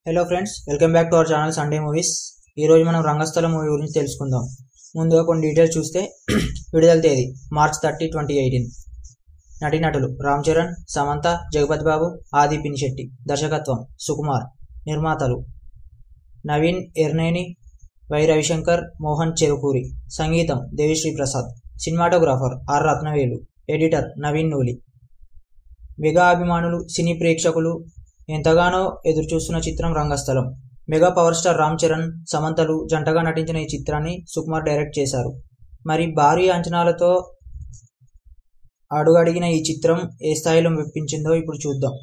hello friends welcome back to our channel Sunday movies ఈరోజు మనం రంగస్థలం movie గురించి తెలుసుకుందాం ముందుగా కొన్ని డీటెయిల్స్ చూస్తే విడుదల తేదీ మార్చ్ థర్టీ ట్వంటీ ఎయిటీన్ నటీనటులు రామ్ చరణ్ సమంత జగపతి బాబు ఆది పినిశెట్టి దర్శకత్వం సుకుమార్ నిర్మాతలు నవీన్ ఎర్నేని వై రవిశంకర్ మోహన్ చెరుకూరి సంగీతం Devisri Prasad cinematographer R Rathnavelu editor Naveen Nooli mega అభిమానులు సినీ ప్రేక్షకులు ఎంతగానో ఎదురుచూస్తున్న చిత్రం Rangasthalam mega power star Ram Charan సమంతలు జంటగా నటించిన ఈ చిత్రాన్ని సుకుమార్ డైరెక్ట్ చేశారు మరి భారీ అంచనాలతో అడుగడిగిన ఈ చిత్రం ఏ స్థాయిలో మెప్పించిందో ఇప్పుడు చూద్దాం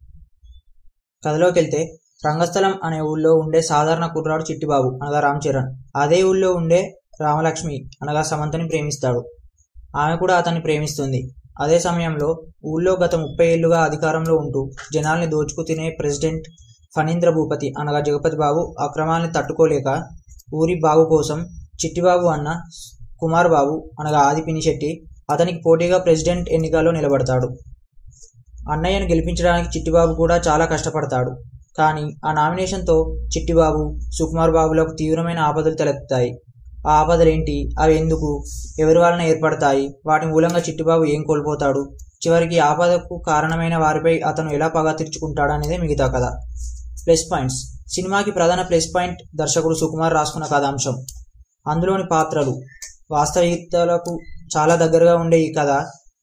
కథలోకి వెళ్తే రంగస్థలం అనే ఊళ్ళో ఉండే సాధారణ కుర్రాడు చిట్టిబాబు అనగా రామ్ చరణ్ అదే ఊళ్ళో ఉండే రామలక్ష్మి అనగా సమంతని ప్రేమిస్తాడు ఆమె కూడా అతన్ని ప్రేమిస్తుంది అదే సమయంలో ఊళ్ళో గత ముప్పై ఏళ్లుగా అధికారంలో ఉంటూ జనాల్ని దోచుకు తినే ప్రెసిడెంట్ ఫణీంద్ర భూపతి అనగా జగపతి బాబు అక్రమాల్ని తట్టుకోలేక ఊరి బాగు కోసం చిట్టిబాబు అన్న కుమార్ బాబు అనగా ఆది పినిశెట్టి అతనికి పోటీగా ప్రెసిడెంట్ ఎన్నికల్లో నిలబడతాడు అన్నయ్యను గెలిపించడానికి చిట్టిబాబు కూడా చాలా కష్టపడతాడు కానీ ఆ నామినేషన్తో చిట్టిబాబు సుకుమార్ బాబులకు తీవ్రమైన ఆపదలు తలెత్తుతాయి ఆ ఆపదలేంటి అవి ఎందుకు ఎవరి వలన ఏర్పడతాయి వాటి మూలంగా చిట్టిబాబు ఏం కోల్పోతాడు చివరికి ఆపదకు కారణమైన వారిపై అతను ఎలా పగ తీర్చుకుంటాడు అనేది మిగతా కథ ప్లస్ పాయింట్స్ సినిమాకి ప్రధాన ప్లస్ పాయింట్ దర్శకుడు సుకుమార్ రాసుకున్న కథాంశం అందులోని పాత్రలు వాస్తవికతలకు చాలా దగ్గరగా ఉండే ఈ కథ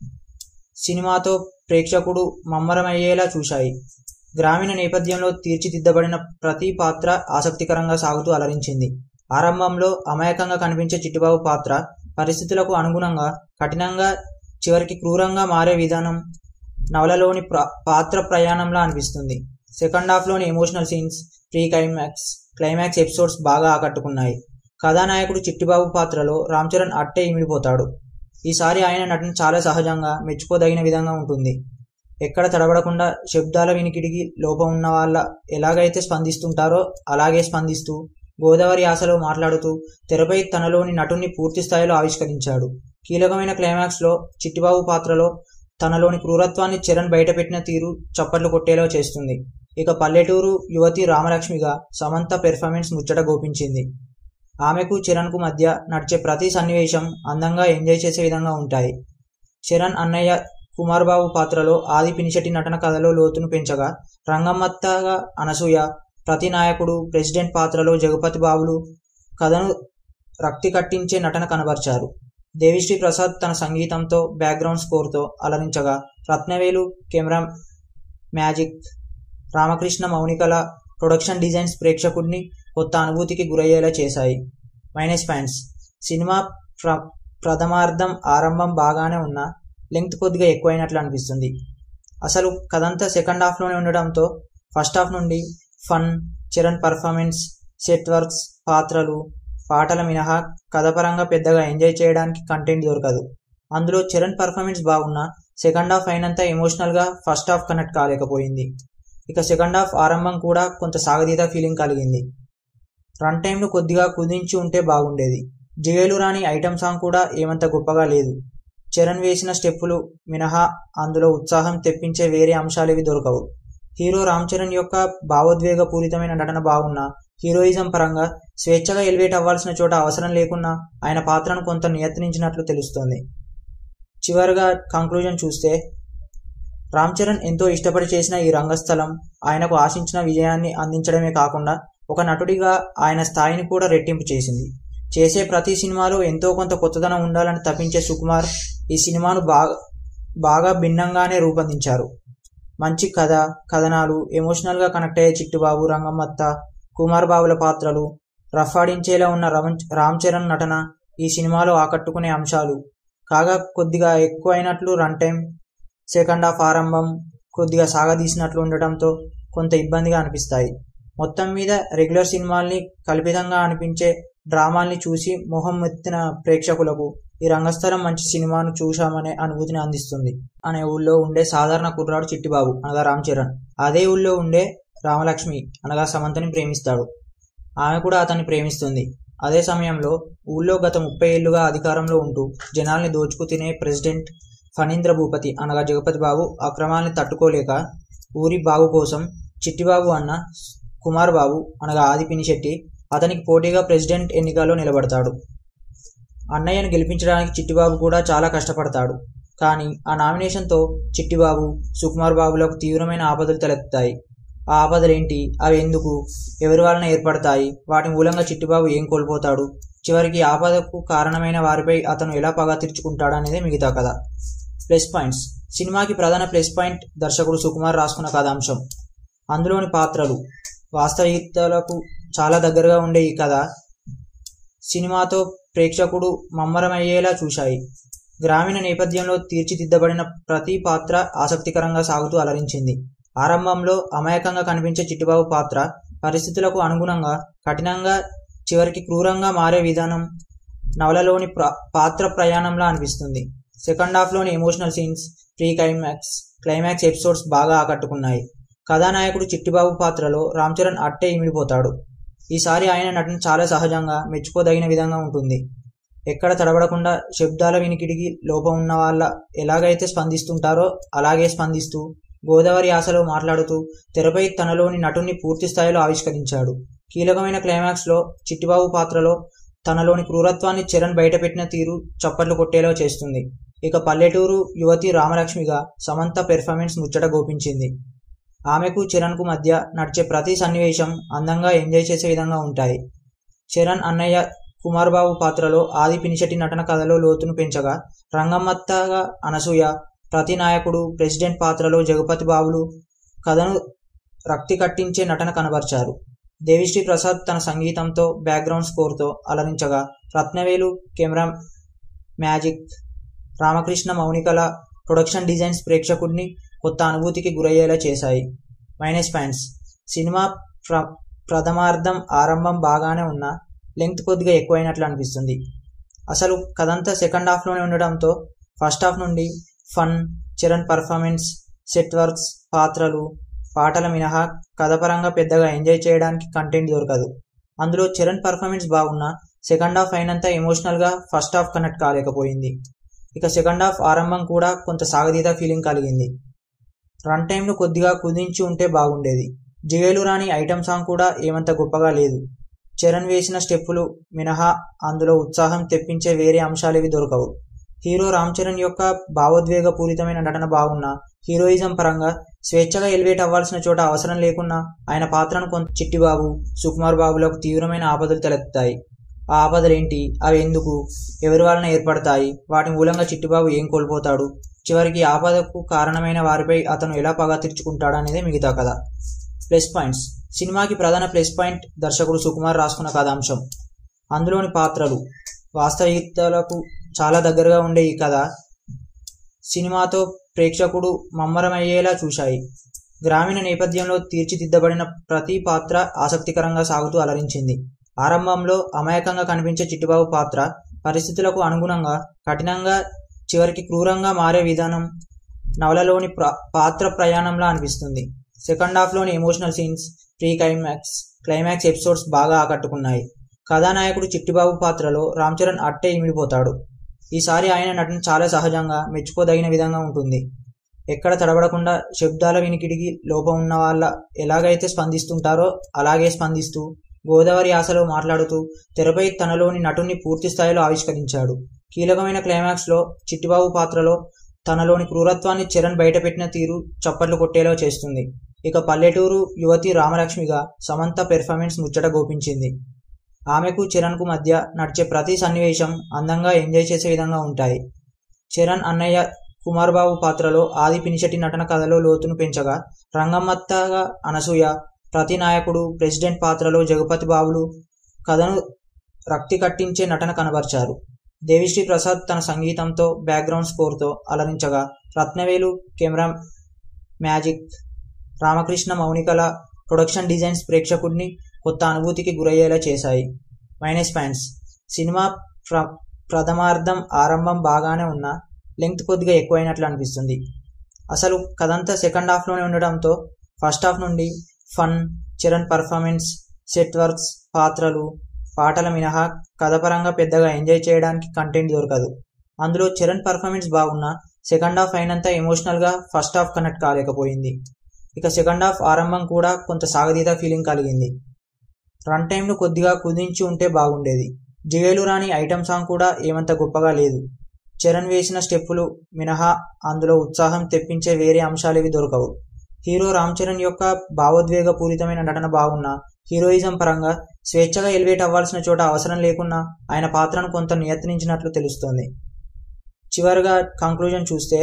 సినిమాతో ప్రేక్షకుడు మమ్మరమయ్యేలా చూశాయి గ్రామీణ నేపథ్యంలో తీర్చిదిద్దబడిన ప్రతి పాత్ర ఆసక్తికరంగా సాగుతూ అలరించింది ఆరంభంలో అమాయకంగా కనిపించే చిట్టిబాబు పాత్ర పరిస్థితులకు అనుగుణంగా కఠినంగా చివరికి క్రూరంగా మారే విధానం నవలలోని ప్ర పాత్ర ప్రయాణంలా అనిపిస్తుంది సెకండ్ హాఫ్లోని emotional scenes pre climax climax episodes బాగా ఆకట్టుకున్నాయి కథానాయకుడు చిట్టిబాబు పాత్రలో రామ్ చరణ్ అట్టే ఇమిడిపోతాడు ఈసారి ఆయన నటన చాలా సహజంగా మెచ్చుకోదగిన విధంగా ఉంటుంది ఎక్కడ తడబడకుండా శబ్దాల వినికిడికి లోపం ఉన్న వాళ్ళ ఎలాగైతే స్పందిస్తుంటారో అలాగే స్పందిస్తూ గోదావరి ఆశలో మాట్లాడుతూ తెరపై తనలోని నటుని పూర్తి స్థాయిలో ఆవిష్కరించాడు కీలకమైన క్లైమాక్స్లో చిట్టిబాబు పాత్రలో తనలోని క్రూరత్వాన్ని చరణ్ బయటపెట్టిన తీరు చప్పట్లు కొట్టేలా చేస్తుంది ఇక పల్లెటూరు యువతి రామలక్ష్మిగా సమంత పెర్ఫార్మెన్స్ ముచ్చట గోపించింది ఆమెకు చరణ్కు మధ్య నడిచే ప్రతి సన్నివేశం అందంగా ఎంజాయ్ చేసే విధంగా ఉంటాయి చరణ్ అన్నయ్య కుమార్ బాబు పాత్రలో ఆది పినిశెట్టి నటన కథలో లోతును పెంచగా రంగమ్మత్తగా అనసూయ ప్రతి నాయకుడు ప్రెసిడెంట్ పాత్రలో జగపతి బాబులు కథను రక్తి కట్టించే నటన కనబర్చారు దేవిశ్రీ ప్రసాద్ తన సంగీతంతో బ్యాక్గ్రౌండ్ స్కోర్తో అలరించగా రత్నవేలు కెమెరా మ్యాజిక్ రామకృష్ణ మౌనికల ప్రొడక్షన్ డిజైన్స్ ప్రేక్షకుడిని కొత్త అనుభూతికి గురయ్యేలా చేశాయి మైనస్ పాయింట్స్ సినిమా ప్ర ప్రథమార్థం ఆరంభం బాగానే ఉన్నా లెంగ్త్ కొద్దిగా ఎక్కువైనట్లు అనిపిస్తుంది అసలు కథంతా సెకండ్ హాఫ్లోనే ఉండడంతో ఫస్ట్ హాఫ్ నుండి fun Charan performance set works పాత్రలు పాటల మినహా కథపరంగా పెద్దగా ఎంజాయ్ చేయడానికి కంటెంట్ దొరకదు అందులో చరణ్ పర్ఫార్మెన్స్ బాగున్నా సెకండ్ హాఫ్ అయినంత ఎమోషనల్గా ఫస్ట్ హాఫ్ కనెక్ట్ కాలేకపోయింది ఇక సెకండ్ హాఫ్ ఆరంభం కూడా కొంత సాగదీత ఫీలింగ్ కలిగింది రన్ టైంను కొద్దిగా కుదించి ఉంటే బాగుండేది జిగేలు రాని ఐటమ్ సాంగ్ కూడా ఏమంత గొప్పగా లేదు చరణ్ వేసిన స్టెప్పులు మినహా అందులో ఉత్సాహం తెప్పించే వేరే అంశాలేవి దొరకవు హీరో రామ్ చరణ్ యొక్క భావోద్వేగ పూరితమైన నటన బాగున్నా హీరోయిజం పరంగా స్వేచ్ఛగా ఎలివేట్ అవ్వాల్సిన చోట అవసరం లేకున్నా ఆయన పాత్రను కొంత నియత్నించినట్లు తెలుస్తోంది చివరిగా కంక్లూజన్ చూస్తే రామ్ చరణ్ ఎంతో ఇష్టపడి చేసిన ఈ రంగస్థలం ఆయనకు ఆశించిన విజయాన్ని అందించడమే కాకుండా ఒక నటుడిగా ఆయన స్థాయిని కూడా రెట్టింపు చేసింది చేసే ప్రతి సినిమాలో ఎంతో కొంత కొత్తదనం ఉండాలని తప్పించే సుకుమార్ ఈ సినిమాను బాగా బాగా భిన్నంగానే రూపొందించారు మంచి కథ కథనాలు ఎమోషనల్గా కనెక్ట్ అయ్యే చిట్టుబాబు రంగమ్మత్త కుమార్ బాబుల పాత్రలు రఫాడించేలా ఉన్న రామ్ చరణ్ నటన ఈ సినిమాలో ఆకట్టుకునే అంశాలు కాగా కొద్దిగా ఎక్కువైనట్లు రన్ టైం సెకండ్ హాఫ్ ఆరంభం కొద్దిగా సాగదీసినట్లు ఉండటంతో కొంత ఇబ్బందిగా అనిపిస్తాయి మొత్తం మీద రెగ్యులర్ సినిమాల్ని కల్పితంగా అనిపించే డ్రామాల్ని చూసి మొహం ఎత్తిన ప్రేక్షకులకు ఈ రంగస్థలం మంచి సినిమాను చూశామనే అనుభూతిని అందిస్తుంది అనే ఊళ్ళో ఉండే సాధారణ కుర్రాడు చిట్టిబాబు అనగా రామ్ చరణ్ అదే ఊళ్ళో ఉండే రామలక్ష్మి అనగా సమంతని ప్రేమిస్తాడు ఆమె కూడా అతన్ని ప్రేమిస్తుంది అదే సమయంలో ఊళ్ళో గత ముప్పై ఏళ్లుగా అధికారంలో ఉంటూ జనాల్ని దోచుకు తినే ప్రెసిడెంట్ ఫణీంద్ర భూపతి అనగా జగపతి బాబు అక్రమాల్ని తట్టుకోలేక ఊరి బాగు కోసం చిట్టిబాబు అన్న కుమార్ బాబు అనగా ఆది పినిశెట్టి అతనికి పోటీగా ప్రెసిడెంట్ ఎన్నికల్లో నిలబడతాడు అన్నయ్యను గెలిపించడానికి చిట్టిబాబు కూడా చాలా కష్టపడతాడు కానీ ఆ నామినేషన్తో చిట్టిబాబు సుకుమార్ బాబులకు తీవ్రమైన ఆపదలు తలెత్తుతాయి ఆ ఆపదలేంటి అవి ఎందుకు ఎవరి వలన ఏర్పడతాయి వాటి మూలంగా చిట్టిబాబు ఏం కోల్పోతాడు చివరికి ఆపదకు కారణమైన వారిపై అతను ఎలా పగ తీర్చుకుంటాడు అనేది మిగతా కథ ప్లస్ పాయింట్స్ సినిమాకి ప్రధాన ప్లస్ పాయింట్ దర్శకుడు సుకుమార్ రాసుకున్న కథాంశం అందులోని పాత్రలు వాస్తవికతలకు చాలా దగ్గరగా ఉండే ఈ కథ సినిమాతో ప్రేక్షకుడు మమ్మరమయ్యేలా చూశాయి గ్రామీణ నేపథ్యంలో తీర్చిదిద్దబడిన ప్రతి పాత్ర ఆసక్తికరంగా సాగుతూ అలరించింది ఆరంభంలో అమాయకంగా కనిపించే చిట్టిబాబు పాత్ర పరిస్థితులకు అనుగుణంగా కఠినంగా చివరికి క్రూరంగా మారే విధానం నవలలోని ప్ర పాత్ర ప్రయాణంలా అనిపిస్తుంది సెకండ్ హాఫ్లోని emotional scenes pre climax climax episodes బాగా ఆకట్టుకున్నాయి కథానాయకుడు చిట్టిబాబు పాత్రలో రామ్ చరణ్ అట్టే ఇమిడిపోతాడు ఈసారి ఆయన నటన చాలా సహజంగా మెచ్చుకోదగిన విధంగా ఉంటుంది ఎక్కడ తడబడకుండా శబ్దాల వినికిడికి లోపం ఉన్న వాళ్ళ ఎలాగైతే స్పందిస్తుంటారో అలాగే స్పందిస్తూ గోదావరి ఆశలో మాట్లాడుతూ తెరపై తనలోని నటుని పూర్తి స్థాయిలో ఆవిష్కరించాడు కీలకమైన క్లైమాక్స్లో చిట్టిబాబు పాత్రలో తనలోని క్రూరత్వాన్ని చరణ్ బయటపెట్టిన తీరు చప్పట్లు కొట్టేలా చేస్తుంది ఇక పల్లెటూరు యువతి రామలక్ష్మిగా సమంత పెర్ఫార్మెన్స్ ముచ్చట గోపించింది ఆమెకు చరణ్కు మధ్య నడిచే ప్రతి సన్నివేశం అందంగా ఎంజాయ్ చేసే విధంగా ఉంటాయి చరణ్ అన్నయ్య కుమార్ బాబు పాత్రలో ఆది పినిశెట్టి నటన కథలో లోతును పెంచగా రంగమ్మత్తగా అనసూయ ప్రతి నాయకుడు ప్రెసిడెంట్ పాత్రలో జగపతి బాబులు కథను రక్తి కట్టించే నటన కనబర్చారు దేవిశ్రీ ప్రసాద్ తన సంగీతంతో బ్యాక్గ్రౌండ్ స్కోర్తో అలరించగా రత్నవేలు కెమెరా మ్యాజిక్ రామకృష్ణ మౌనికల ప్రొడక్షన్ డిజైన్స్ ప్రేక్షకుడిని కొత్త అనుభూతికి గురయ్యేలా చేశాయి మైనస్ పాయింట్స్ సినిమా ప్ర ప్రథమార్థం ఆరంభం బాగానే ఉన్నా లెంగ్త్ కొద్దిగా ఎక్కువైనట్లు అనిపిస్తుంది అసలు కథంతా సెకండ్ హాఫ్లోనే ఉండడంతో ఫస్ట్ హాఫ్ నుండి fun Charan performance set works పాత్రలు పాటల మినహా కథపరంగా పెద్దగా ఎంజాయ్ చేయడానికి కంటెంట్ దొరకదు అందులో చరణ్ పర్ఫార్మెన్స్ బాగున్నా సెకండ్ హాఫ్ అయినంత ఎమోషనల్గా ఫస్ట్ హాఫ్ కనెక్ట్ కాలేకపోయింది ఇక సెకండ్ హాఫ్ ఆరంభం కూడా కొంత సాగతీత ఫీలింగ్ కలిగింది రన్ టైంను కొద్దిగా కుదించి ఉంటే బాగుండేది జిగేలు రాని ఐటమ్ సాంగ్ కూడా ఏమంత గొప్పగా లేదు చరణ్ వేసిన స్టెప్పులు మినహా అందులో ఉత్సాహం తెప్పించే వేరే అంశాలేవి దొరకవు హీరో రామ్ చరణ్ యొక్క భావోద్వేగపూరితమైన నటన బాగున్నా హీరోయిజం పరంగా స్వేచ్ఛగా ఎలివేట్ అవ్వాల్సిన చోట అవసరం లేకున్నా ఆయన పాత్రను కొంత చిట్టిబాబు సుకుమార్ బాబులకు తీవ్రమైన ఆపదలు తలెత్తుతాయి ఆ ఆపదలేంటి అవి ఎందుకు ఎవరి వలన ఏర్పడతాయి వాటి మూలంగా చిట్టిబాబు ఏం కోల్పోతాడు చివరికి ఆపదకు కారణమైన వారిపై అతను ఎలా పగ తీర్చుకుంటాడు అనేది మిగతా కథ ప్లస్ పాయింట్స్ సినిమాకి ప్రధాన ప్లస్ పాయింట్ దర్శకుడు సుకుమార్ రాసుకున్న కథాంశం అందులోని పాత్రలు వాస్తవికతలకు చాలా దగ్గరగా ఉండే ఈ కథ సినిమాతో ప్రేక్షకుడు మమ్మరమయ్యేలా చూశాయి గ్రామీణ నేపథ్యంలో తీర్చిదిద్దబడిన ప్రతి పాత్ర ఆసక్తికరంగా సాగుతూ అలరించింది ఆరంభంలో అమాయకంగా కనిపించే చిట్టిబాబు పాత్ర పరిస్థితులకు అనుగుణంగా కఠినంగా చివరికి క్రూరంగా మారే విధానం నవలలోని ప్ర పాత్ర ప్రయాణంలా అనిపిస్తుంది సెకండ్ హాఫ్లోని emotional scenes pre climax climax episodes బాగా ఆకట్టుకున్నాయి కథానాయకుడు చిట్టిబాబు పాత్రలో రామ్ చరణ్ అట్టే ఇమిడిపోతాడు ఈసారి ఆయన నటన చాలా సహజంగా మెచ్చుకోదగిన విధంగా ఉంటుంది ఎక్కడ తడబడకుండా శబ్దాల వినికిడికి లోపం ఉన్న వాళ్ళ ఎలాగైతే స్పందిస్తుంటారో అలాగే స్పందిస్తూ గోదావరి ఆశలో మాట్లాడుతూ తెరపై తనలోని నటుని పూర్తి స్థాయిలో ఆవిష్కరించాడు కీలకమైన క్లైమాక్స్లో చిట్టిబాబు పాత్రలో తనలోని క్రూరత్వాన్ని చరణ్ బయటపెట్టిన తీరు చప్పట్లు కొట్టేలా చేస్తుంది ఇక పల్లెటూరు యువతి రామలక్ష్మిగా సమంత పెర్ఫార్మెన్స్ ముచ్చట గోపించింది ఆమెకు చరణ్కు మధ్య నడిచే ప్రతి సన్నివేశం అందంగా ఎంజాయ్ చేసే విధంగా ఉంటాయి చరణ్ అన్నయ్య కుమార్ బాబు పాత్రలో ఆది పినిశెట్టి నటన కథలో లోతును పెంచగా రంగమ్మత్తగా అనసూయ ప్రతి నాయకుడు ప్రెసిడెంట్ పాత్రలో జగపతి బాబులు కథను రక్తి కట్టించే నటన కనబర్చారు దేవిశ్రీ ప్రసాద్ తన సంగీతంతో బ్యాక్గ్రౌండ్ స్కోర్తో అలరించగా రత్నవేలు కెమెరా మ్యాజిక్ రామకృష్ణ మౌనికల ప్రొడక్షన్ డిజైన్స్ ప్రేక్షకుడిని కొత్త అనుభూతికి గురయ్యేలా చేశాయి మైనస్ పాయింట్స్ సినిమా ప్ర ప్రథమార్థం ఆరంభం బాగానే ఉన్నా లెంగ్త్ కొద్దిగా ఎక్కువైనట్లు అనిపిస్తుంది అసలు కథంతా సెకండ్ హాఫ్లోనే ఉండడంతో ఫస్ట్ హాఫ్ నుండి fun Charan performance set works పాత్రలు పాటల మినహా కథపరంగా పెద్దగా ఎంజాయ్ చేయడానికి కంటెంట్ దొరకదు అందులో చరణ్ పర్ఫార్మెన్స్ బాగున్నా సెకండ్ హాఫ్ అయినంత ఎమోషనల్గా ఫస్ట్ హాఫ్ కనెక్ట్ కాలేకపోయింది ఇక సెకండ్ హాఫ్ ఆరంభం కూడా కొంత సాగదీత ఫీలింగ్ కలిగింది రన్ టైంను కొద్దిగా కుదించి ఉంటే బాగుండేది జిగేలు రాని ఐటమ్ సాంగ్ కూడా ఏమంత గొప్పగా లేదు చరణ్ వేసిన స్టెప్పులు మినహా అందులో ఉత్సాహం తెప్పించే వేరే అంశాలేవి దొరకవు హీరో రామ్ చరణ్ యొక్క భావోద్వేగపూరితమైన నటన బాగున్నా హీరోయిజం పరంగా స్వేచ్ఛగా ఎలివేట్ అవ్వాల్సిన చోట అవసరం లేకున్నా ఆయన పాత్రను కొంత నియత్నించినట్లు తెలుస్తోంది చివరిగా కంక్లూజన్ చూస్తే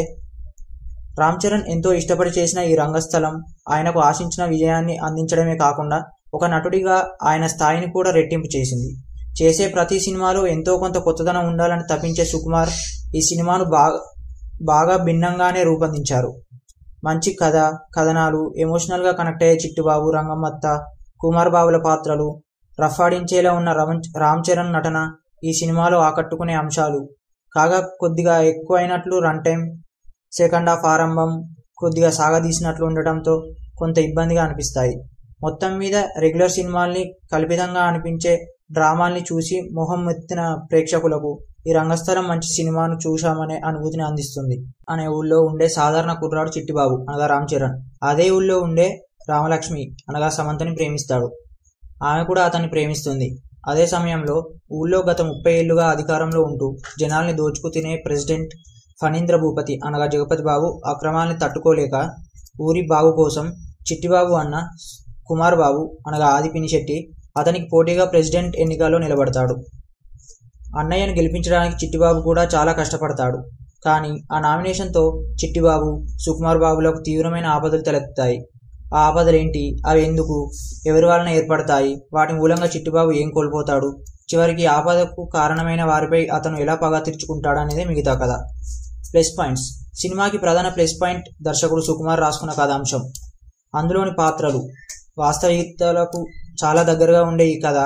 రామ్ చరణ్ ఎంతో ఇష్టపడి చేసిన ఈ రంగస్థలం ఆయనకు ఆశించిన విజయాన్ని అందించడమే కాకుండా ఒక నటుడిగా ఆయన స్థాయిని కూడా రెట్టింపు చేసింది చేసే ప్రతి సినిమాలో ఎంతో కొంత కొత్తదనం ఉండాలని తప్పించే సుకుమార్ ఈ సినిమాను బాగా బాగా భిన్నంగానే రూపొందించారు మంచి కథ కథనాలు ఎమోషనల్గా కనెక్ట్ అయ్యే చిట్టుబాబు రంగమ్మత్త కుమార్ బాబుల పాత్రలు రఫాడించేలా ఉన్న రమన్ రామ్ చరణ్ నటన ఈ సినిమాలో ఆకట్టుకునే అంశాలు కాగా కొద్దిగా ఎక్కువైనట్లు రన్ టైం సెకండ్ హాఫ్ ఆరంభం కొద్దిగా సాగదీసినట్లు ఉండటంతో కొంత ఇబ్బందిగా అనిపిస్తాయి మొత్తం మీద రెగ్యులర్ సినిమాల్ని కల్పితంగా అనిపించే డ్రామాల్ని చూసి మొహం ఎత్తిన ప్రేక్షకులకు ఈ రంగస్థలం మంచి సినిమాను చూశామనే అనుభూతిని అందిస్తుంది అనే ఊళ్ళో ఉండే సాధారణ కుర్రాడు చిట్టిబాబు అనగా రామ్ చరణ్ అదే ఊళ్ళో ఉండే రామలక్ష్మి అనగా సమంతని ప్రేమిస్తాడు ఆమె కూడా అతన్ని ప్రేమిస్తుంది అదే సమయంలో ఊళ్ళో గత ముప్పై ఏళ్లుగా అధికారంలో ఉంటూ జనాల్ని దోచుకు తినే ప్రెసిడెంట్ ఫణీంద్ర భూపతి అనగా జగపతి బాబు అక్రమాల్ని తట్టుకోలేక ఊరి బాగు కోసం చిట్టిబాబు అన్న కుమార్ బాబు అనగా ఆది పినిశెట్టి అతనికి పోటీగా ప్రెసిడెంట్ ఎన్నికల్లో నిలబడతాడు అన్నయ్యను గెలిపించడానికి చిట్టిబాబు కూడా చాలా కష్టపడతాడు కానీ ఆ నామినేషన్తో చిట్టిబాబు సుకుమార్ బాబులకు తీవ్రమైన ఆపదలు తలెత్తుతాయి ఆ ఆపదలేంటి అవి ఎందుకు ఎవరి వలన ఏర్పడతాయి వాటి మూలంగా చిట్టిబాబు ఏం కోల్పోతాడు చివరికి ఆపదకు కారణమైన వారిపై అతను ఎలా పగ తీర్చుకుంటాడు అనేది మిగతా కథ ప్లస్ పాయింట్స్ సినిమాకి ప్రధాన ప్లస్ పాయింట్ దర్శకుడు సుకుమార్ రాసుకున్న కథాంశం అందులోని పాత్రలు వాస్తవికతలకు చాలా దగ్గరగా ఉండే ఈ కథ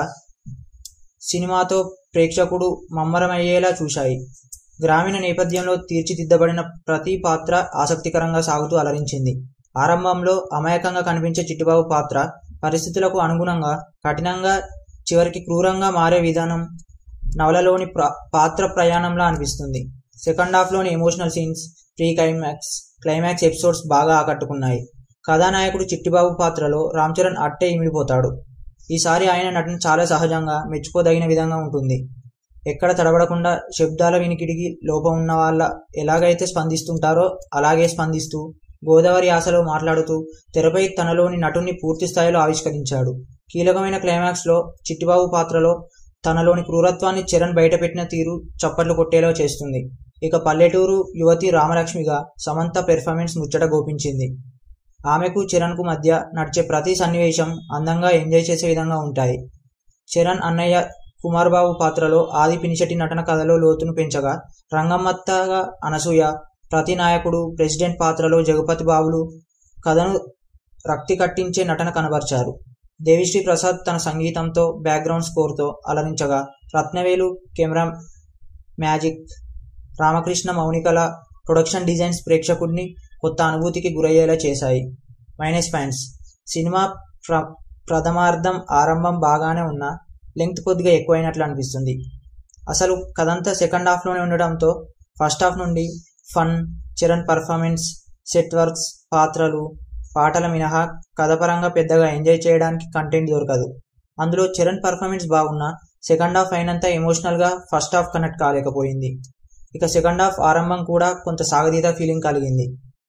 సినిమాతో ప్రేక్షకుడు మమ్మరమయ్యేలా చూశాయి గ్రామీణ నేపథ్యంలో తీర్చిదిద్దబడిన ప్రతి పాత్ర ఆసక్తికరంగా సాగుతూ అలరించింది ఆరంభంలో అమాయకంగా కనిపించే చిట్టిబాబు పాత్ర పరిస్థితులకు అనుగుణంగా కఠినంగా చివరికి క్రూరంగా మారే విధానం నవలలోని ప్ర పాత్ర ప్రయాణంలా అనిపిస్తుంది సెకండ్ హాఫ్లోని emotional scenes pre climax climax episodes బాగా ఆకట్టుకున్నాయి కథానాయకుడు చిట్టిబాబు పాత్రలో రామ్ చరణ్ అట్టే ఇమిడిపోతాడు ఈసారి ఆయన నటన చాలా సహజంగా మెచ్చుకోదగిన విధంగా ఉంటుంది ఎక్కడ తడబడకుండా శబ్దాల వినికిడికి లోపం ఉన్న వాళ్ళ ఎలాగైతే స్పందిస్తుంటారో అలాగే స్పందిస్తూ గోదావరి ఆశలో మాట్లాడుతూ తెరపై తనలోని నటుని పూర్తి స్థాయిలో ఆవిష్కరించాడు కీలకమైన క్లైమాక్స్లో చిట్టిబాబు పాత్రలో తనలోని క్రూరత్వాన్ని చరణ్ బయటపెట్టిన తీరు చప్పట్లు కొట్టేలా చేస్తుంది ఇక పల్లెటూరు యువతి రామలక్ష్మిగా సమంత పెర్ఫార్మెన్స్ ముచ్చట గోపించింది ఆమెకు చరణ్కు మధ్య నడిచే ప్రతి సన్నివేశం అందంగా ఎంజాయ్ చేసే విధంగా ఉంటాయి చరణ్ అన్నయ్య కుమార్ బాబు పాత్రలో ఆది పినిశెట్టి నటన కథలో లోతును పెంచగా రంగమ్మత్తగా అనసూయ ప్రతి నాయకుడు ప్రెసిడెంట్ పాత్రలో జగపతి బాబులు కథను రక్తి కట్టించే నటన కనబర్చారు దేవిశ్రీ ప్రసాద్ తన సంగీతంతో బ్యాక్గ్రౌండ్ స్కోర్తో అలరించగా రత్నవేలు కెమెరా మ్యాజిక్ రామకృష్ణ మౌనికల ప్రొడక్షన్ డిజైన్స్ ప్రేక్షకుడిని కొత్త అనుభూతికి గురయ్యేలా చేశాయి మైనస్ పాయింట్స్ సినిమా ప్ర ప్రథమార్థం ఆరంభం బాగానే ఉన్నా లెంగ్త్ కొద్దిగా ఎక్కువైనట్లు అనిపిస్తుంది అసలు కథంతా సెకండ్ హాఫ్లోనే ఉండడంతో ఫస్ట్ హాఫ్ నుండి fun Charan performance set works పాత్రలు పాటల మినహా కథపరంగా పెద్దగా ఎంజాయ్ చేయడానికి కంటెంట్ దొరకదు అందులో చరణ్ పర్ఫార్మెన్స్ బాగున్నా సెకండ్ హాఫ్ అయినంత ఎమోషనల్గా ఫస్ట్ హాఫ్ కనెక్ట్ కాలేకపోయింది ఇక సెకండ్ హాఫ్ ఆరంభం కూడా కొంత సాగదీత ఫీలింగ్ కలిగింది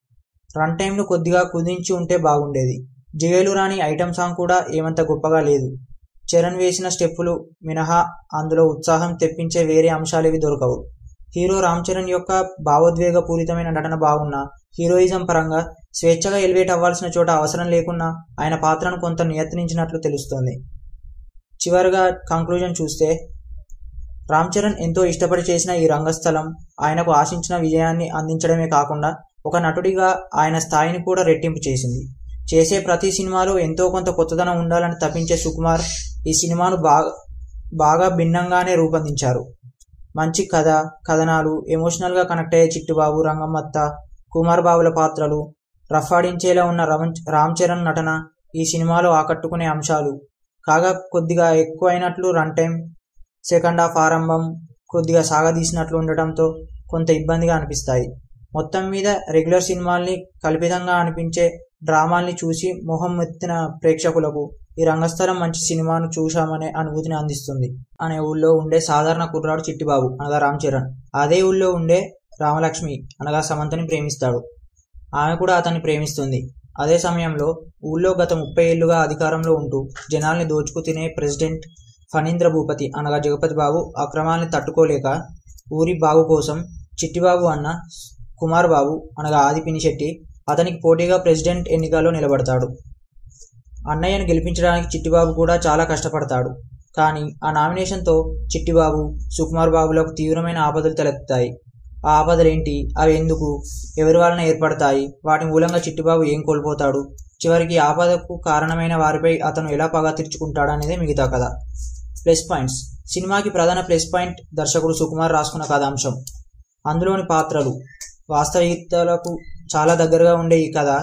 రన్ టైంను కొద్దిగా కుదించి ఉంటే బాగుండేది జిగేలు రాని ఐటమ్ సాంగ్ కూడా ఏమంత గొప్పగా లేదు చరణ్ వేసిన స్టెప్పులు మినహా అందులో ఉత్సాహం తెప్పించే వేరే అంశాలేవి దొరకవు హీరో రామ్ చరణ్ యొక్క భావోద్వేగపూరితమైన నటన బాగున్నా హీరోయిజం పరంగా స్వేచ్ఛగా ఎలివేట్ అవ్వాల్సిన చోట అవసరం లేకున్నా ఆయన పాత్రను కొంత నియత్నించినట్లు తెలుస్తోంది చివరిగా కంక్లూజన్ చూస్తే రామ్ చరణ్ ఎంతో ఇష్టపడి చేసిన ఈ రంగస్థలం ఆయనకు ఆశించిన విజయాన్ని అందించడమే కాకుండా ఒక నటుడిగా ఆయన స్థాయిని కూడా రెట్టింపు చేసింది చేసే ప్రతి సినిమాలో ఎంతో కొంత కొత్తదనం ఉండాలని తప్పించే సుకుమార్ ఈ సినిమాను బాగా బాగా భిన్నంగానే రూపొందించారు మంచి కథ కథనాలు ఎమోషనల్గా కనెక్ట్ అయ్యే చిట్టుబాబు రంగమ్మత్త కుమార్ బాబుల పాత్రలు రఫాడించేలా ఉన్న రమన్ రామ్ చరణ్ నటన ఈ సినిమాలో ఆకట్టుకునే అంశాలు కాగా కొద్దిగా ఎక్కువైనట్లు రన్ టైం సెకండ్ హాఫ్ ఆరంభం కొద్దిగా సాగదీసినట్లు ఉండటంతో కొంత ఇబ్బందిగా అనిపిస్తాయి మొత్తం మీద రెగ్యులర్ సినిమాల్ని కల్పితంగా అనిపించే డ్రామాల్ని చూసి మొహం ఎత్తిన ప్రేక్షకులకు ఈ రంగస్థలం మంచి సినిమాను చూశామనే అనుభూతిని అందిస్తుంది అనే ఊళ్ళో ఉండే సాధారణ కుర్రాడు చిట్టిబాబు అనగా రామ్ చరణ్ అదే ఊళ్ళో ఉండే రామలక్ష్మి అనగా సమంతని ప్రేమిస్తాడు ఆమె కూడా అతన్ని ప్రేమిస్తుంది అదే సమయంలో ఊళ్ళో గత ముప్పై ఏళ్లుగా అధికారంలో ఉంటూ జనాల్ని దోచుకు తినే ప్రెసిడెంట్ ఫణీంద్ర భూపతి అనగా జగపతి బాబు అక్రమాల్ని తట్టుకోలేక ఊరి బాగు కోసం చిట్టిబాబు అన్న కుమార్ బాబు అనగా ఆది పినిశెట్టి అతనికి పోటీగా ప్రెసిడెంట్ ఎన్నికల్లో నిలబడతాడు అన్నయ్యను గెలిపించడానికి చిట్టిబాబు కూడా చాలా కష్టపడతాడు కానీ ఆ నామినేషన్తో చిట్టిబాబు సుకుమార్ బాబులకు తీవ్రమైన ఆపదలు తలెత్తుతాయి ఆ ఆపదలేంటి అవి ఎందుకు ఎవరి వలన ఏర్పడతాయి వాటి మూలంగా చిట్టిబాబు ఏం కోల్పోతాడు చివరికి ఆపదకు కారణమైన వారిపై అతను ఎలా పగ తీర్చుకుంటాడు అనేది మిగతా కథ ప్లస్ పాయింట్స్ సినిమాకి ప్రధాన ప్లస్ పాయింట్ దర్శకుడు సుకుమార్ రాసుకున్న కథాంశం అందులోని పాత్రలు వాస్తవికతలకు చాలా దగ్గరగా ఉండే ఈ కథ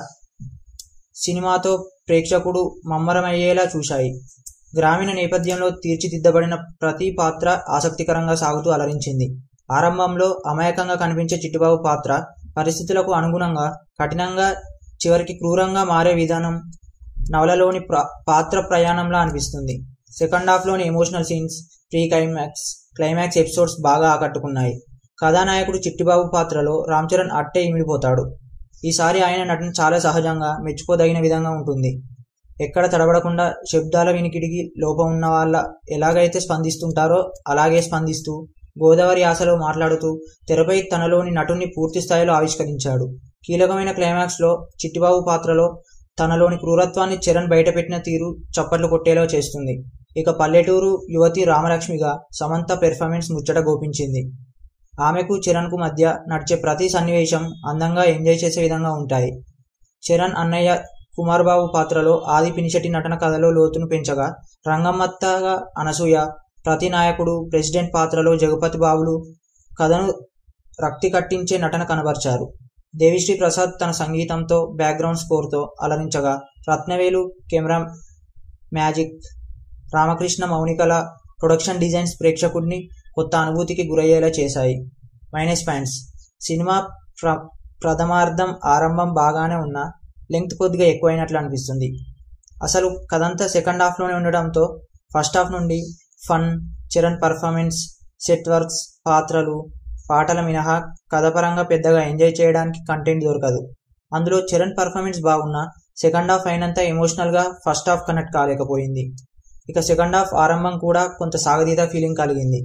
సినిమాతో ప్రేక్షకుడు మమ్మరమయ్యేలా చూశాయి గ్రామీణ నేపథ్యంలో తీర్చిదిద్దబడిన ప్రతి పాత్ర ఆసక్తికరంగా సాగుతూ అలరించింది ఆరంభంలో అమాయకంగా కనిపించే చిట్టిబాబు పాత్ర పరిస్థితులకు అనుగుణంగా కఠినంగా చివరికి క్రూరంగా మారే విధానం నవలలోని ప్ర పాత్ర ప్రయాణంలా అనిపిస్తుంది సెకండ్ హాఫ్లోని emotional scenes pre climax climax episodes బాగా ఆకట్టుకున్నాయి కథానాయకుడు చిట్టిబాబు పాత్రలో రామ్ చరణ్ అట్టే ఇమిడిపోతాడు ఈసారి ఆయన నటన చాలా సహజంగా మెచ్చుకోదగిన విధంగా ఉంటుంది ఎక్కడ తడబడకుండా శబ్దాల వినికిడికి లోపం ఉన్న వాళ్ళ ఎలాగైతే స్పందిస్తుంటారో అలాగే స్పందిస్తూ గోదావరి ఆశలో మాట్లాడుతూ తెరపై తనలోని నటుని పూర్తి స్థాయిలో ఆవిష్కరించాడు కీలకమైన క్లైమాక్స్లో చిట్టిబాబు పాత్రలో తనలోని క్రూరత్వాన్ని చరణ్ బయటపెట్టిన తీరు చప్పట్లు కొట్టేలా చేస్తుంది ఇక పల్లెటూరు యువతి రామలక్ష్మిగా సమంత పెర్ఫార్మెన్స్ ముచ్చట గోపించింది ఆమెకు చరణ్కు మధ్య నడిచే ప్రతి సన్నివేశం అందంగా ఎంజాయ్ చేసే విధంగా ఉంటాయి చరణ్ అన్నయ్య కుమార్ బాబు పాత్రలో ఆది పినిశెట్టి నటన కథలో లోతును పెంచగా రంగమ్మత్తగా అనసూయ ప్రతి నాయకుడు ప్రెసిడెంట్ పాత్రలో జగపతి బాబులు కథను రక్తి కట్టించే నటన కనబర్చారు దేవిశ్రీ ప్రసాద్ తన సంగీతంతో బ్యాక్గ్రౌండ్ స్కోర్తో అలరించగా రత్నవేలు కెమెరా మ్యాజిక్ రామకృష్ణ మౌనికల ప్రొడక్షన్ డిజైన్స్ ప్రేక్షకుడిని కొత్త అనుభూతికి గురయ్యేలా చేశాయి మైనస్ పాయింట్స్ సినిమా ప్ర ప్రథమార్థం ఆరంభం బాగానే ఉన్నా లెంగ్త్ కొద్దిగా ఎక్కువైనట్లు అనిపిస్తుంది అసలు కథంతా సెకండ్ హాఫ్లోనే ఉండడంతో ఫస్ట్ హాఫ్ నుండి fun Charan performance set works పాత్రలు పాటల మినహా కథపరంగా పెద్దగా ఎంజాయ్ చేయడానికి కంటెంట్ దొరకదు అందులో చరణ్ పర్ఫార్మెన్స్ బాగున్నా సెకండ్ హాఫ్ అయినంత ఎమోషనల్గా ఫస్ట్ హాఫ్ కనెక్ట్ కాలేకపోయింది ఇక సెకండ్ హాఫ్ ఆరంభం కూడా కొంత సాగదీత ఫీలింగ్ కలిగింది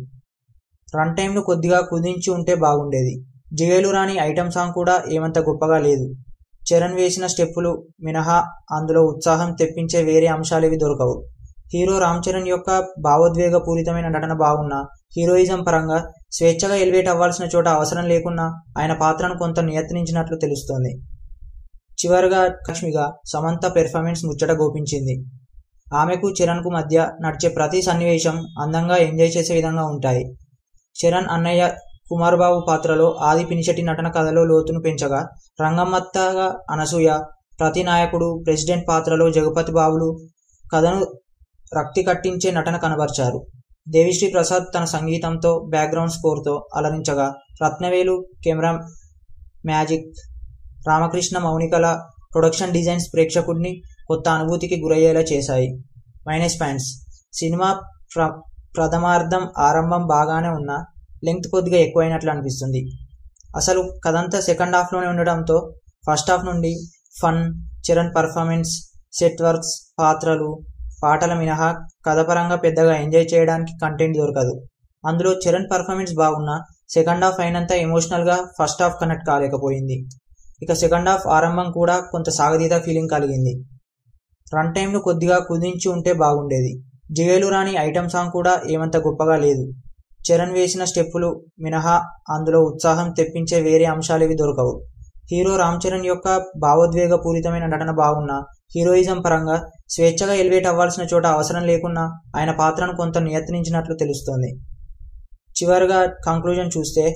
రన్ టైంను కొద్దిగా కుదించి ఉంటే బాగుండేది జిగేలు రాని ఐటమ్ సాంగ్ కూడా ఏమంత గొప్పగా లేదు చరణ్ వేసిన స్టెప్పులు మినహా అందులో ఉత్సాహం తెప్పించే వేరే అంశాలేవి దొరకవు హీరో రామ్ చరణ్ యొక్క భావోద్వేగపూరితమైన నటన బాగున్నా హీరోయిజం పరంగా స్వేచ్ఛగా ఎలివేట్ అవ్వాల్సిన చోట అవసరం లేకున్నా ఆయన పాత్రను కొంత నియత్నించినట్లు తెలుస్తోంది చివరిగా లక్ష్మిగా సమంత పెర్ఫార్మెన్స్ ముచ్చట గోపించింది ఆమెకు చరణ్కు మధ్య నడిచే ప్రతి సన్నివేశం అందంగా ఎంజాయ్ చేసే విధంగా ఉంటాయి చరణ్ అన్నయ్య కుమార్ బాబు పాత్రలో ఆది పినిశెట్టి నటన కథలో లోతును పెంచగా రంగమ్మత్తగా అనసూయ ప్రతి నాయకుడు ప్రెసిడెంట్ పాత్రలో జగపతి బాబులు కథను రక్తి కట్టించే నటన కనబర్చారు దేవిశ్రీ ప్రసాద్ తన సంగీతంతో బ్యాక్గ్రౌండ్ స్కోర్తో అలరించగా రత్నవేలు కెమెరా మ్యాజిక్ రామకృష్ణ మౌనికల ప్రొడక్షన్ డిజైన్స్ ప్రేక్షకుడిని కొత్త అనుభూతికి గురయ్యేలా చేశాయి మైనస్ పాయింట్స్ సినిమా ప్ర ప్రథమార్థం ఆరంభం బాగానే ఉన్నా లెంగ్త్ కొద్దిగా ఎక్కువైనట్లు అనిపిస్తుంది అసలు కథంతా సెకండ్ హాఫ్లోనే ఉండడంతో ఫస్ట్ హాఫ్ నుండి fun Charan performance set works పాత్రలు పాటల మినహా కథపరంగా పెద్దగా ఎంజాయ్ చేయడానికి కంటెంట్ దొరకదు అందులో చరణ్ పర్ఫార్మెన్స్ బాగున్నా సెకండ్ హాఫ్ అయినంత ఎమోషనల్గా ఫస్ట్ హాఫ్ కనెక్ట్ కాలేకపోయింది ఇక సెకండ్ హాఫ్ ఆరంభం కూడా కొంత సాగదీత ఫీలింగ్ కలిగింది రన్ టైంను కొద్దిగా కుదించి ఉంటే బాగుండేది జిగేలు రాని ఐటమ్ సాంగ్ కూడా ఏమంత గొప్పగా లేదు చరణ్ వేసిన స్టెప్పులు మినహా అందులో ఉత్సాహం తెప్పించే వేరే అంశాలేవి దొరకవు హీరో రామ్ చరణ్ యొక్క భావోద్వేగపూరితమైన నటన బాగున్నా హీరోయిజం పరంగా స్వేచ్ఛగా ఎలివేట్ అవ్వాల్సిన చోట అవసరం లేకున్నా ఆయన పాత్రను కొంత నియత్నించినట్లు తెలుస్తోంది చివరిగా కంక్లూజన్ చూస్తే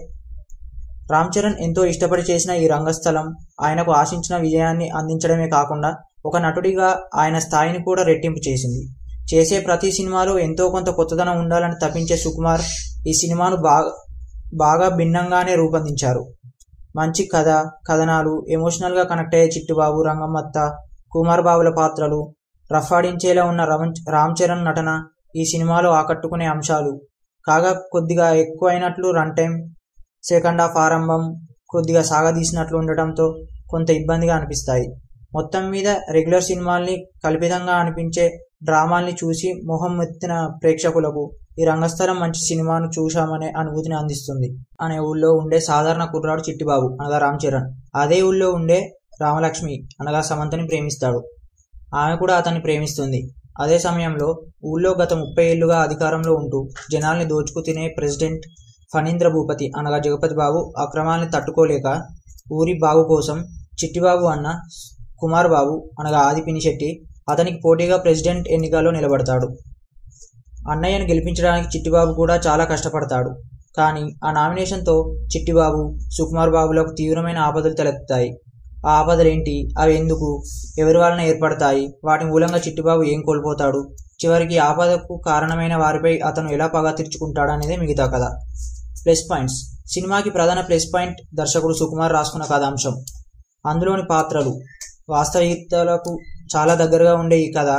రామ్ చరణ్ ఎంతో ఇష్టపడి చేసిన ఈ రంగస్థలం ఆయనకు ఆశించిన విజయాన్ని అందించడమే కాకుండా ఒక నటుడిగా ఆయన స్థాయిని కూడా రెట్టింపు చేసింది చేసే ప్రతి సినిమాలో ఎంతో కొంత కొత్తదనం ఉండాలని తప్పించే సుకుమార్ ఈ సినిమాను బాగా బాగా భిన్నంగానే రూపొందించారు మంచి కథ కథనాలు ఎమోషనల్గా కనెక్ట్ అయ్యే చిట్టుబాబు రంగమ్మత్త కుమార్ బాబుల పాత్రలు రఫాడించేలా ఉన్న రామ్ చరణ్ నటన ఈ సినిమాలో ఆకట్టుకునే అంశాలు కాగా కొద్దిగా ఎక్కువైనట్లు రన్ టైం సెకండ్ హాఫ్ ఆరంభం కొద్దిగా సాగదీసినట్లు ఉండటంతో కొంత ఇబ్బందిగా అనిపిస్తాయి మొత్తం మీద రెగ్యులర్ సినిమాల్ని కల్పితంగా అనిపించే డ్రామాల్ని చూసి మొహం ఎత్తిన ప్రేక్షకులకు ఈ రంగస్థలం మంచి సినిమాను చూశామనే అనుభూతిని అందిస్తుంది అనే ఊళ్ళో ఉండే సాధారణ కుర్రాడు చిట్టిబాబు అనగా రామ్ చరణ్ అదే ఊళ్ళో ఉండే రామలక్ష్మి అనగా సమంతని ప్రేమిస్తాడు ఆమె కూడా అతన్ని ప్రేమిస్తుంది అదే సమయంలో ఊళ్ళో గత ముప్పై ఏళ్లుగా అధికారంలో ఉంటూ జనాల్ని దోచుకు తినే ప్రెసిడెంట్ ఫణీంద్ర భూపతి అనగా జగపతి బాబు అక్రమాల్ని తట్టుకోలేక ఊరి బాగు కోసం చిట్టిబాబు అన్న కుమార్ బాబు అనగా ఆది పినిశెట్టి అతనికి పోటీగా ప్రెసిడెంట్ ఎన్నికల్లో నిలబడతాడు అన్నయ్యను గెలిపించడానికి చిట్టిబాబు కూడా చాలా కష్టపడతాడు కానీ ఆ నామినేషన్తో చిట్టిబాబు సుకుమార్ బాబులకు తీవ్రమైన ఆపదలు తలెత్తుతాయి ఆ ఆపదలేంటి అవి ఎందుకు ఎవరి వలన ఏర్పడతాయి వాటి మూలంగా చిట్టిబాబు ఏం కోల్పోతాడు చివరికి ఆపదకు కారణమైన వారిపై అతను ఎలా పగ తీర్చుకుంటాడు అనేది మిగతా కథ ప్లస్ పాయింట్స్ సినిమాకి ప్రధాన ప్లస్ పాయింట్ దర్శకుడు సుకుమార్ రాసుకున్న కథాంశం అందులోని పాత్రలు వాస్తవికతలకు చాలా దగ్గరగా ఉండే ఈ కథ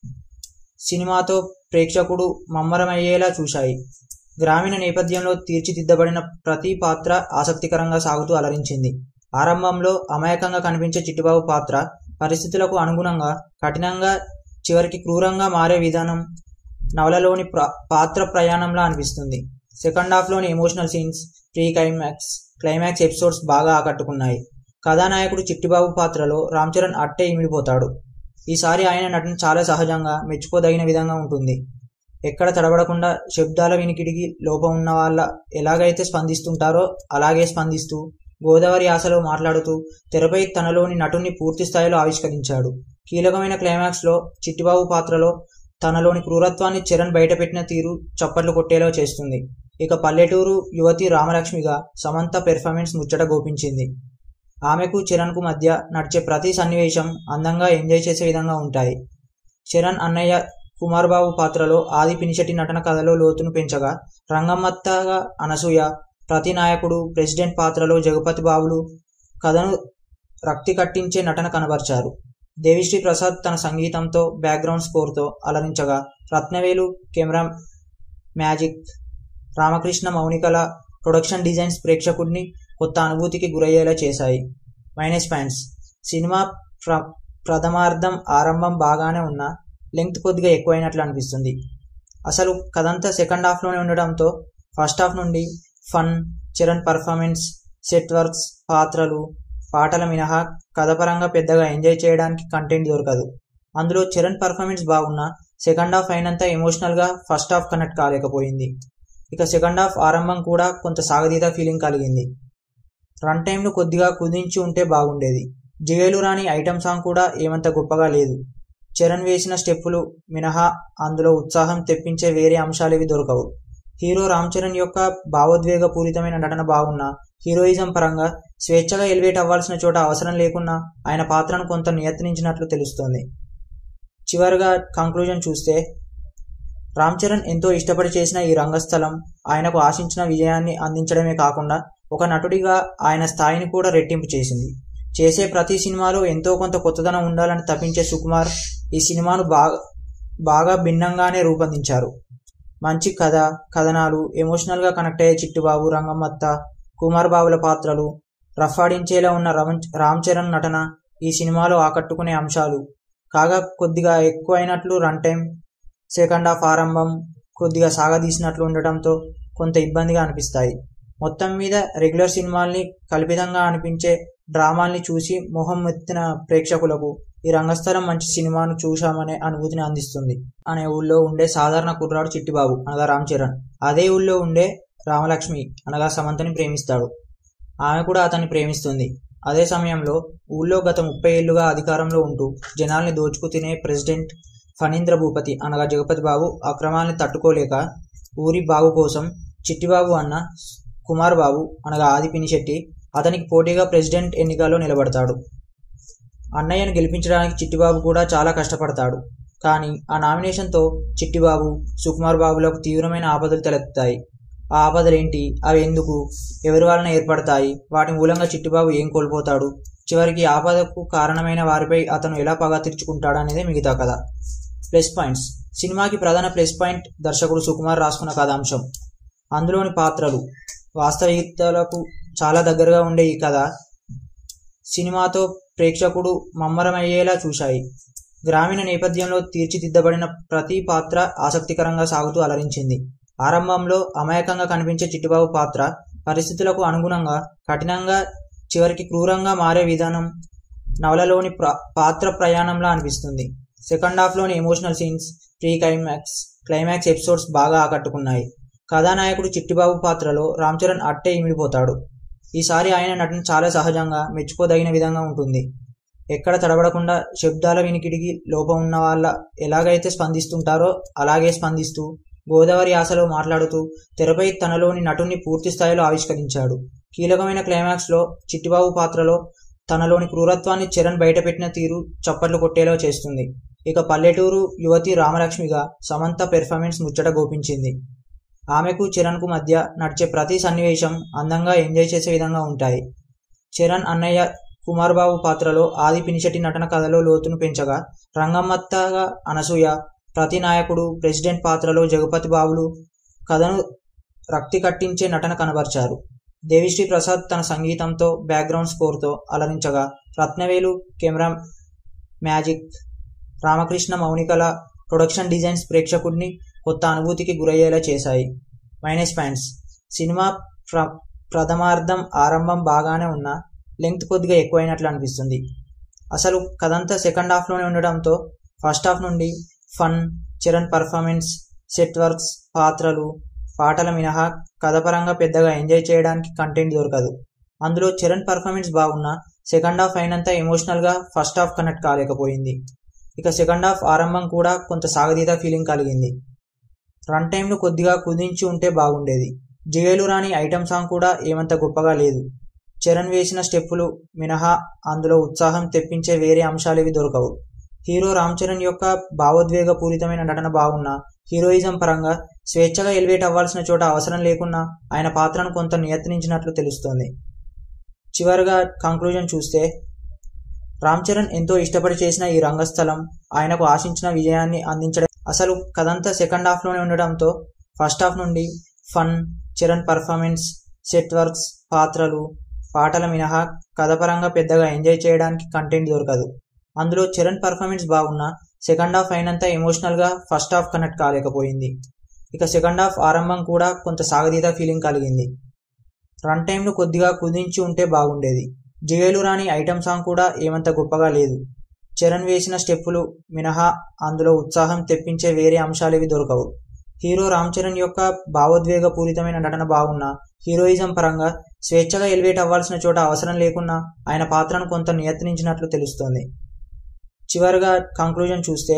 సినిమాతో ప్రేక్షకుడు మమ్మరమయ్యేలా చూశాయి గ్రామీణ నేపథ్యంలో తీర్చిదిద్దబడిన ప్రతి పాత్ర ఆసక్తికరంగా సాగుతూ అలరించింది ఆరంభంలో అమాయకంగా కనిపించే చిట్టిబాబు పాత్ర పరిస్థితులకు అనుగుణంగా కఠినంగా చివరికి క్రూరంగా మారే విధానం నవలలోని పాత్ర ప్రయాణంలా అనిపిస్తుంది సెకండ్ హాఫ్లోని emotional scenes pre climax climax episodes బాగా ఆకట్టుకున్నాయి కథానాయకుడు చిట్టిబాబు పాత్రలో రామ్ చరణ్ అట్టే ఇమిడిపోతాడు ఈసారి ఆయన నటన చాలా సహజంగా మెచ్చుకోదగిన విధంగా ఉంటుంది ఎక్కడ తడబడకుండా శబ్దాల వినికిడికి లోపం ఉన్న వాళ్ళ ఎలాగైతే స్పందిస్తుంటారో అలాగే స్పందిస్తూ గోదావరి ఆశలో మాట్లాడుతూ తెరపై తనలోని నటుని పూర్తి స్థాయిలో ఆవిష్కరించాడు కీలకమైన క్లైమాక్స్లో చిట్టిబాబు పాత్రలో తనలోని క్రూరత్వాన్ని చరణ్ బయటపెట్టిన తీరు చప్పట్లు కొట్టేలా చేస్తుంది ఇక పల్లెటూరు యువతి రామలక్ష్మిగా సమంత పెర్ఫార్మెన్స్ ముచ్చట గోపించింది ఆమెకు చరణ్కు మధ్య నడిచే ప్రతి సన్నివేశం అందంగా ఎంజాయ్ చేసే విధంగా ఉంటాయి చరణ్ అన్నయ్య కుమార్ బాబు పాత్రలో ఆది పినిశెట్టి నటన కథలో లోతును పెంచగా రంగమ్మత్తగా అనసూయ ప్రతి నాయకుడు ప్రెసిడెంట్ పాత్రలో జగపతి బాబులు కథను రక్తి కట్టించే నటన కనబర్చారు దేవిశ్రీ ప్రసాద్ తన సంగీతంతో బ్యాక్గ్రౌండ్ స్కోర్తో అలరించగా రత్నవేలు కెమెరా మ్యాజిక్ రామకృష్ణ మౌనికల ప్రొడక్షన్ డిజైన్స్ ప్రేక్షకుడిని కొత్త అనుభూతికి గురయ్యేలా చేశాయి మైనస్ పాయింట్స్ సినిమా ప్ర ప్రథమార్థం ఆరంభం బాగానే ఉన్నా లెంగ్త్ కొద్దిగా ఎక్కువైనట్లు అనిపిస్తుంది అసలు కథంతా సెకండ్ హాఫ్లోనే ఉండడంతో ఫస్ట్ హాఫ్ నుండి fun Charan performance set works పాత్రలు పాటల మినహా కథపరంగా పెద్దగా ఎంజాయ్ చేయడానికి కంటెంట్ దొరకదు అందులో చరణ్ పర్ఫార్మెన్స్ బాగున్నా సెకండ్ హాఫ్ అయినంత ఎమోషనల్గా ఫస్ట్ హాఫ్ కనెక్ట్ కాలేకపోయింది ఇక సెకండ్ హాఫ్ ఆరంభం కూడా కొంత సాగదీత ఫీలింగ్ కలిగింది రన్ టైంను కొద్దిగా కుదించి ఉంటే బాగుండేది జిగేలు రాని ఐటమ్ సాంగ్ కూడా ఏమంత గొప్పగా లేదు చరణ్ వేసిన స్టెప్పులు మినహా అందులో ఉత్సాహం తెప్పించే వేరే అంశాలేవి దొరకవు హీరో రామ్ చరణ్ యొక్క భావోద్వేగ పూరితమైన నటన బాగున్నా హీరోయిజం పరంగా స్వేచ్ఛగా ఎలివేట్ అవ్వాల్సిన చోట అవసరం లేకున్నా ఆయన పాత్రను కొంత నియత్నించినట్లు తెలుస్తోంది చివరిగా కంక్లూజన్ చూస్తే రామ్ చరణ్ ఎంతో ఇష్టపడి చేసిన ఈ రంగస్థలం ఆయనకు ఆశించిన విజయాన్ని అందించడమే కాకుండా ఒక నటుడిగా ఆయన స్థాయిని కూడా రెట్టింపు చేసింది చేసే ప్రతి సినిమాలో ఎంతో కొంత కొత్తదనం ఉండాలని తప్పించే సుకుమార్ ఈ సినిమాను బాగా బాగా భిన్నంగానే రూపొందించారు మంచి కథ కథనాలు ఎమోషనల్గా కనెక్ట్ అయ్యే చిట్టుబాబు రంగమ్మత్త కుమార్ బాబుల పాత్రలు రఫాడించేలా ఉన్న రామ్ చరణ్ నటన ఈ సినిమాలో ఆకట్టుకునే అంశాలు కాగా కొద్దిగా ఎక్కువైనట్లు రన్ టైం సెకండ్ హాఫ్ ఆరంభం కొద్దిగా సాగదీసినట్లు ఉండటంతో కొంత ఇబ్బందిగా అనిపిస్తాయి మొత్తం మీద రెగ్యులర్ సినిమాల్ని కల్పితంగా అనిపించే డ్రామాల్ని చూసి మొహం ఎత్తిన ప్రేక్షకులకు ఈ రంగస్థలం మంచి సినిమాను చూశామనే అనుభూతిని అందిస్తుంది అనే ఊళ్ళో ఉండే సాధారణ కుర్రాడు చిట్టిబాబు అనగా రామ్ చరణ్ అదే ఊళ్ళో ఉండే రామలక్ష్మి అనగా సమంతని ప్రేమిస్తాడు ఆమె కూడా అతన్ని ప్రేమిస్తుంది అదే సమయంలో ఊళ్ళో గత ముప్పై ఏళ్లుగా అధికారంలో ఉంటూ జనాల్ని దోచుకు తినే ప్రెసిడెంట్ ఫణీంద్ర భూపతి అనగా జగపతి బాబు అక్రమాల్ని తట్టుకోలేక ఊరి బాగు కోసం చిట్టిబాబు అన్న కుమార్ బాబు అనగా ఆది పినిశెట్టి అతనికి పోటీగా ప్రెసిడెంట్ ఎన్నికల్లో నిలబడతాడు అన్నయ్యను గెలిపించడానికి చిట్టిబాబు కూడా చాలా కష్టపడతాడు కానీ ఆ నామినేషన్తో చిట్టిబాబు సుకుమార్ బాబులకు తీవ్రమైన ఆపదలు తలెత్తుతాయి ఆ ఆపదలేంటి అవి ఎందుకు ఎవరి వలన ఏర్పడతాయి వాటి మూలంగా చిట్టిబాబు ఏం కోల్పోతాడు చివరికి ఆపదకు కారణమైన వారిపై అతను ఎలా పగ తీర్చుకుంటాడు అనేది మిగతా కథ ప్లస్ పాయింట్స్ సినిమాకి ప్రధాన ప్లస్ పాయింట్ దర్శకుడు సుకుమార్ రాసుకున్న కథాంశం అందులోని పాత్రలు వాస్తవికతలకు చాలా దగ్గరగా ఉండే ఈ కథ సినిమాతో ప్రేక్షకుడు మమ్మరమయ్యేలా చూశాయి గ్రామీణ నేపథ్యంలో తీర్చిదిద్దబడిన ప్రతి పాత్ర ఆసక్తికరంగా సాగుతూ అలరించింది ఆరంభంలో అమాయకంగా కనిపించే చిట్టిబాబు పాత్ర పరిస్థితులకు అనుగుణంగా కఠినంగా చివరికి క్రూరంగా మారే విధానం నవలలోని ప్ర పాత్ర ప్రయాణంలా అనిపిస్తుంది సెకండ్ హాఫ్లోని emotional scenes pre climax climax episodes బాగా ఆకట్టుకున్నాయి కథానాయకుడు చిట్టిబాబు పాత్రలో రామ్ చరణ్ అట్టే ఇమిడిపోతాడు ఈసారి ఆయన నటన చాలా సహజంగా మెచ్చుకోదగిన విధంగా ఉంటుంది ఎక్కడ తడబడకుండా శబ్దాల వినికిడికి లోపం ఉన్న వాళ్ళ ఎలాగైతే స్పందిస్తుంటారో అలాగే స్పందిస్తూ గోదావరి ఆశలో మాట్లాడుతూ తెరపై తనలోని నటుని పూర్తి స్థాయిలో ఆవిష్కరించాడు కీలకమైన క్లైమాక్స్లో చిట్టిబాబు పాత్రలో తనలోని క్రూరత్వాన్ని చరణ్ బయటపెట్టిన తీరు చప్పట్లు కొట్టేలా చేస్తుంది ఇక పల్లెటూరు యువతి రామలక్ష్మిగా సమంత పెర్ఫార్మెన్స్ ముచ్చట గోపించింది ఆమెకు చరణ్కు మధ్య నడిచే ప్రతి సన్నివేశం అందంగా ఎంజాయ్ చేసే విధంగా ఉంటాయి చరణ్ అన్నయ్య కుమార్ బాబు పాత్రలో ఆది పినిశెట్టి నటన కథలో లోతును పెంచగా రంగమ్మత్తగా అనసూయ ప్రతి నాయకుడు ప్రెసిడెంట్ పాత్రలో జగపతి బాబులు కథను రక్తి కట్టించే నటన కనబర్చారు దేవిశ్రీ ప్రసాద్ తన సంగీతంతో బ్యాక్గ్రౌండ్ స్కోర్తో అలరించగా రత్నవేలు కెమెరా మ్యాజిక్ రామకృష్ణ మౌనికల ప్రొడక్షన్ డిజైన్స్ ప్రేక్షకుడిని కొత్త అనుభూతికి గురయ్యేలా చేశాయి మైనస్ పాయింట్స్ సినిమా ప్ర ప్రథమార్థం ఆరంభం బాగానే ఉన్నా లెంగ్త్ కొద్దిగా ఎక్కువైనట్లు అనిపిస్తుంది అసలు కథంతా సెకండ్ హాఫ్లోనే ఉండడంతో ఫస్ట్ హాఫ్ నుండి fun Charan performance set works పాత్రలు పాటల మినహా కథపరంగా పెద్దగా ఎంజాయ్ చేయడానికి కంటెంట్ దొరకదు అందులో చరణ్ పర్ఫార్మెన్స్ బాగున్నా సెకండ్ హాఫ్ అయినంత ఎమోషనల్గా ఫస్ట్ హాఫ్ కనెక్ట్ కాలేకపోయింది ఇక సెకండ్ హాఫ్ ఆరంభం కూడా కొంత సాగదీత ఫీలింగ్ కలిగింది రన్ టైంను కొద్దిగా కుదించి ఉంటే బాగుండేది జిగేలు రాని ఐటమ్ సాంగ్ కూడా ఏమంత గొప్పగా లేదు చరణ్ వేసిన స్టెప్పులు మినహా అందులో ఉత్సాహం తెప్పించే వేరే అంశాలేవి దొరకవు హీరో రామ్ చరణ్ యొక్క భావోద్వేగపూరితమైన నటన బాగున్నా హీరోయిజం పరంగా స్వేచ్ఛగా ఎలివేట్ అవ్వాల్సిన చోట అవసరం లేకున్నా ఆయన పాత్రను కొంత నియత్నించినట్లు తెలుస్తోంది చివరిగా కంక్లూజన్ చూస్తే రామ్ చరణ్ ఎంతో ఇష్టపడి చేసిన ఈ రంగస్థలం ఆయనకు ఆశించిన విజయాన్ని అందించడం అసలు కథంతా సెకండ్ హాఫ్లోనే ఉండడంతో ఫస్ట్ హాఫ్ నుండి fun Charan performance set works పాత్రలు పాటల మినహా కథపరంగా పెద్దగా ఎంజాయ్ చేయడానికి కంటెంట్ దొరకదు అందులో చరణ్ పర్ఫార్మెన్స్ బాగున్నా సెకండ్ హాఫ్ అయినంత ఎమోషనల్గా ఫస్ట్ హాఫ్ కనెక్ట్ కాలేకపోయింది ఇక సెకండ్ హాఫ్ ఆరంభం కూడా కొంత సాగదీత ఫీలింగ్ కలిగింది రన్ టైంను కొద్దిగా కుదించి ఉంటే బాగుండేది జిగేలు రాని ఐటమ్ సాంగ్ కూడా ఏమంత గొప్పగా లేదు చరణ్ వేసిన స్టెప్పులు మినహా అందులో ఉత్సాహం తెప్పించే వేరే అంశాలేవి దొరకవు హీరో రామ్ చరణ్ యొక్క భావోద్వేగపూరితమైన నటన బాగున్నా హీరోయిజం పరంగా స్వేచ్ఛగా ఎలివేట్ అవ్వాల్సిన చోట అవసరం లేకున్నా ఆయన పాత్రను కొంత నియత్నించినట్లు తెలుస్తోంది చివరిగా కంక్లూజన్ చూస్తే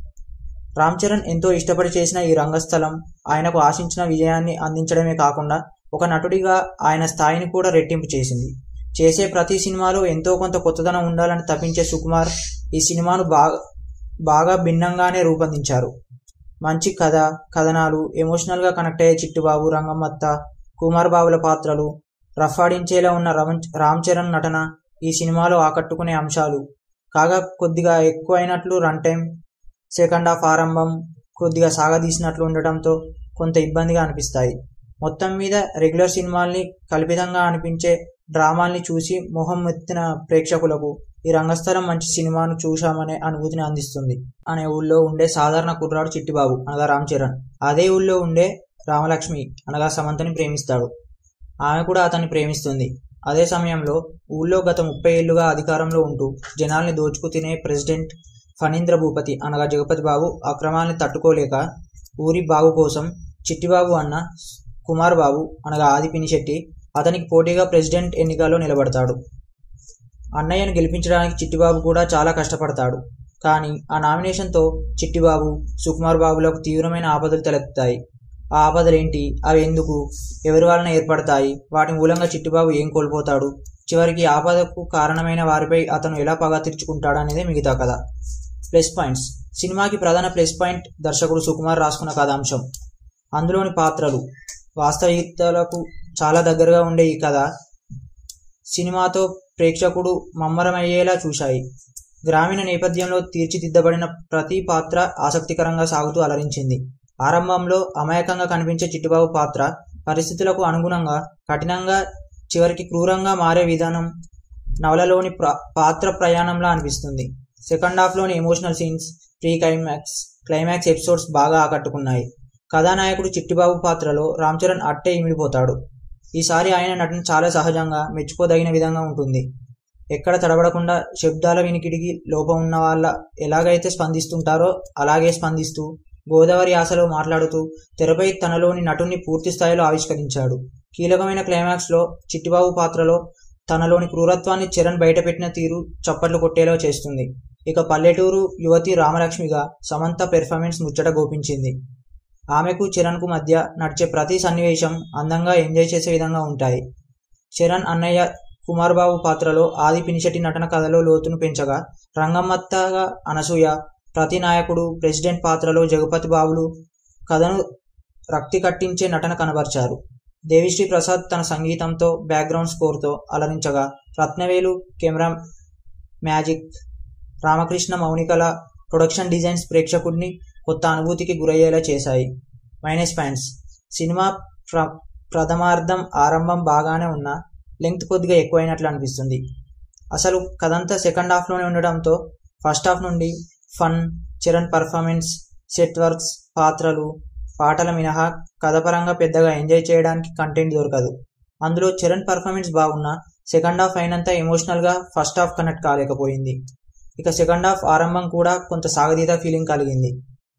రామ్ చరణ్ ఎంతో ఇష్టపడి చేసిన ఈ రంగస్థలం ఆయనకు ఆశించిన విజయాన్ని అందించడమే కాకుండా ఒక నటుడిగా ఆయన స్థాయిని కూడా రెట్టింపు చేసింది చేసే ప్రతి సినిమాలో ఎంతో కొంత కొత్తదనం ఉండాలని తప్పించే సుకుమార్ ఈ సినిమాను బాగా బాగా భిన్నంగానే రూపొందించారు మంచి కథ కథనాలు ఎమోషనల్గా కనెక్ట్ అయ్యే చిట్టుబాబు రంగమ్మత్త కుమార్ బాబుల పాత్రలు రఫాడించేలా ఉన్న రామ్ చరణ్ నటన ఈ సినిమాలో ఆకట్టుకునే అంశాలు కాగా కొద్దిగా ఎక్కువైనట్లు రన్ టైం సెకండ్ హాఫ్ ఆరంభం కొద్దిగా సాగదీసినట్లు ఉండటంతో కొంత ఇబ్బందిగా అనిపిస్తాయి మొత్తం మీద రెగ్యులర్ సినిమాల్ని కల్పితంగా అనిపించే డ్రామాల్ని చూసి మొహం ఎత్తిన ప్రేక్షకులకు ఈ రంగస్థలం మంచి సినిమాను చూశామనే అనుభూతిని అందిస్తుంది అనే ఊళ్ళో ఉండే సాధారణ కుర్రాడు చిట్టిబాబు అనగా రామ్ చరణ్ అదే ఊళ్ళో ఉండే రామలక్ష్మి అనగా సమంతని ప్రేమిస్తాడు ఆమె కూడా అతన్ని ప్రేమిస్తుంది అదే సమయంలో ఊళ్ళో గత ముప్పై ఏళ్లుగా అధికారంలో ఉంటూ జనాల్ని దోచుకు తినే ప్రెసిడెంట్ ఫణీంద్ర భూపతి అనగా జగపతి బాబు అక్రమాల్ని తట్టుకోలేక ఊరి బాగు కోసం చిట్టిబాబు అన్న కుమార్ బాబు అనగా ఆది పినిశెట్టి అతనికి పోటీగా ప్రెసిడెంట్ ఎన్నికల్లో నిలబడతాడు అన్నయ్యను గెలిపించడానికి చిట్టిబాబు కూడా చాలా కష్టపడతాడు కానీ ఆ నామినేషన్తో చిట్టిబాబు సుకుమార్ బాబులకు తీవ్రమైన ఆపదలు తలెత్తుతాయి ఆ ఆపదలేంటి అవి ఎందుకు ఎవరి వలన ఏర్పడతాయి వాటి మూలంగా చిట్టిబాబు ఏం కోల్పోతాడు చివరికి ఆపదకు కారణమైన వారిపై అతను ఎలా పగ తీర్చుకుంటాడు అనేది మిగతా కథ ప్లస్ పాయింట్స్ సినిమాకి ప్రధాన ప్లస్ పాయింట్ దర్శకుడు సుకుమార్ రాసుకున్న కథాంశం అందులోని పాత్రలు వాస్తవికతలకు చాలా దగ్గరగా ఉండే ఈ కథ సినిమాతో ప్రేక్షకుడు మమ్మరమయ్యేలా చూశాయి గ్రామీణ నేపథ్యంలో తీర్చిదిద్దబడిన ప్రతి పాత్ర ఆసక్తికరంగా సాగుతూ అలరించింది ఆరంభంలో అమాయకంగా కనిపించే చిట్టిబాబు పాత్ర పరిస్థితులకు అనుగుణంగా కఠినంగా చివరికి క్రూరంగా మారే విధానం నవలలోని ప్ర పాత్ర ప్రయాణంలా అనిపిస్తుంది సెకండ్ హాఫ్లోని emotional scenes pre climax climax episodes బాగా ఆకట్టుకున్నాయి కథానాయకుడు చిట్టిబాబు పాత్రలో రామ్ చరణ్ అట్టే ఇమిడిపోతాడు ఈసారి ఆయన నటన చాలా సహజంగా మెచ్చుకోదగిన విధంగా ఉంటుంది ఎక్కడ తడబడకుండా శబ్దాల వినికిడికి లోపం ఉన్న వాళ్ళ ఎలాగైతే స్పందిస్తుంటారో అలాగే స్పందిస్తూ గోదావరి ఆశలో మాట్లాడుతూ తెరపై తనలోని నటుని పూర్తి స్థాయిలో ఆవిష్కరించాడు కీలకమైన క్లైమాక్స్లో చిట్టిబాబు పాత్రలో తనలోని క్రూరత్వాన్ని చరణ్ బయటపెట్టిన తీరు చప్పట్లు కొట్టేలా చేస్తుంది ఇక పల్లెటూరు యువతి రామలక్ష్మిగా సమంత పెర్ఫార్మెన్స్ ముచ్చట గోపించింది ఆమెకు చరణ్కు మధ్య నడిచే ప్రతి సన్నివేశం అందంగా ఎంజాయ్ చేసే విధంగా ఉంటాయి చరణ్ అన్నయ్య కుమార్ బాబు పాత్రలో ఆది పినిశెట్టి నటన కథలో లోతును పెంచగా రంగమ్మత్తగా అనసూయ ప్రతి నాయకుడు ప్రెసిడెంట్ పాత్రలో జగపతి బాబులు కథను రక్తి కట్టించే నటన కనబర్చారు దేవిశ్రీ ప్రసాద్ తన సంగీతంతో బ్యాక్గ్రౌండ్ స్కోర్తో అలరించగా రత్నవేలు కెమెరా మ్యాజిక్ రామకృష్ణ మౌనికల ప్రొడక్షన్ డిజైన్స్ ప్రేక్షకుడిని కొత్త అనుభూతికి గురయ్యేలా చేశాయి మైనస్ పాయింట్స్ సినిమా ప్ర ప్రథమార్థం ఆరంభం బాగానే ఉన్నా లెంగ్త్ కొద్దిగా ఎక్కువైనట్లు అనిపిస్తుంది అసలు కథంతా సెకండ్ హాఫ్లోనే ఉండడంతో ఫస్ట్ హాఫ్ నుండి fun Charan performance set works పాత్రలు పాటల మినహా కథపరంగా పెద్దగా ఎంజాయ్ చేయడానికి కంటెంట్ దొరకదు అందులో చరణ్ పర్ఫార్మెన్స్ బాగున్నా సెకండ్ హాఫ్ అయినంత ఎమోషనల్గా ఫస్ట్ హాఫ్ కనెక్ట్ కాలేకపోయింది ఇక సెకండ్ హాఫ్ ఆరంభం కూడా కొంత సాగదీత ఫీలింగ్ కలిగింది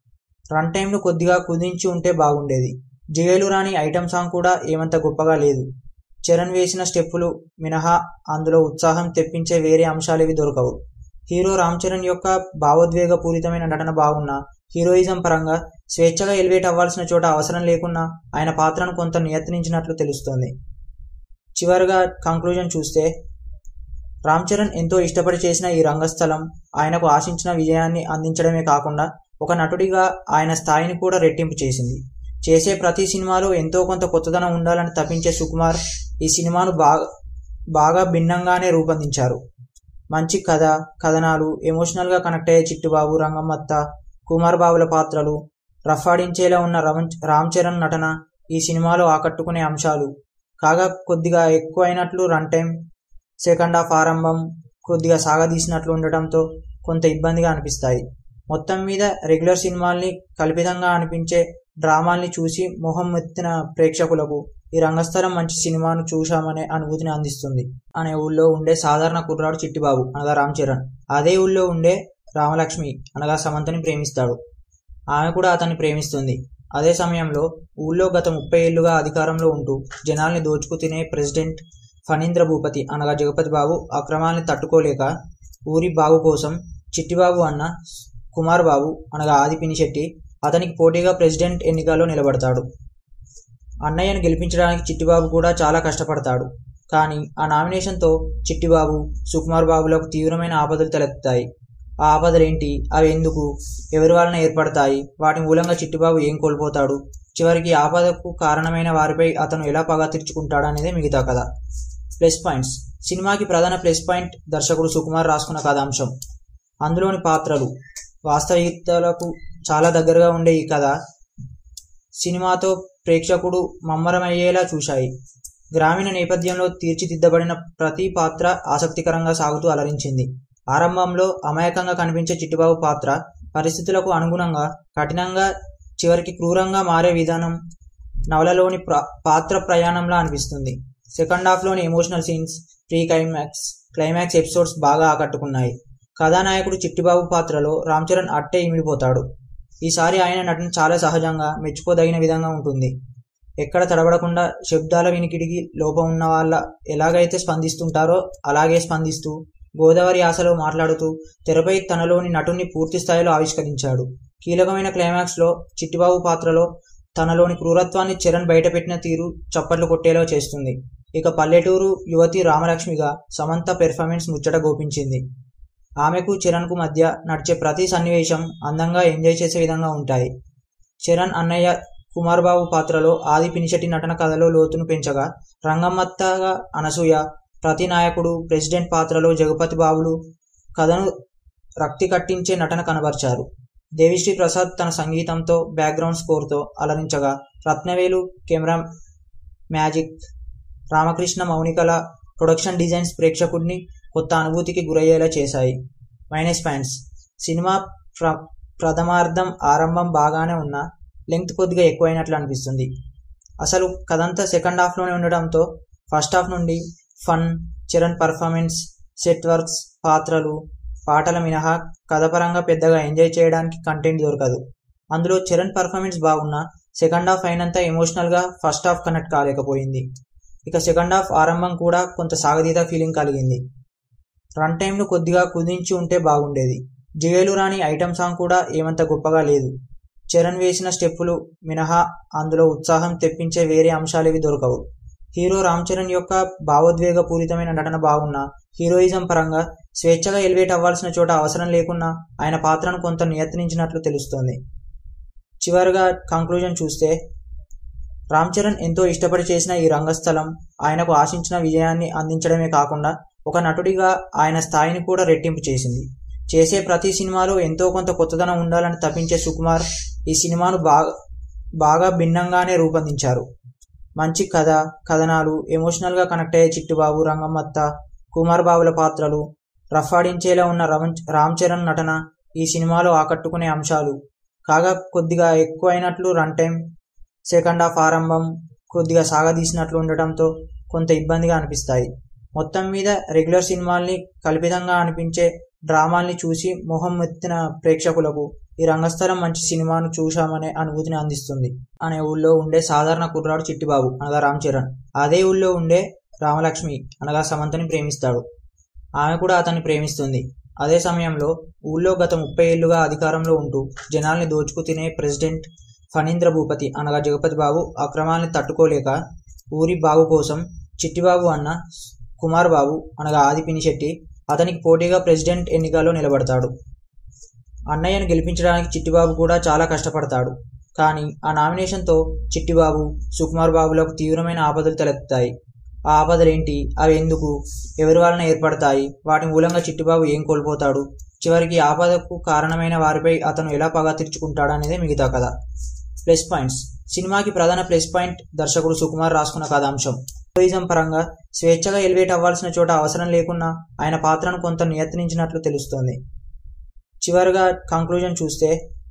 రన్ టైంను కొద్దిగా కుదించి ఉంటే బాగుండేది జిగేలు రాని ఐటమ్ సాంగ్ కూడా ఏమంత గొప్పగా లేదు చరణ్ వేసిన స్టెప్పులు మినహా అందులో ఉత్సాహం తెప్పించే వేరే అంశాలేవి దొరకవు హీరో రామ్ చరణ్ యొక్క భావోద్వేగ పూరితమైన నటన బాగున్నా హీరోయిజం పరంగా స్వేచ్ఛగా ఎలివేట్ అవ్వాల్సిన చోట అవసరం లేకున్నా ఆయన పాత్రను కొంత నియత్నించినట్లు తెలుస్తోంది చివరిగా కంక్లూజన్ చూస్తే రామ్ చరణ్ ఎంతో ఇష్టపడి చేసిన ఈ రంగస్థలం ఆయనకు ఆశించిన విజయాన్ని అందించడమే కాకుండా ఒక నటుడిగా ఆయన స్థాయిని కూడా రెట్టింపు చేసింది చేసే ప్రతి సినిమాలో ఎంతో కొంత కొత్తదనం ఉండాలని తప్పించే సుకుమార్ ఈ సినిమాను బాగా బాగా భిన్నంగానే రూపొందించారు మంచి కథ కథనాలు ఎమోషనల్గా కనెక్ట్ అయ్యే చిట్టుబాబు రంగమ్మత్త కుమార్ బాబుల పాత్రలు రఫాడించేలా ఉన్న రమన్ రామ్ చరణ్ నటన ఈ సినిమాలో ఆకట్టుకునే అంశాలు కాగా కొద్దిగా ఎక్కువైనట్లు రన్ టైం సెకండ్ హాఫ్ ఆరంభం కొద్దిగా సాగదీసినట్లు ఉండటంతో కొంత ఇబ్బందిగా అనిపిస్తాయి మొత్తం మీద రెగ్యులర్ సినిమాల్ని కల్పితంగా అనిపించే డ్రామాల్ని చూసి మొహం ఎత్తిన ప్రేక్షకులకు ఈ రంగస్థలం మంచి సినిమాను చూశామనే అనుభూతిని అందిస్తుంది అనే ఊళ్ళో ఉండే సాధారణ కుర్రాడు చిట్టిబాబు అనగా రామ్ చరణ్ అదే ఊళ్ళో ఉండే రామలక్ష్మి అనగా సమంతని ప్రేమిస్తాడు ఆమె కూడా అతన్ని ప్రేమిస్తుంది అదే సమయంలో ఊళ్ళో గత ముప్పై ఏళ్లుగా అధికారంలో ఉంటూ జనాల్ని దోచుకు తినే ప్రెసిడెంట్ ఫణీంద్ర భూపతి అనగా జగపతి బాబు అక్రమాల్ని తట్టుకోలేక ఊరి బాగు కోసం చిట్టిబాబు అన్న కుమార్ బాబు అనగా ఆది పినిశెట్టి అతనికి పోటీగా ప్రెసిడెంట్ ఎన్నికల్లో నిలబడతాడు అన్నయ్యను గెలిపించడానికి చిట్టిబాబు కూడా చాలా కష్టపడతాడు కానీ ఆ నామినేషన్తో చిట్టిబాబు సుకుమార్ బాబులకు తీవ్రమైన ఆపదలు తలెత్తుతాయి ఆ ఆపదలేంటి అవి ఎందుకు ఎవరి వలన ఏర్పడతాయి వాటి మూలంగా చిట్టిబాబు ఏం కోల్పోతాడు చివరికి ఆపదకు కారణమైన వారిపై అతను ఎలా పగ తీర్చుకుంటాడు అనేది మిగతా కథ ప్లస్ పాయింట్స్ సినిమాకి ప్రధాన ప్లస్ పాయింట్ దర్శకుడు సుకుమార్ రాసుకున్న కథాంశం అందులోని పాత్రలు వాస్తవికతలకు చాలా దగ్గరగా ఉండే ఈ కథ సినిమాతో ప్రేక్షకుడు మమ్మరమయ్యేలా చూశాయి గ్రామీణ నేపథ్యంలో తీర్చిదిద్దబడిన ప్రతి పాత్ర ఆసక్తికరంగా సాగుతూ అలరించింది ఆరంభంలో అమాయకంగా కనిపించే చిట్టిబాబు పాత్ర పరిస్థితులకు అనుగుణంగా కఠినంగా చివరికి క్రూరంగా మారే విధానం నవలలోని ప్ర పాత్ర ప్రయాణంలా అనిపిస్తుంది సెకండ్ హాఫ్లోని emotional scenes pre climax climax episodes బాగా ఆకట్టుకున్నాయి కథానాయకుడు చిట్టిబాబు పాత్రలో రామ్ చరణ్ అట్టే ఇమిడిపోతాడు ఈసారి ఆయన నటన చాలా సహజంగా మెచ్చుకోదగిన విధంగా ఉంటుంది ఎక్కడ తడబడకుండా శబ్దాల వినికిడికి లోపం ఉన్న వాళ్ళ ఎలాగైతే స్పందిస్తుంటారో అలాగే స్పందిస్తూ గోదావరి ఆశలో మాట్లాడుతూ తెరపై తనలోని నటుని పూర్తి స్థాయిలో ఆవిష్కరించాడు కీలకమైన క్లైమాక్స్లో చిట్టిబాబు పాత్రలో తనలోని క్రూరత్వాన్ని చరణ్ బయటపెట్టిన తీరు చప్పట్లు కొట్టేలా చేస్తుంది ఇక పల్లెటూరు యువతి రామలక్ష్మిగా సమంత పెర్ఫార్మెన్స్ ముచ్చట గోపించింది ఆమెకు చరణ్కు మధ్య నడిచే ప్రతి సన్నివేశం అందంగా ఎంజాయ్ చేసే విధంగా ఉంటాయి చరణ్ అన్నయ్య కుమార్ బాబు పాత్రలో ఆది పినిశెట్టి నటన కథలో లోతును పెంచగా రంగమ్మత్తగా అనసూయ ప్రతినాయకుడు ప్రెసిడెంట్ పాత్రలో జగపతి బాబులు కథను రక్తి కట్టించే నటన కనబర్చారు దేవిశ్రీ ప్రసాద్ తన సంగీతంతో బ్యాక్గ్రౌండ్ స్కోర్తో అలరించగా రత్నవేలు కెమెరా మ్యాజిక్ రామకృష్ణ మౌనికల ప్రొడక్షన్ డిజైన్స్ ప్రేక్షకుడిని కొత్త అనుభూతికి గురయ్యేలా చేశాయి మైనస్ పాయింట్స్ సినిమా ప్ర ప్రథమార్థం ఆరంభం బాగానే ఉన్నా లెంగ్త్ కొద్దిగా ఎక్కువైనట్లు అనిపిస్తుంది అసలు కథంతా సెకండ్ హాఫ్లోనే ఉండడంతో ఫస్ట్ హాఫ్ నుండి fun Charan performance set works పాత్రలు పాటల మినహా కథపరంగా పెద్దగా ఎంజాయ్ చేయడానికి కంటెంట్ దొరకదు అందులో చరణ్ పర్ఫార్మెన్స్ బాగున్నా సెకండ్ హాఫ్ అయినంత ఎమోషనల్గా ఫస్ట్ హాఫ్ కనెక్ట్ కాలేకపోయింది ఇక సెకండ్ హాఫ్ ఆరంభం కూడా కొంత సాగతీత ఫీలింగ్ కలిగింది రన్ టైంను కొద్దిగా కుదించి ఉంటే బాగుండేది జిగేలు రాని ఐటమ్ సాంగ్ కూడా ఏమంత గొప్పగా లేదు చరణ్ వేసిన స్టెప్పులు మినహా అందులో ఉత్సాహం తెప్పించే వేరే అంశాలేవి దొరకవు హీరో రామ్ చరణ్ యొక్క భావోద్వేగపూరితమైన నటన బాగున్నా హీరోయిజం పరంగా స్వేచ్ఛగా ఎలివేట్ అవ్వాల్సిన చోట అవసరం లేకున్నా ఆయన పాత్రను కొంత నియత్నించినట్లు తెలుస్తోంది చివరిగా కంక్లూజన్ చూస్తే రామ్ చరణ్ ఎంతో ఇష్టపడి చేసిన ఈ రంగస్థలం ఆయనకు ఆశించిన విజయాన్ని అందించడమే కాకుండా ఒక నటుడిగా ఆయన స్థాయిని కూడా రెట్టింపు చేసింది చేసే ప్రతి సినిమాలో ఎంతో కొంత కొత్తదనం ఉండాలని తప్పించే సుకుమార్ ఈ సినిమాను బాగా బాగా భిన్నంగానే రూపొందించారు మంచి కథ కథనాలు ఎమోషనల్గా కనెక్ట్ అయ్యే చిట్టుబాబు రంగమ్మత్త కుమార్ బాబుల పాత్రలు రఫాడించేలా ఉన్న రమన్ రామ్ చరణ్ నటన ఈ సినిమాలో ఆకట్టుకునే అంశాలు కాగా కొద్దిగా ఎక్కువైనట్లు రన్ టైం సెకండ్ హాఫ్ ఆరంభం కొద్దిగా సాగదీసినట్లు ఉండటంతో కొంత ఇబ్బందిగా అనిపిస్తాయి మొత్తం మీద రెగ్యులర్ సినిమాల్ని కల్పితంగా అనిపించే డ్రామాల్ని చూసి మొహం ఎత్తిన ప్రేక్షకులకు ఈ రంగస్థలం మంచి సినిమాను చూశామనే అనుభూతిని అందిస్తుంది అనే ఊళ్ళో ఉండే సాధారణ కుర్రాడు చిట్టిబాబు అనగా రామ్ చరణ్ అదే ఊళ్ళో ఉండే రామలక్ష్మి అనగా సమంతని ప్రేమిస్తాడు ఆమె కూడా అతన్ని ప్రేమిస్తుంది అదే సమయంలో ఊళ్ళో గత ముప్పై ఏళ్లుగా అధికారంలో ఉంటూ జనాల్ని దోచుకు తినే ప్రెసిడెంట్ ఫణీంద్ర భూపతి అనగా జగపతి బాబు అక్రమాల్ని తట్టుకోలేక ఊరి బాగు కోసం చిట్టిబాబు అన్న కుమార్ బాబు అనగా ఆది పినిశెట్టి అతనికి పోటీగా ప్రెసిడెంట్ ఎన్నికల్లో నిలబడతాడు అన్నయ్యను గెలిపించడానికి చిట్టిబాబు కూడా చాలా కష్టపడతాడు కానీ ఆ నామినేషన్తో చిట్టిబాబు సుకుమార్ బాబులకు తీవ్రమైన ఆపదలు తలెత్తుతాయి ఆ ఆపదలేంటి అవి ఎందుకు ఎవరి వలన ఏర్పడతాయి వాటి మూలంగా చిట్టిబాబు ఏం కోల్పోతాడు చివరికి ఆపదకు కారణమైన వారిపై అతను ఎలా పగ తీర్చుకుంటాడనేదే మిగతా కథ ప్లస్ పాయింట్స్ సినిమాకి ప్రధాన ప్లస్ పాయింట్ దర్శకుడు సుకుమార్ రాసుకున్న కథాంశం హీరోయిజం పరంగా స్వేచ్ఛగా ఎలివేట్ అవ్వాల్సిన చోట అవసరం లేకున్నా ఆయన పాత్రను కొంత నియత్నించినట్లు తెలుస్తోంది చివరిగా కంక్లూజన్ చూస్తే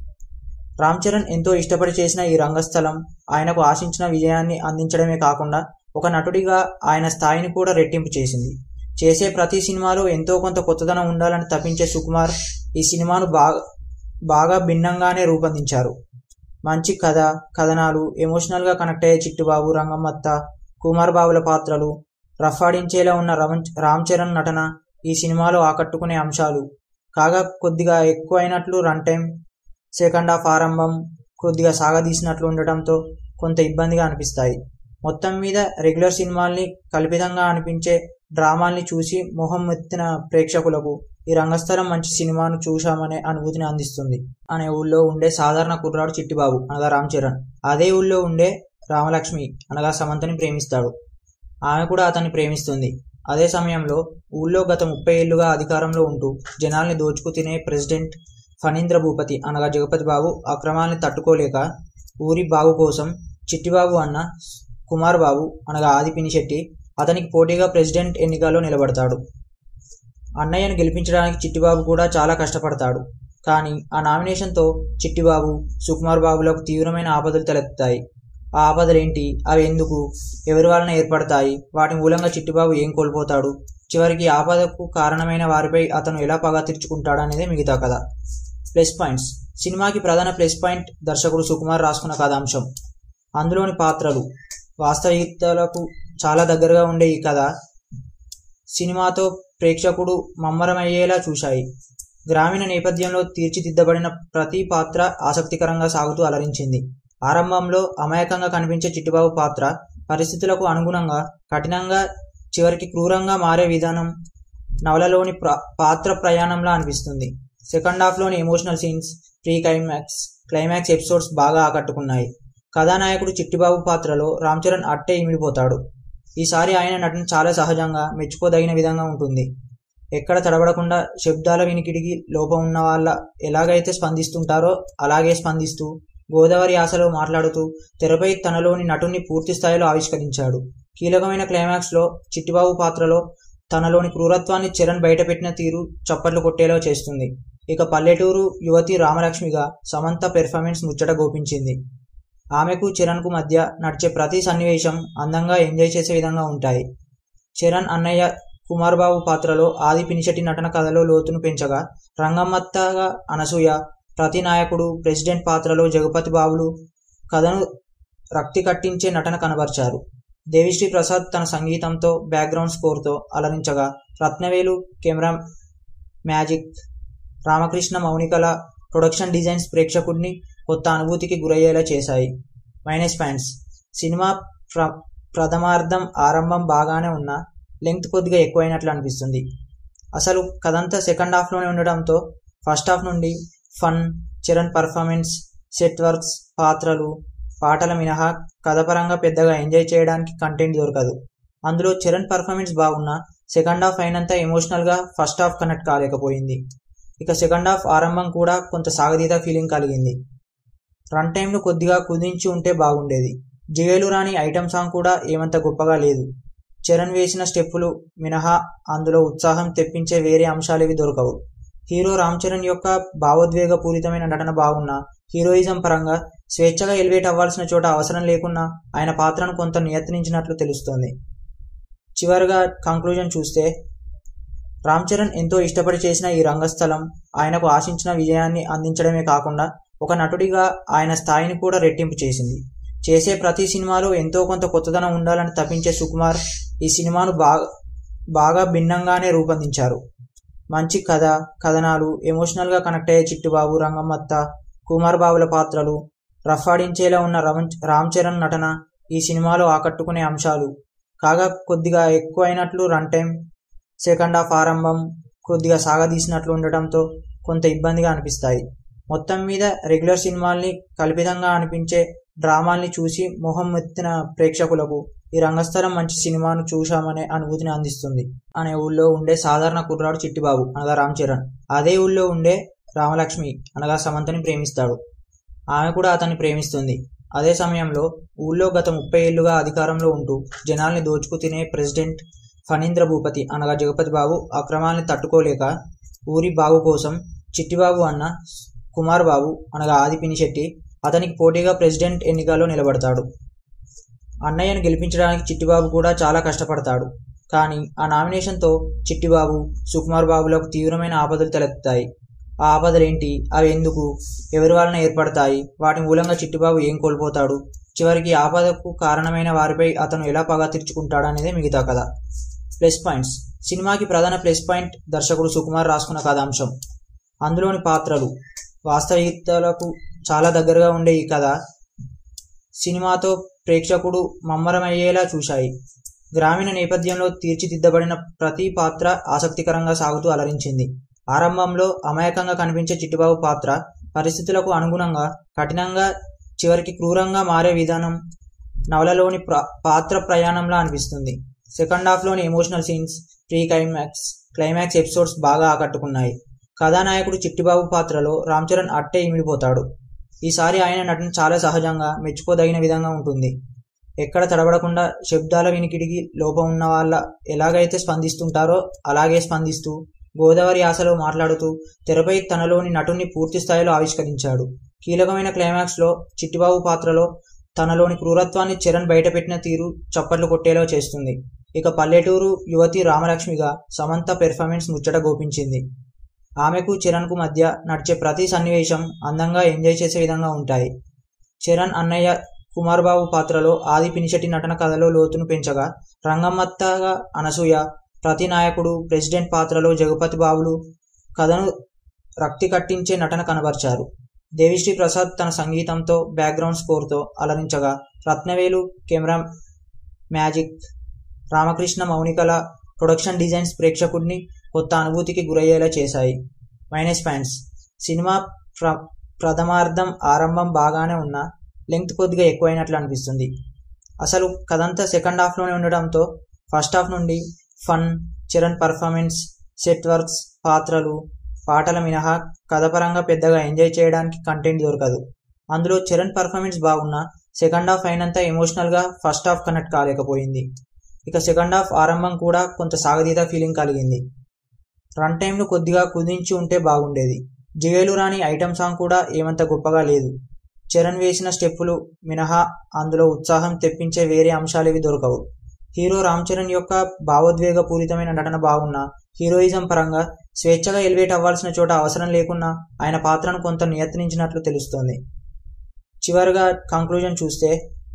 రామ్ చరణ్ ఎంతో ఇష్టపడి చేసిన ఈ రంగస్థలం ఆయనకు ఆశించిన విజయాన్ని అందించడమే కాకుండా ఒక నటుడిగా ఆయన స్థాయిని కూడా రెట్టింపు చేసింది చేసే ప్రతి సినిమాలో ఎంతో కొంత కొత్తదనం ఉండాలని తప్పించే సుకుమార్ ఈ సినిమాను బాగా బాగా భిన్నంగానే రూపొందించారు మంచి కథ కథనాలు ఎమోషనల్గా కనెక్ట్ అయ్యే చిట్టుబాబు రంగమ్మత్త కుమార్ బాబుల పాత్రలు రఫాడించేలా ఉన్న రమన్ రామ్ చరణ్ నటన ఈ సినిమాలో ఆకట్టుకునే అంశాలు కాగా కొద్దిగా ఎక్కువైనట్లు రన్ టైం సెకండ్ హాఫ్ ఆరంభం కొద్దిగా సాగదీసినట్లు ఉండటంతో కొంత ఇబ్బందిగా అనిపిస్తాయి మొత్తం మీద రెగ్యులర్ సినిమాల్ని కల్పితంగా అనిపించే డ్రామాల్ని చూసి మొహం ఎత్తిన ప్రేక్షకులకు ఈ రంగస్థలం మంచి సినిమాను చూశామనే అనుభూతిని అందిస్తుంది అనే ఊళ్ళో ఉండే సాధారణ కుర్రాడు చిట్టిబాబు అనగా రామ్ చరణ్ అదే ఊళ్ళో ఉండే రామలక్ష్మి అనగా సమంతని ప్రేమిస్తాడు ఆమె కూడా అతన్ని ప్రేమిస్తుంది అదే సమయంలో ఊళ్ళో గత ముప్పై ఏళ్లుగా అధికారంలో ఉంటూ జనాల్ని దోచుకు తినే ప్రెసిడెంట్ ఫణీంద్ర భూపతి అనగా జగపతి బాబు అక్రమాల్ని తట్టుకోలేక ఊరి బాగు కోసం చిట్టిబాబు అన్న కుమార్ బాబు అనగా ఆది పినిశెట్టి అతనికి పోటీగా ప్రెసిడెంట్ ఎన్నికల్లో నిలబడతాడు అన్నయ్యను గెలిపించడానికి చిట్టిబాబు కూడా చాలా కష్టపడతాడు కానీ ఆ నామినేషన్తో చిట్టిబాబు సుకుమార్ బాబులకు తీవ్రమైన ఆపదలు తలెత్తుతాయి ఆ ఆపదలేంటి అవి ఎందుకు ఎవరి వలన ఏర్పడతాయి వాటి మూలంగా చిట్టిబాబు ఏం కోల్పోతాడు చివరికి ఆపదకు కారణమైన వారిపై అతను ఎలా పగ తీర్చుకుంటాడనేదే మిగతా కథ ప్లస్ పాయింట్స్ సినిమాకి ప్రధాన ప్లస్ పాయింట్ దర్శకుడు సుకుమార్ రాసుకున్న కథాంశం అందులోని పాత్రలు వాస్తవికతలకు చాలా దగ్గరగా ఉండే ఈ కథ సినిమాతో ప్రేక్షకుడు మమ్మరమయ్యేలా చూశాయి గ్రామీణ నేపథ్యంలో తీర్చిదిద్దబడిన ప్రతి పాత్ర ఆసక్తికరంగా సాగుతూ అలరించింది ఆరంభంలో అమాయకంగా కనిపించే చిట్టిబాబు పాత్ర పరిస్థితులకు అనుగుణంగా కఠినంగా చివరికి క్రూరంగా మారే విధానం నవలలోని ప్ర పాత్ర ప్రయాణంలా అనిపిస్తుంది సెకండ్ హాఫ్లోని emotional scenes pre climax climax episodes బాగా ఆకట్టుకున్నాయి కథానాయకుడు చిట్టిబాబు పాత్రలో రామ్ చరణ్ అట్టే ఇమిడిపోతాడు ఈసారి ఆయన నటన చాలా సహజంగా మెచ్చుకోదగిన విధంగా ఉంటుంది ఎక్కడ తడబడకుండా శబ్దాల వినికిడికి లోపం ఉన్న వాళ్ళ ఎలాగైతే స్పందిస్తుంటారో అలాగే స్పందిస్తూ గోదావరి యాసలో మాట్లాడుతూ తెరపై తనలోని నటుని పూర్తి స్థాయిలో ఆవిష్కరించాడు కీలకమైన క్లైమాక్స్లో చిట్టిబాబు పాత్రలో తనలోని క్రూరత్వాన్ని చరణ్ బయటపెట్టిన తీరు చప్పట్లు కొట్టేలా చేస్తుంది ఇక పల్లెటూరు యువతి రామలక్ష్మిగా సమంత పెర్ఫార్మెన్స్ ముచ్చట గోపించింది ఆమెకు చరణ్కు మధ్య నడిచే ప్రతి సన్నివేశం అందంగా ఎంజాయ్ చేసే విధంగా ఉంటాయి చరణ్ అన్నయ్య కుమార్ బాబు పాత్రలో ఆది పినిశెట్టి నటన కథలో లోతును పెంచగా రంగమ్మత్తగా అనసూయ ప్రతి నాయకుడు ప్రెసిడెంట్ పాత్రలో జగపతి బాబులు కథను రక్తి కట్టించే నటన కనబర్చారు దేవిశ్రీ ప్రసాద్ తన సంగీతంతో బ్యాక్గ్రౌండ్ స్కోర్తో అలరించగా రత్నవేలు కెమెరా మ్యాజిక్ రామకృష్ణ మౌనికల ప్రొడక్షన్ డిజైన్స్ ప్రేక్షకుడిని కొత్త అనుభూతికి గురయ్యేలా చేశాయి మైనస్ పాయింట్స్ సినిమా ప్ర ప్రథమార్థం ఆరంభం బాగానే ఉన్నా లెంగ్త్ కొద్దిగా ఎక్కువైనట్లు అనిపిస్తుంది అసలు కథంతా సెకండ్ హాఫ్లోనే ఉండడంతో ఫస్ట్ హాఫ్ నుండి fun Charan performance set works పాత్రలు పాటల మినహా కథపరంగా పెద్దగా ఎంజాయ్ చేయడానికి కంటెంట్ దొరకదు అందులో చరణ్ పర్ఫార్మెన్స్ బాగున్నా సెకండ్ హాఫ్ అయినంత ఎమోషనల్గా ఫస్ట్ హాఫ్ కనెక్ట్ కాలేకపోయింది ఇక సెకండ్ హాఫ్ ఆరంభం కూడా కొంత సాగదీత ఫీలింగ్ కలిగింది రన్ టైంలో కొద్దిగా కుదించి ఉంటే బాగుండేది జిగేలు రాని ఐటమ్ సాంగ్ కూడా ఏమంత గొప్పగా లేదు చరణ్ వేసిన స్టెప్పులు మినహా అందులో ఉత్సాహం తెప్పించే వేరే అంశాలేవి దొరకవు హీరో రామ్ చరణ్ యొక్క భావోద్వేగ పూరితమైన నటన బాగున్నా హీరోయిజం పరంగా స్వేచ్ఛగా ఎలివేట్ అవ్వాల్సిన చోట అవసరం లేకున్నా ఆయన పాత్రను కొంత నియత్నించినట్లు తెలుస్తోంది చివరిగా కంక్లూజన్ చూస్తే రామ్ చరణ్ ఎంతో ఇష్టపడి చేసిన ఈ రంగస్థలం ఆయనకు ఆశించిన విజయాన్ని అందించడమే కాకుండా ఒక నటుడిగా ఆయన స్థాయిని కూడా రెట్టింపు చేసింది చేసే ప్రతి సినిమాలో ఎంతో కొంత కొత్తదనం ఉండాలని తప్పించే సుకుమార్ ఈ సినిమాను బాగా బాగా భిన్నంగానే రూపొందించారు మంచి కథ కథనాలు ఎమోషనల్గా కనెక్ట్ అయ్యే చిట్టుబాబు రంగమ్మత్త కుమార్ బాబుల పాత్రలు రఫాడించేలా ఉన్న రమన్ రామ్ చరణ్ నటన ఈ సినిమాలో ఆకట్టుకునే అంశాలు కాగా కొద్దిగా ఎక్కువ అయినట్లు రన్ టైం సెకండ్ హాఫ్ ఆరంభం కొద్దిగా సాగదీసినట్లు ఉండటంతో కొంత ఇబ్బందిగా అనిపిస్తాయి మొత్తం మీద రెగ్యులర్ సినిమాల్ని కల్పితంగా అనిపించే డ్రామాల్ని చూసి మొహం మెత్తిన ప్రేక్షకులకు ఈ రంగస్థలం మంచి సినిమాను చూశామనే అనుభూతిని అందిస్తుంది అనే ఊళ్ళో ఉండే సాధారణ కుర్రాడు చిట్టిబాబు అనగా రామ్ చరణ్ అదే ఊళ్ళో ఉండే రామలక్ష్మి అనగా సమంతని ప్రేమిస్తాడు ఆమె కూడా అతన్ని ప్రేమిస్తుంది అదే సమయంలో ఊళ్ళో గత ముప్పై ఏళ్లుగా అధికారంలో ఉంటూ జనాల్ని దోచుకు తినే ప్రెసిడెంట్ ఫణీంద్ర భూపతి అనగా జగపతి బాబు అక్రమాల్ని తట్టుకోలేక ఊరి బాగు కోసం చిట్టిబాబు అన్న కుమార్ బాబు అనగా ఆది పినిశెట్టి అతనికి పోటీగా ప్రెసిడెంట్ ఎన్నికల్లో నిలబడతాడు అన్నయ్యను గెలిపించడానికి చిట్టిబాబు కూడా చాలా కష్టపడతాడు కానీ ఆ నామినేషన్తో చిట్టిబాబు సుకుమార్ బాబులకు తీవ్రమైన ఆపదలు తలెత్తుతాయి ఆ ఆపదలేంటి అవి ఎందుకు ఎవరి వలన ఏర్పడతాయి వాటి మూలంగా చిట్టిబాబు ఏం కోల్పోతాడు చివరికి ఆపదకు కారణమైన వారిపై అతను ఎలా పగ తీర్చుకుంటాడు అనేది మిగతా కథ ప్లస్ పాయింట్స్ సినిమాకి ప్రధాన ప్లస్ పాయింట్ దర్శకుడు సుకుమార్ రాసుకున్న కథాంశం అందులోని పాత్రలు వాస్తవికతలకు చాలా దగ్గరగా ఉండే ఈ కథ సినిమాతో ప్రేక్షకుడు మమ్మరమయ్యేలా చూశాయి గ్రామీణ నేపథ్యంలో తీర్చిదిద్దబడిన ప్రతి పాత్ర ఆసక్తికరంగా సాగుతూ అలరించింది ఆరంభంలో అమాయకంగా కనిపించే చిట్టిబాబు పాత్ర పరిస్థితులకు అనుగుణంగా కఠినంగా చివరికి క్రూరంగా మారే విధానం నవలలోని ప్ర పాత్ర ప్రయాణంలా అనిపిస్తుంది సెకండ్ హాఫ్లోని emotional scenes pre climax climax episodes బాగా ఆకట్టుకున్నాయి కథానాయకుడు చిట్టిబాబు పాత్రలో రామ్ చరణ్ అట్టే ఇమిడిపోతాడు ఈసారి ఆయన నటన చాలా సహజంగా మెచ్చుకోదగిన విధంగా ఉంటుంది ఎక్కడ తడబడకుండా శబ్దాల వినికిడికి లోపం ఉన్న వాళ్ళ ఎలాగైతే స్పందిస్తుంటారో అలాగే స్పందిస్తూ గోదావరి యాసలో మాట్లాడుతూ తెరపై తనలోని నటుని పూర్తి స్థాయిలో ఆవిష్కరించాడు కీలకమైన క్లైమాక్స్లో చిట్టిబాబు పాత్రలో తనలోని క్రూరత్వాన్ని చరణ్ బయటపెట్టిన తీరు చప్పట్లు కొట్టేలా చేస్తుంది ఇక పల్లెటూరు యువతి రామలక్ష్మిగా సమంత పెర్ఫార్మెన్స్ ముచ్చట గోపించింది ఆమెకు చరణ్కు మధ్య నడిచే ప్రతి సన్నివేశం అందంగా ఎంజాయ్ చేసే విధంగా ఉంటాయి చరణ్ అన్నయ్య కుమార్ బాబు పాత్రలో ఆది పినిశెట్టి నటన కథలో లోతును పెంచగా రంగమ్మత్తగా అనసూయ ప్రతి నాయకుడు ప్రెసిడెంట్ పాత్రలో జగపతి బాబులు కథను రక్తి కట్టించే నటన కనబర్చారు దేవిశ్రీ ప్రసాద్ తన సంగీతంతో బ్యాక్గ్రౌండ్ స్కోర్తో అలరించగా రత్నవేలు కెమెరా మ్యాజిక్ రామకృష్ణ మౌనికల ప్రొడక్షన్ డిజైన్స్ ప్రేక్షకుడిని కొత్త అనుభూతికి గురయ్యేలా చేశాయి మైనస్ పాయింట్స్ సినిమా ప్ర ప్రథమార్థం ఆరంభం బాగానే ఉన్నా లెంగ్త్ కొద్దిగా ఎక్కువైనట్లు అనిపిస్తుంది అసలు కథంతా సెకండ్ హాఫ్లోనే ఉండడంతో ఫస్ట్ హాఫ్ నుండి fun Charan performance set works పాత్రలు పాటల మినహా కథపరంగా పెద్దగా ఎంజాయ్ చేయడానికి కంటెంట్ దొరకదు అందులో చరణ్ పర్ఫార్మెన్స్ బాగున్నా సెకండ్ హాఫ్ అయినంత ఎమోషనల్గా ఫస్ట్ హాఫ్ కనెక్ట్ కాలేకపోయింది ఇక సెకండ్ హాఫ్ ఆరంభం కూడా కొంత సాగదీత ఫీలింగ్ కలిగింది రన్ టైంను కొద్దిగా కుదించి ఉంటే బాగుండేది జిగేలు రాని ఐటమ్ సాంగ్ కూడా ఏమంత గొప్పగా లేదు చరణ్ వేసిన స్టెప్పులు మినహా అందులో ఉత్సాహం తెప్పించే వేరే అంశాలేవి దొరకవు హీరో రామ్ చరణ్ యొక్క భావోద్వేగపూరితమైన నటన బాగున్నా హీరోయిజం పరంగా స్వేచ్ఛగా ఎలివేట్ అవ్వాల్సిన చోట అవసరం లేకున్నా ఆయన పాత్రను కొంత నియత్నించినట్లు తెలుస్తోంది చివరిగా కంక్లూజన్ చూస్తే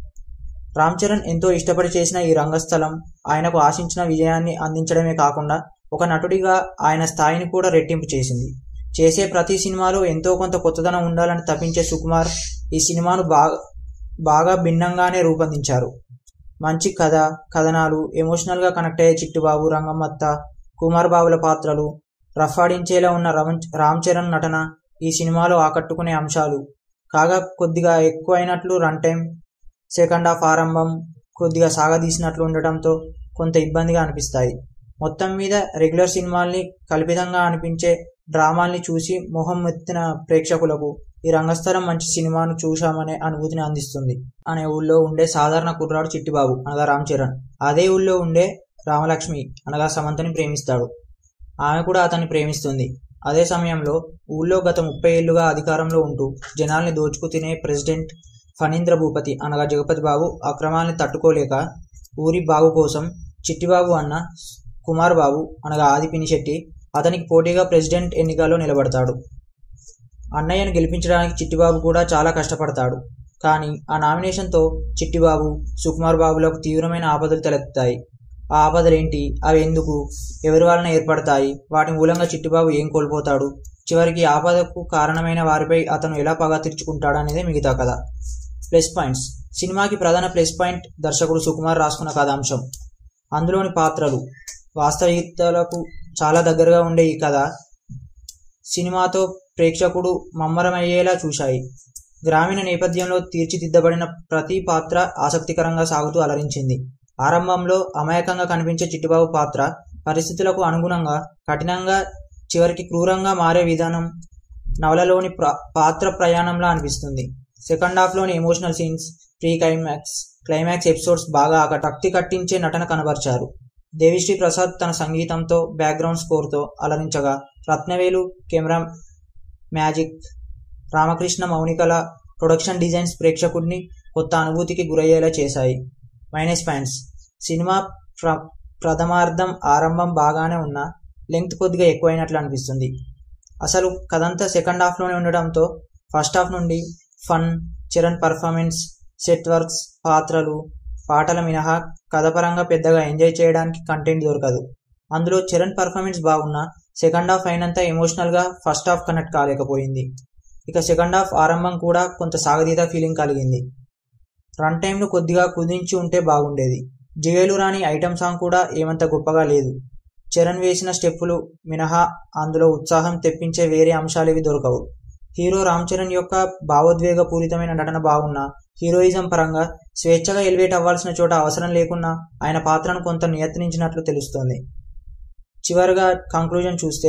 రామ్ చరణ్ ఎంతో ఇష్టపడి చేసిన ఈ రంగస్థలం ఆయనకు ఆశించిన విజయాన్ని అందించడమే కాకుండా ఒక నటుడిగా ఆయన స్థాయిని కూడా రెట్టింపు చేసింది చేసే ప్రతి సినిమాలో ఎంతో కొంత కొత్తదనం ఉండాలని తప్పించే సుకుమార్ ఈ సినిమాను బాగా బాగా భిన్నంగానే రూపొందించారు మంచి కథ కథనాలు ఎమోషనల్గా కనెక్ట్ అయ్యే చిట్టుబాబు రంగమ్మత్త కుమార్ బాబుల పాత్రలు రఫాడించేలా ఉన్న రమన్ రామ్ చరణ్ నటన ఈ సినిమాలో ఆకట్టుకునే అంశాలు కాగా కొద్దిగా ఎక్కువైనట్లు రన్ టైం సెకండ్ హాఫ్ ఆరంభం కొద్దిగా సాగదీసినట్లు ఉండటంతో కొంత ఇబ్బందిగా అనిపిస్తాయి మొత్తం మీద రెగ్యులర్ సినిమాల్ని కల్పితంగా అనిపించే డ్రామాల్ని చూసి మొహం ఎత్తిన ప్రేక్షకులకు ఈ రంగస్థలం మంచి సినిమాను చూశామనే అనుభూతిని అందిస్తుంది అనే ఊళ్ళో ఉండే సాధారణ కుర్రాడు చిట్టిబాబు అనగా రామ్ చరణ్ అదే ఊళ్ళో ఉండే రామలక్ష్మి అనగా సమంతని ప్రేమిస్తాడు ఆమె కూడా అతన్ని ప్రేమిస్తుంది అదే సమయంలో ఊళ్ళో గత ముప్పై ఏళ్లుగా అధికారంలో ఉంటూ జనాల్ని దోచుకు తినే ప్రెసిడెంట్ ఫణీంద్ర భూపతి అనగా జగపతి బాబు అక్రమాల్ని తట్టుకోలేక ఊరి బాగు కోసం చిట్టిబాబు అన్న కుమార్ బాబు అనగా ఆది పినిశెట్టి అతనికి పోటీగా ప్రెసిడెంట్ ఎన్నికల్లో నిలబడతాడు అన్నయ్యను గెలిపించడానికి చిట్టిబాబు కూడా చాలా కష్టపడతాడు కానీ ఆ నామినేషన్తో చిట్టిబాబు సుకుమార్ బాబులకు తీవ్రమైన ఆపదలు తలెత్తుతాయి ఆ ఆపదలేంటి అవి ఎందుకు ఎవరి వలన ఏర్పడతాయి వాటి మూలంగా చిట్టిబాబు ఏం కోల్పోతాడు చివరికి ఆపదకు కారణమైన వారిపై అతను ఎలా పగ తీర్చుకుంటాడు అనేది మిగతా కథ ప్లస్ పాయింట్స్ సినిమాకి ప్రధాన ప్లస్ పాయింట్ దర్శకుడు సుకుమార్ రాసుకున్న కథాంశం అందులోని పాత్రలు వాస్తవికతలకు చాలా దగ్గరగా ఉండే ఈ కథ సినిమాతో ప్రేక్షకుడు మమ్మరమయ్యేలా చూశాయి గ్రామీణ నేపథ్యంలో తీర్చిదిద్దబడిన ప్రతి పాత్ర ఆసక్తికరంగా సాగుతూ అలరించింది ఆరంభంలో అమాయకంగా కనిపించే చిట్టిబాబు పాత్ర పరిస్థితులకు అనుగుణంగా కఠినంగా చివరికి క్రూరంగా మారే విధానం నవలలోని ప్ర పాత్ర ప్రయాణంలా అనిపిస్తుంది సెకండ్ హాఫ్లోని emotional scenes pre climax climax episodes బాగా కట్టి కట్టించే నటన కనబరిచారు దేవిశ్రీ ప్రసాద్ తన సంగీతంతో బ్యాక్గ్రౌండ్ స్కోర్తో అలరించగా రత్నవేలు కెమెరా మ్యాజిక్ రామకృష్ణ మౌనికల ప్రొడక్షన్ డిజైన్స్ ప్రేక్షకుడిని కొత్త అనుభూతికి గురయ్యేలా చేశాయి మైనస్ పాయింట్స్ సినిమా ప్ర ప్రథమార్థం ఆరంభం బాగానే ఉన్నా లెంగ్త్ కొద్దిగా ఎక్కువైనట్లు అనిపిస్తుంది అసలు కథంతా సెకండ్ హాఫ్లోనే ఉండడంతో ఫస్ట్ హాఫ్ నుండి fun Charan performance set works పాత్రలు పాటల మినహా కథపరంగా పెద్దగా ఎంజాయ్ చేయడానికి కంటెంట్ దొరకదు అందులో చరణ్ పర్ఫార్మెన్స్ బాగున్నా సెకండ్ హాఫ్ అయినంత ఎమోషనల్గా ఫస్ట్ హాఫ్ కనెక్ట్ కాలేకపోయింది ఇక సెకండ్ హాఫ్ ఆరంభం కూడా కొంత సాగదీత ఫీలింగ్ కలిగింది రన్ టైంను కొద్దిగా కుదించి ఉంటే బాగుండేది జిగేలు రాని ఐటమ్ సాంగ్ కూడా ఏమంత గొప్పగా లేదు చరణ్ వేసిన స్టెప్పులు మినహా అందులో ఉత్సాహం తెప్పించే వేరే అంశాలేవి దొరకవు హీరో రామ్ చరణ్ యొక్క భావోద్వేగపూరితమైన నటన బాగున్నా హీరోయిజం పరంగా స్వేచ్ఛగా ఎలివేట్ అవ్వాల్సిన చోట అవసరం లేకున్నా ఆయన పాత్రను కొంత నియత్నించినట్లు తెలుస్తోంది చివరిగా కంక్లూజన్ చూస్తే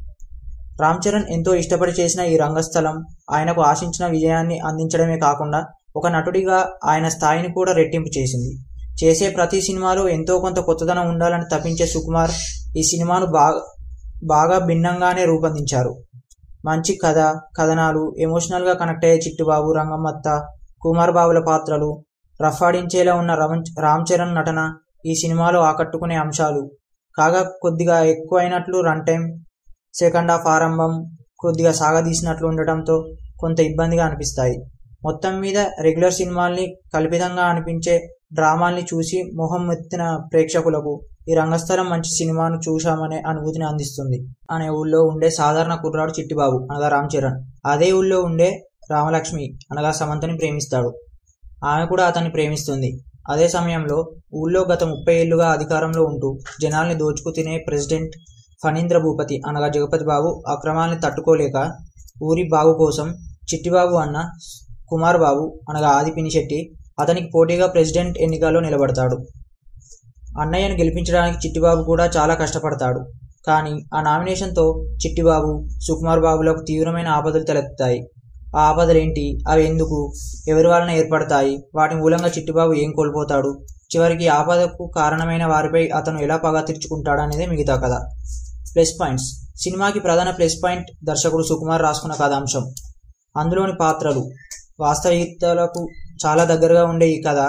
రామ్ చరణ్ ఎంతో ఇష్టపడి చేసిన ఈ రంగస్థలం ఆయనకు ఆశించిన విజయాన్ని అందించడమే కాకుండా ఒక నటుడిగా ఆయన స్థాయిని కూడా రెట్టింపు చేసింది చేసే ప్రతి సినిమాలో ఎంతో కొంత కొత్తదనం ఉండాలని తప్పించే సుకుమార్ ఈ సినిమాను బాగా బాగా భిన్నంగానే రూపొందించారు మంచి కథ కథనాలు ఎమోషనల్గా కనెక్ట్ అయ్యే చిట్టుబాబు రంగమ్మత్త కుమార్ బాబుల పాత్రలు రఫాడించేలా ఉన్న రమన్ రామ్ చరణ్ నటన ఈ సినిమాలో ఆకట్టుకునే అంశాలు కాగా కొద్దిగా ఎక్కువైనట్లు రన్ టైం సెకండ్ హాఫ్ ఆరంభం కొద్దిగా సాగదీసినట్లు ఉండటంతో కొంత ఇబ్బందిగా అనిపిస్తాయి మొత్తం మీద రెగ్యులర్ సినిమాల్ని కల్పితంగా అనిపించే డ్రామాల్ని చూసి మొహం ఎత్తిన ప్రేక్షకులకు ఈ రంగస్థలం మంచి సినిమాను చూశామనే అనుభూతిని అందిస్తుంది అనే ఊళ్ళో ఉండే సాధారణ కుర్రాడు చిట్టిబాబు అనగా రామ్ చరణ్ అదే ఊళ్ళో ఉండే రామలక్ష్మి అనగా సమంతని ప్రేమిస్తాడు ఆమె కూడా అతన్ని ప్రేమిస్తుంది అదే సమయంలో ఊళ్ళో గత ముప్పై ఏళ్లుగా అధికారంలో ఉంటూ జనాల్ని దోచుకు తినే ప్రెసిడెంట్ ఫణీంద్ర భూపతి అనగా జగపతి బాబు అక్రమాల్ని తట్టుకోలేక ఊరి బాగు కోసం చిట్టిబాబు అన్న కుమార్ బాబు అనగా ఆది పినిశెట్టి అతనికి పోటీగా ప్రెసిడెంట్ ఎన్నికల్లో నిలబడతాడు అన్నయ్యను గెలిపించడానికి చిట్టిబాబు కూడా చాలా కష్టపడతాడు కానీ ఆ నామినేషన్తో చిట్టిబాబు సుకుమార్ బాబులకు తీవ్రమైన ఆపదలు తలెత్తుతాయి ఆ ఆపదలేంటి అవి ఎందుకు ఎవరి వలన ఏర్పడతాయి వాటి మూలంగా చిట్టిబాబు ఏం కోల్పోతాడు చివరికి ఆపదకు కారణమైన వారిపై అతను ఎలా పగ తీర్చుకుంటాడు అనేది మిగతా కథ ప్లస్ పాయింట్స్ సినిమాకి ప్రధాన ప్లస్ పాయింట్ దర్శకుడు సుకుమార్ రాసుకున్న కథాంశం అందులోని పాత్రలు వాస్తవికతలకు చాలా దగ్గరగా ఉండే ఈ కథ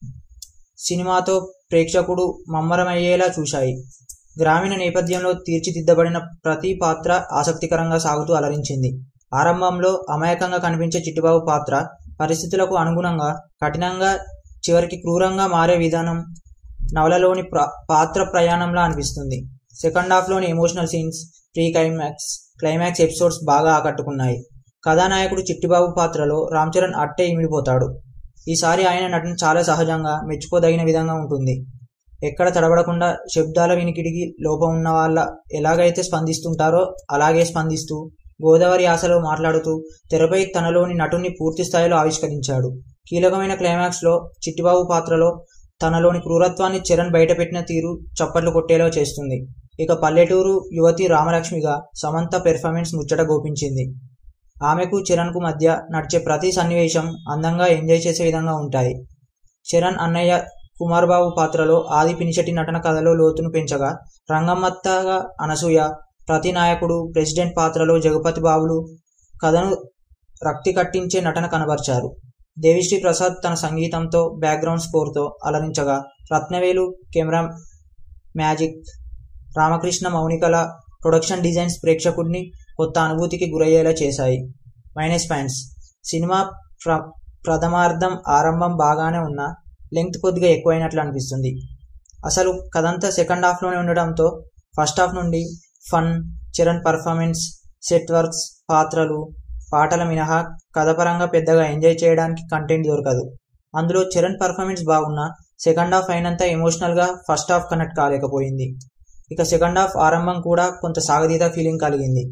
సినిమాతో ప్రేక్షకుడు మమ్మరమయ్యేలా చూశాయి గ్రామీణ నేపథ్యంలో తీర్చిదిద్దబడిన ప్రతి పాత్ర ఆసక్తికరంగా సాగుతూ అలరించింది ఆరంభంలో అమాయకంగా కనిపించే చిట్టిబాబు పాత్ర పరిస్థితులకు అనుగుణంగా కఠినంగా చివరికి క్రూరంగా మారే విధానం నవలలోని ప్ర పాత్ర ప్రయాణంలా అనిపిస్తుంది సెకండ్ హాఫ్లోని emotional scenes pre climax climax episodes బాగా ఆకట్టుకున్నాయి కథానాయకుడు చిట్టిబాబు పాత్రలో రామ్ చరణ్ అట్టే ఇమిడిపోతాడు ఈసారి ఆయన నటన చాలా సహజంగా మెచ్చుకోదగిన విధంగా ఉంటుంది ఎక్కడ తడబడకుండా శబ్దాల వినికిడికి లోపం ఉన్న వాళ్ళ ఎలాగైతే స్పందిస్తుంటారో అలాగే స్పందిస్తూ గోదావరి ఆశలో మాట్లాడుతూ తెరపై తనలోని నటుని పూర్తి స్థాయిలో ఆవిష్కరించాడు కీలకమైన క్లైమాక్స్లో చిట్టిబాబు పాత్రలో తనలోని క్రూరత్వాన్ని చరణ్ బయటపెట్టిన తీరు చప్పట్లు కొట్టేలా చేస్తుంది ఇక పల్లెటూరు యువతి రామలక్ష్మిగా సమంత పెర్ఫార్మెన్స్ ముచ్చట గోపించింది ఆమెకు చరణ్కు మధ్య నడిచే ప్రతి సన్నివేశం అందంగా ఎంజాయ్ చేసే విధంగా ఉంటాయి చరణ్ అన్నయ్య కుమార్ బాబు పాత్రలో ఆది పినిశెట్టి నటన కథలో లోతును పెంచగా రంగమ్మత్తగా అనసూయ ప్రతి నాయకుడు ప్రెసిడెంట్ పాత్రలో జగపతి బాబులు కథను రక్తి కట్టించే నటన కనబర్చారు దేవిశ్రీ ప్రసాద్ తన సంగీతంతో బ్యాక్గ్రౌండ్ స్కోర్తో అలరించగా రత్నవేలు కెమెరా మ్యాజిక్ రామకృష్ణ మౌనికల ప్రొడక్షన్ డిజైన్స్ ప్రేక్షకుడిని కొత్త అనుభూతికి గురయ్యేలా చేశాయి మైనస్ పాయింట్స్ సినిమా ప్ర ప్రథమార్థం ఆరంభం బాగానే ఉన్నా లెంగ్త్ కొద్దిగా ఎక్కువైనట్లు అనిపిస్తుంది అసలు కథంతా సెకండ్ హాఫ్లోనే ఉండడంతో ఫస్ట్ హాఫ్ నుండి fun Charan performance set works పాత్రలు పాటల మినహా కథపరంగా పెద్దగా ఎంజాయ్ చేయడానికి కంటెంట్ దొరకదు అందులో చరణ్ పర్ఫార్మెన్స్ బాగున్నా సెకండ్ హాఫ్ అయినంత ఎమోషనల్గా ఫస్ట్ హాఫ్ కనెక్ట్ కాలేకపోయింది ఇక సెకండ్ హాఫ్ ఆరంభం కూడా కొంత సాగదీత ఫీలింగ్ కలిగింది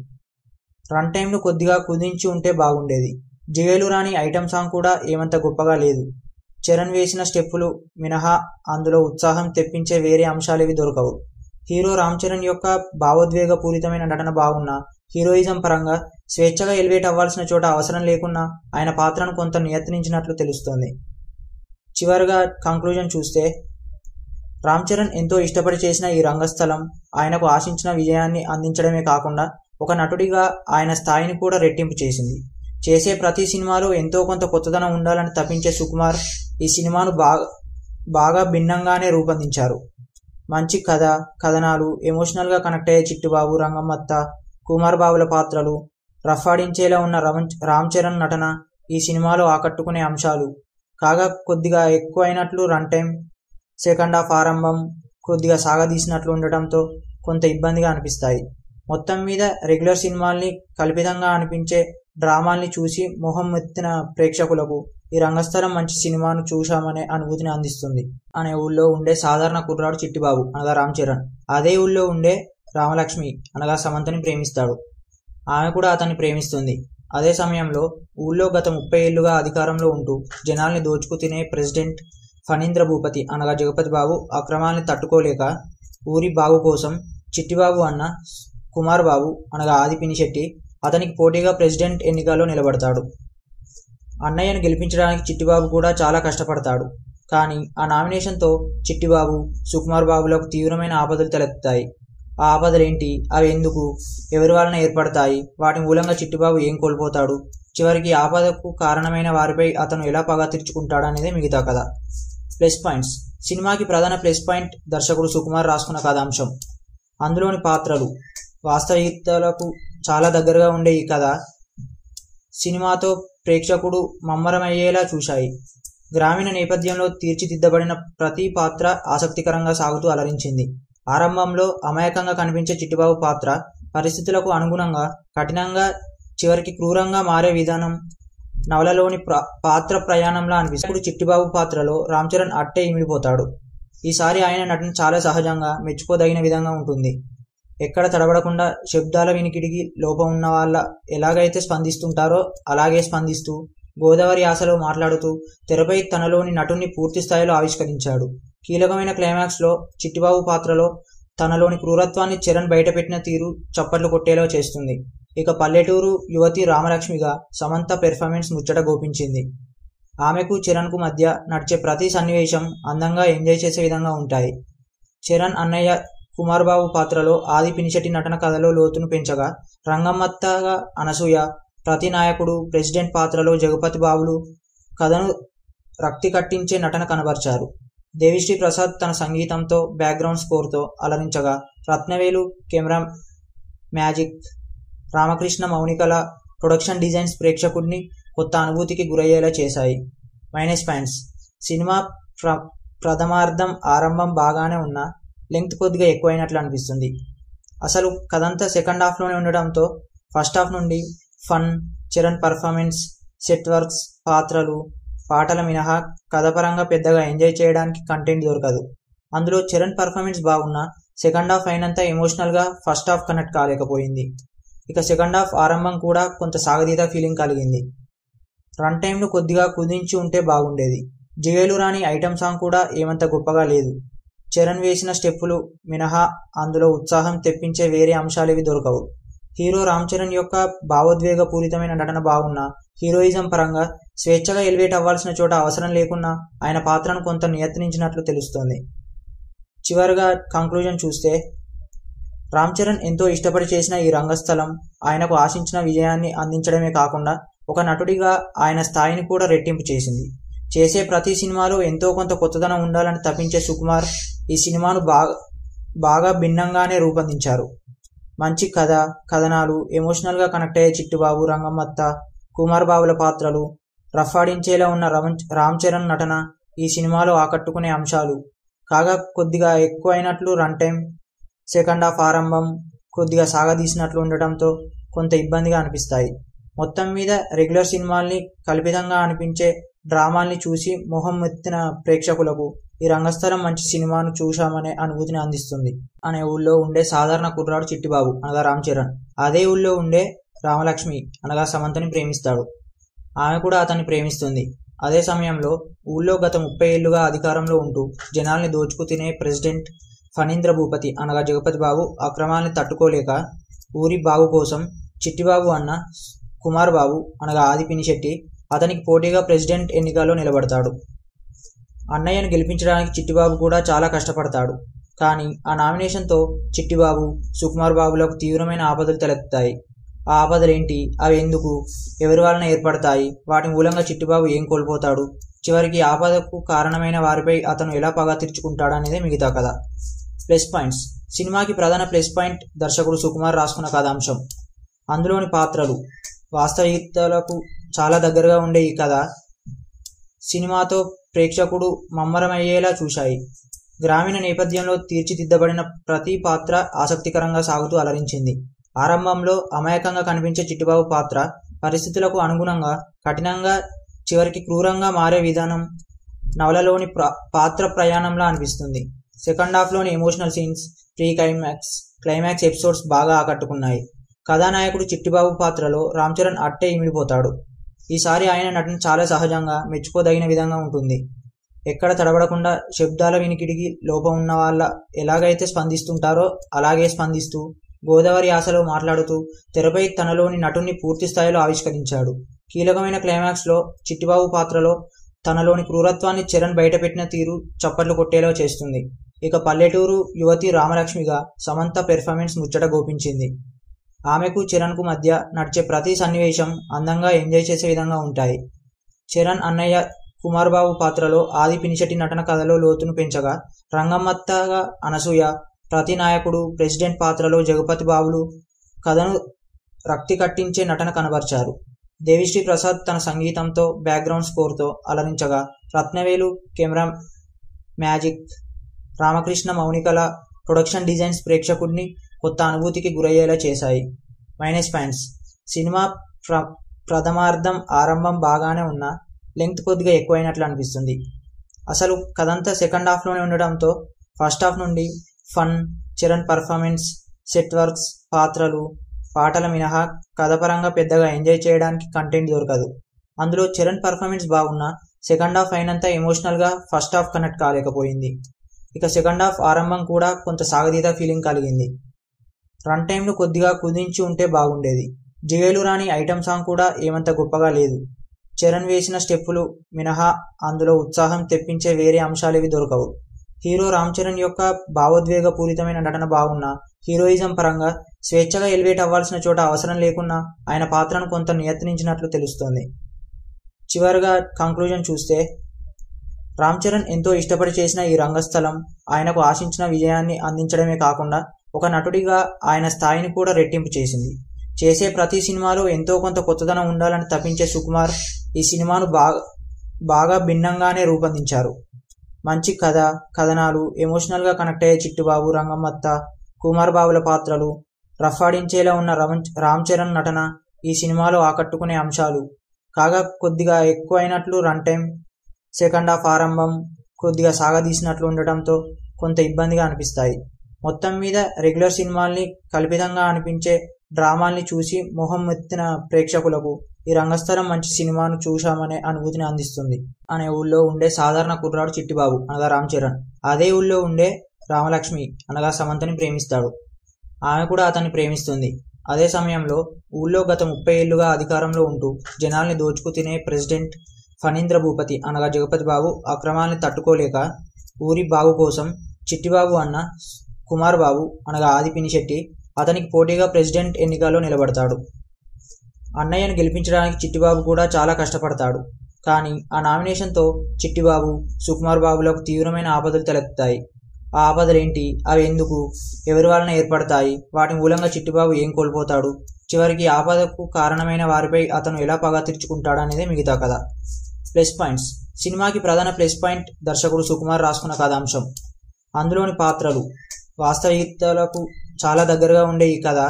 రన్ టైంను కొద్దిగా కుదించి ఉంటే బాగుండేది జిగేలు రాని ఐటమ్ సాంగ్ కూడా ఏమంత గొప్పగా లేదు చరణ్ వేసిన స్టెప్పులు మినహా అందులో ఉత్సాహం తెప్పించే వేరే అంశాలేవి దొరకవు హీరో రామ్ చరణ్ యొక్క భావోద్వేగపూరితమైన నటన బాగున్నా హీరోయిజం పరంగా స్వేచ్ఛగా ఎలివేట్ అవ్వాల్సిన చోట అవసరం లేకున్నా ఆయన పాత్రను కొంత నియత్నించినట్లు తెలుస్తోంది చివరిగా కంక్లూజన్ చూస్తే రామ్ చరణ్ ఎంతో ఇష్టపడి చేసిన ఈ రంగస్థలం ఆయనకు ఆశించిన విజయాన్ని అందించడమే కాకుండా ఒక నటుడిగా ఆయన స్థాయిని కూడా రెట్టింపు చేసింది చేసే ప్రతి సినిమాలో ఎంతో కొంత కొత్తదనం ఉండాలని తప్పించే సుకుమార్ ఈ సినిమాను బాగా బాగా భిన్నంగానే రూపొందించారు మంచి కథ కథనాలు ఎమోషనల్గా కనెక్ట్ అయ్యే చిట్టుబాబు రంగమ్మత్త కుమార్ బాబుల పాత్రలు రఫాడించేలా ఉన్న రమన్ రామ్ చరణ్ నటన ఈ సినిమాలో ఆకట్టుకునే అంశాలు కాగా కొద్దిగా ఎక్కువైనట్లు రన్ టైం సెకండ్ హాఫ్ ఆరంభం కొద్దిగా సాగదీసినట్లు ఉండటంతో కొంత ఇబ్బందిగా అనిపిస్తాయి మొత్తం మీద రెగ్యులర్ సినిమాల్ని కల్పితంగా అనిపించే డ్రామాల్ని చూసి మొహం ఎత్తిన ప్రేక్షకులకు ఈ రంగస్థలం మంచి సినిమాను చూశామనే అనుభూతిని అందిస్తుంది అనే ఊళ్ళో ఉండే సాధారణ కుర్రాడు చిట్టిబాబు అనగా రామ్ చరణ్ అదే ఊళ్ళో ఉండే రామలక్ష్మి అనగా సమంతని ప్రేమిస్తాడు ఆమె కూడా అతన్ని ప్రేమిస్తుంది అదే సమయంలో ఊళ్ళో గత ముప్పై ఏళ్లుగా అధికారంలో ఉంటూ జనాల్ని దోచుకు తినే ప్రెసిడెంట్ ఫణీంద్ర భూపతి అనగా జగపతి బాబు అక్రమాల్ని తట్టుకోలేక ఊరి బాగు కోసం చిట్టిబాబు అన్న కుమార్ బాబు అనగా ఆది పినిశెట్టి అతనికి పోటీగా ప్రెసిడెంట్ ఎన్నికల్లో నిలబడతాడు అన్నయ్యను గెలిపించడానికి చిట్టిబాబు కూడా చాలా కష్టపడతాడు కానీ ఆ నామినేషన్తో చిట్టిబాబు సుకుమార్ బాబులకు తీవ్రమైన ఆపదలు తలెత్తుతాయి ఆ ఆపదలేంటి అవి ఎందుకు ఎవరి వలన ఏర్పడతాయి వాటి మూలంగా చిట్టిబాబు ఏం కోల్పోతాడు చివరికి ఆపదకు కారణమైన వారిపై అతను ఎలా పగ తీర్చుకుంటాడు అనేది మిగతా కథ ప్లస్ పాయింట్స్ సినిమాకి ప్రధాన ప్లస్ పాయింట్ దర్శకుడు సుకుమార్ రాసుకున్న కథాంశం అందులోని పాత్రలు వాస్తవికతలకు చాలా దగ్గరగా ఉండే ఈ కథ సినిమాతో ప్రేక్షకుడు మమ్మరమయ్యేలా చూశాయి గ్రామీణ నేపథ్యంలో తీర్చిదిద్దబడిన ప్రతి పాత్ర ఆసక్తికరంగా సాగుతూ అలరించింది ఆరంభంలో అమాయకంగా కనిపించే చిట్టిబాబు పాత్ర పరిస్థితులకు అనుగుణంగా కఠినంగా చివరికి క్రూరంగా మారే విధానం నవలలోని ప్ర పాత్ర ప్రయాణంలా అనిపిస్తుంది చిట్టిబాబు పాత్రలో రామ్ చరణ్ అట్టే ఇమిడిపోతాడు ఈసారి ఆయన నటన చాలా సహజంగా మెచ్చుకోదగిన విధంగా ఉంటుంది ఎక్కడ తడబడకుండా శబ్దాల వినికిడికి లోపం ఉన్న వాళ్ళ ఎలాగైతే స్పందిస్తుంటారో అలాగే స్పందిస్తూ గోదావరి ఆశలో మాట్లాడుతూ తెరపై తనలోని నటుని పూర్తి స్థాయిలో ఆవిష్కరించాడు కీలకమైన క్లైమాక్స్లో చిట్టిబాబు పాత్రలో తనలోని క్రూరత్వాన్ని చరణ్ బయటపెట్టిన తీరు చప్పట్లు కొట్టేలా చేస్తుంది ఇక పల్లెటూరు యువతి రామలక్ష్మిగా సమంత పెర్ఫార్మెన్స్ ముచ్చట గోపించింది ఆమెకు చరణ్కు మధ్య నడిచే ప్రతి సన్నివేశం అందంగా ఎంజాయ్ చేసే విధంగా ఉంటాయి చరణ్ అన్నయ్య కుమార్ బాబు పాత్రలో ఆది పినిశెట్టి నటన కథలో లోతును పెంచగా రంగమ్మత్తగా అనసూయ ప్రతి నాయకుడు ప్రెసిడెంట్ పాత్రలో జగపతి బాబులు కథను రక్తి కట్టించే నటన కనబర్చారు దేవిశ్రీ ప్రసాద్ తన సంగీతంతో బ్యాక్గ్రౌండ్ స్కోర్తో అలరించగా రత్నవేలు కెమెరా మ్యాజిక్ రామకృష్ణ మౌనికల ప్రొడక్షన్ డిజైన్స్ ప్రేక్షకుడిని కొత్త అనుభూతికి గురయ్యేలా చేశాయి మైనస్ పాయింట్స్ సినిమా ప్ర ప్రథమార్థం ఆరంభం బాగానే ఉన్నా లెంగ్త్ కొద్దిగా ఎక్కువైనట్లు అనిపిస్తుంది అసలు కథంతా సెకండ్ హాఫ్లోనే ఉండడంతో ఫస్ట్ హాఫ్ నుండి fun Charan performance set works పాత్రలు పాటల మినహా కథపరంగా పెద్దగా ఎంజాయ్ చేయడానికి కంటెంట్ దొరకదు అందులో చరణ్ పర్ఫార్మెన్స్ బాగున్నా సెకండ్ హాఫ్ అయినంత ఎమోషనల్గా ఫస్ట్ హాఫ్ కనెక్ట్ కాలేకపోయింది ఇక సెకండ్ హాఫ్ ఆరంభం కూడా కొంత సాగదీత ఫీలింగ్ కలిగింది రన్ టైంను కొద్దిగా కుదించి ఉంటే బాగుండేది జివేలు రాని ఐటమ్ సాంగ్ కూడా ఏమంత గొప్పగా లేదు చరణ్ వేసిన స్టెప్పులు మినహా అందులో ఉత్సాహం తెప్పించే వేరే అంశాలేవి దొరకవు హీరో రామ్ చరణ్ యొక్క భావోద్వేగపూరితమైన నటన బాగున్నా హీరోయిజం పరంగా స్వేచ్ఛగా ఎలివేట్ అవ్వాల్సిన చోట అవసరం లేకున్నా ఆయన పాత్రను కొంత నియత్నించినట్లు తెలుస్తోంది చివరిగా కంక్లూజన్ చూస్తే రామ్ చరణ్ ఎంతో ఇష్టపడి చేసిన ఈ రంగస్థలం ఆయనకు ఆశించిన విజయాన్ని అందించడమే కాకుండా ఒక నటుడిగా ఆయన స్థాయిని కూడా రెట్టింపు చేసింది చేసే ప్రతి సినిమాలో ఎంతో కొంత కొత్తదనం ఉండాలని తప్పించే సుకుమార్ ఈ సినిమాను బాగా బాగా భిన్నంగానే రూపొందించారు మంచి కథ కథనాలు ఎమోషనల్గా కనెక్ట్ అయ్యే చిట్టుబాబు రంగమ్మత్త కుమార్ బాబుల పాత్రలు రఫాడించేలా ఉన్న రమన్ రామ్ చరణ్ నటన ఈ సినిమాలో ఆకట్టుకునే అంశాలు కాగా కొద్దిగా ఎక్కువైనట్లు రన్ టైం సెకండ్ హాఫ్ ఆరంభం కొద్దిగా సాగదీసినట్లు ఉండటంతో కొంత ఇబ్బందిగా అనిపిస్తాయి మొత్తం మీద రెగ్యులర్ సినిమాల్ని కల్పితంగా అనిపించే డ్రామాల్ని చూసి మొహం ఎత్తిన ప్రేక్షకులకు ఈ రంగస్థలం మంచి సినిమాను చూశామనే అనుభూతిని అందిస్తుంది అనే ఊళ్ళో ఉండే సాధారణ కుర్రాడు చిట్టిబాబు అనగా రామ్ చరణ్ అదే ఊళ్ళో ఉండే రామలక్ష్మి అనగా సమంతని ప్రేమిస్తాడు ఆమె కూడా అతన్ని ప్రేమిస్తుంది అదే సమయంలో ఊళ్ళో గత ముప్పై ఏళ్లుగా అధికారంలో ఉంటూ జనాల్ని దోచుకు తినే ప్రెసిడెంట్ ఫణీంద్ర భూపతి అనగా జగపతి బాబు అక్రమాల్ని తట్టుకోలేక ఊరి బాగు కోసం చిట్టిబాబు అన్న కుమార్ బాబు అనగా ఆది పినిశెట్టి అతనికి పోటీగా ప్రెసిడెంట్ ఎన్నికల్లో నిలబడతాడు అన్నయ్యను గెలిపించడానికి చిట్టిబాబు కూడా చాలా కష్టపడతాడు కానీ ఆ నామినేషన్తో చిట్టిబాబు సుకుమార్ బాబులకు తీవ్రమైన ఆపదలు తలెత్తుతాయి ఆ ఆపదలేంటి అవి ఎందుకు ఎవరి వలన ఏర్పడతాయి వాటి మూలంగా చిట్టిబాబు ఏం కోల్పోతాడు చివరికి ఆపదకు కారణమైన వారిపై అతను ఎలా పగ తీర్చుకుంటాడు అనేది మిగతా కథ ప్లస్ పాయింట్స్ సినిమాకి ప్రధాన ప్లస్ పాయింట్ దర్శకుడు సుకుమార్ రాసుకున్న కథాంశం అందులోని పాత్రలు వాస్తవికతలకు చాలా దగ్గరగా ఉండే ఈ కథ సినిమాతో ప్రేక్షకుడు మమ్మరమయ్యేలా చూశాయి గ్రామీణ నేపథ్యంలో తీర్చిదిద్దబడిన ప్రతి పాత్ర ఆసక్తికరంగా సాగుతూ అలరించింది ఆరంభంలో అమాయకంగా కనిపించే చిట్టిబాబు పాత్ర పరిస్థితులకు అనుగుణంగా కఠినంగా చివరికి క్రూరంగా మారే విధానం నవలలోని ప్ర పాత్ర ప్రయాణంలా అనిపిస్తుంది సెకండ్ హాఫ్లోని emotional scenes pre climax climax episodes బాగా ఆకట్టుకున్నాయి కథానాయకుడు చిట్టిబాబు పాత్రలో రామ్ చరణ్ అట్టే ఇమిడిపోతాడు ఈసారి ఆయన నటన చాలా సహజంగా మెచ్చుకోదగిన విధంగా ఉంటుంది ఎక్కడ తడబడకుండా శబ్దాల వినికిడికి లోపం ఉన్న వాళ్ళ ఎలాగైతే స్పందిస్తుంటారో అలాగే స్పందిస్తూ గోదావరి ఆశలో మాట్లాడుతూ తెరపై తనలోని నటుని పూర్తి స్థాయిలో ఆవిష్కరించాడు కీలకమైన క్లైమాక్స్లో చిట్టిబాబు పాత్రలో తనలోని క్రూరత్వాన్ని చరణ్ బయటపెట్టిన తీరు చప్పట్లు కొట్టేలా చేస్తుంది ఇక పల్లెటూరు యువతి రామలక్ష్మిగా సమంత పెర్ఫార్మెన్స్ ముచ్చట గోపించింది ఆమెకు చరణ్కు మధ్య నడిచే ప్రతి సన్నివేశం అందంగా ఎంజాయ్ చేసే విధంగా ఉంటాయి చరణ్ అన్నయ్య కుమార్ బాబు పాత్రలో ఆది పినిశెట్టి నటన కథలో లోతును పెంచగా రంగమ్మత్తగా అనసూయ ప్రతి నాయకుడు ప్రెసిడెంట్ పాత్రలో జగపతి బాబులు కథను రక్తి కట్టించే నటన కనబర్చారు దేవిశ్రీ ప్రసాద్ తన సంగీతంతో బ్యాక్గ్రౌండ్ స్కోర్తో అలరించగా రత్నవేలు కెమెరా మ్యాజిక్ రామకృష్ణ మౌనికల ప్రొడక్షన్ డిజైన్స్ ప్రేక్షకుడిని కొత్త అనుభూతికి గురయ్యేలా చేశాయి మైనస్ పాయింట్స్ సినిమా ప్ర ప్రథమార్థం ఆరంభం బాగానే ఉన్నా లెంగ్త్ కొద్దిగా ఎక్కువైనట్లు అనిపిస్తుంది అసలు కథంతా సెకండ్ హాఫ్లోనే ఉండడంతో ఫస్ట్ హాఫ్ నుండి fun Charan performance set works పాత్రలు పాటల మినహా కథపరంగా పెద్దగా ఎంజాయ్ చేయడానికి కంటెంట్ దొరకదు అందులో చరణ్ పర్ఫార్మెన్స్ బాగున్నా సెకండ్ హాఫ్ అయినంత ఎమోషనల్గా ఫస్ట్ హాఫ్ కనెక్ట్ కాలేకపోయింది ఇక సెకండ్ హాఫ్ ఆరంభం కూడా కొంత సాగతీత ఫీలింగ్ కలిగింది రన్ టైంను కొద్దిగా కుదించి ఉంటే బాగుండేది జిగేలు రాని ఐటమ్ సాంగ్ కూడా ఏమంత గొప్పగా లేదు చరణ్ వేసిన స్టెప్పులు మినహా అందులో ఉత్సాహం తెప్పించే వేరే అంశాలేవి దొరకవు హీరో రామ్ చరణ్ యొక్క భావోద్వేగపూరితమైన నటన బాగున్నా హీరోయిజం పరంగా స్వేచ్ఛగా ఎలివేట్ అవ్వాల్సిన చోట అవసరం లేకున్నా ఆయన పాత్రను కొంత నియత్నించినట్లు తెలుస్తోంది చివరిగా కంక్లూజన్ చూస్తే రామ్ చరణ్ ఎంతో ఇష్టపడి చేసిన ఈ రంగస్థలం ఆయనకు ఆశించిన విజయాన్ని అందించడమే కాకుండా ఒక నటుడిగా ఆయన స్థాయిని కూడా రెట్టింపు చేసింది చేసే ప్రతి సినిమాలో ఎంతో కొంత కొత్తదనం ఉండాలని తప్పించే సుకుమార్ ఈ సినిమాను బాగా బాగా భిన్నంగానే రూపొందించారు మంచి కథ కథనాలు ఎమోషనల్గా కనెక్ట్ అయ్యే చిట్టుబాబు రంగమ్మత్త కుమార్ బాబుల పాత్రలు రఫాడించేలా ఉన్న రమన్ రామ్ చరణ్ నటన ఈ సినిమాలో ఆకట్టుకునే అంశాలు కాగా కొద్దిగా ఎక్కువైనట్లు రన్ టైం సెకండ్ హాఫ్ ఆరంభం కొద్దిగా సాగదీసినట్లు ఉండటంతో కొంత ఇబ్బందిగా అనిపిస్తాయి మొత్తం మీద రెగ్యులర్ సినిమాల్ని కల్పితంగా అనిపించే డ్రామాల్ని చూసి మొహం ఎత్తిన ప్రేక్షకులకు ఈ రంగస్థలం మంచి సినిమాను చూశామనే అనుభూతిని అందిస్తుంది అనే ఊళ్ళో ఉండే సాధారణ కుర్రాడు చిట్టిబాబు అనగా రామ్ చరణ్ అదే ఊళ్ళో ఉండే రామలక్ష్మి అనగా సమంతని ప్రేమిస్తాడు ఆమె కూడా అతన్ని ప్రేమిస్తుంది అదే సమయంలో ఊళ్ళో గత ముప్పై ఏళ్లుగా అధికారంలో ఉంటూ జనాల్ని దోచుకు తినే ప్రెసిడెంట్ ఫణీంద్ర భూపతి అనగా జగపతి బాబు అక్రమాల్ని తట్టుకోలేక ఊరి బాగు కోసం చిట్టిబాబు అన్న కుమార్ బాబు అనగా ఆది పినిశెట్టి అతనికి పోటీగా ప్రెసిడెంట్ ఎన్నికల్లో నిలబడతాడు అన్నయ్యను గెలిపించడానికి చిట్టిబాబు కూడా చాలా కష్టపడతాడు కానీ ఆ నామినేషన్తో చిట్టిబాబు సుకుమార్ బాబులకు తీవ్రమైన ఆపదలు తలెత్తుతాయి ఆ ఆపదలేంటి అవి ఎందుకు ఎవరి వలన ఏర్పడతాయి వాటి మూలంగా చిట్టిబాబు ఏం కోల్పోతాడు చివరికి ఆపదకు కారణమైన వారిపై అతను ఎలా పగ తీర్చుకుంటాడు అనేది మిగతా కథ ప్లస్ పాయింట్స్ సినిమాకి ప్రధాన ప్లస్ పాయింట్ దర్శకుడు సుకుమార్ రాసుకున్న కథాంశం అందులోని పాత్రలు వాస్తవికతలకు చాలా దగ్గరగా ఉండే ఈ కథ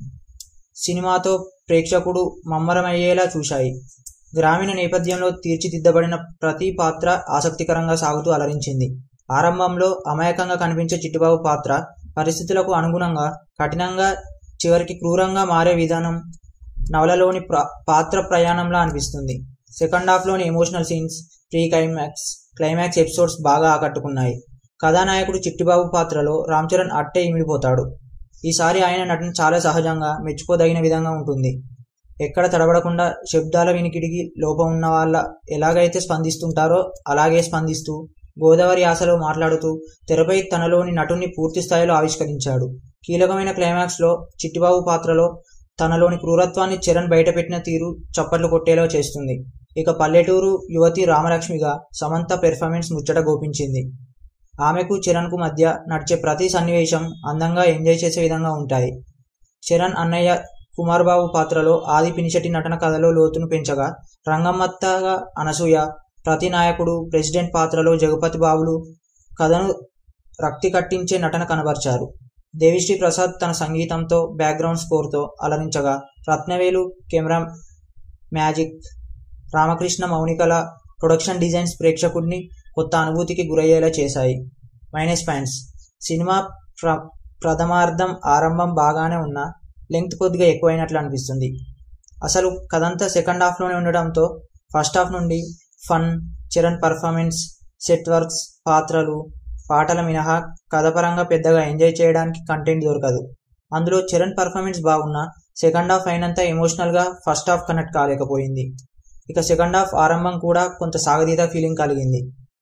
సినిమాతో ప్రేక్షకుడు మమ్మరమయ్యేలా చూశాయి గ్రామీణ నేపథ్యంలో తీర్చిదిద్దబడిన ప్రతి పాత్ర ఆసక్తికరంగా సాగుతూ అలరించింది ఆరంభంలో అమాయకంగా కనిపించే చిట్టిబాబు పాత్ర పరిస్థితులకు అనుగుణంగా కఠినంగా చివరికి క్రూరంగా మారే విధానం నవలలోని ప్ర పాత్ర ప్రయాణంలా అనిపిస్తుంది సెకండ్ హాఫ్లోని emotional scenes pre climax climax episodes బాగా ఆకట్టుకున్నాయి కథానాయకుడు చిట్టిబాబు పాత్రలో రామ్ చరణ్ అట్టే ఇమిడిపోతాడు ఈసారి ఆయన నటన చాలా సహజంగా మెచ్చుకోదగిన విధంగా ఉంటుంది ఎక్కడ తడబడకుండా శబ్దాల వినికిడికి లోపం ఉన్న వాళ్ళ ఎలాగైతే స్పందిస్తుంటారో అలాగే స్పందిస్తూ గోదావరి యాసలో మాట్లాడుతూ తెరపై తనలోని నటుని పూర్తి స్థాయిలో ఆవిష్కరించాడు కీలకమైన క్లైమాక్స్లో చిట్టిబాబు పాత్రలో తనలోని క్రూరత్వాన్ని చరణ్ బయటపెట్టిన తీరు చప్పట్లు కొట్టేలా చేస్తుంది ఇక పల్లెటూరు యువతి రామలక్ష్మిగా సమంత పెర్ఫార్మెన్స్ ముచ్చట గోపించింది ఆమెకు చరణ్కు మధ్య నడిచే ప్రతి సన్నివేశం అందంగా ఎంజాయ్ చేసే విధంగా ఉంటాయి చరణ్ అన్నయ్య కుమార్ బాబు పాత్రలో ఆది పినిశెట్టి నటన కథలో లోతును పెంచగా రంగమ్మత్తగా అనసూయ ప్రతి నాయకుడు ప్రెసిడెంట్ పాత్రలో జగపతి బాబులు కథను రక్తి కట్టించే నటన కనబర్చారు దేవిశ్రీ ప్రసాద్ తన సంగీతంతో బ్యాక్గ్రౌండ్ స్కోర్తో అలరించగా రత్నవేలు కెమెరా మ్యాజిక్ రామకృష్ణ మౌనికల ప్రొడక్షన్ డిజైన్స్ ప్రేక్షకుడిని కొత్త అనుభూతికి గురయ్యేలా చేశాయి మైనస్ పాయింట్స్ సినిమా ప్ర ప్రథమార్థం ఆరంభం బాగానే ఉన్నా లెంగ్త్ కొద్దిగా ఎక్కువైనట్లు అనిపిస్తుంది అసలు కథంతా సెకండ్ హాఫ్లోనే ఉండడంతో ఫస్ట్ హాఫ్ నుండి fun Charan performance set works పాత్రలు పాటల మినహా కథపరంగా పెద్దగా ఎంజాయ్ చేయడానికి కంటెంట్ దొరకదు అందులో చరణ్ పర్ఫార్మెన్స్ బాగున్నా సెకండ్ హాఫ్ అయినంత ఎమోషనల్గా ఫస్ట్ హాఫ్ కనెక్ట్ కాలేకపోయింది ఇక సెకండ్ హాఫ్ ఆరంభం కూడా కొంత సాగతీత ఫీలింగ్ కలిగింది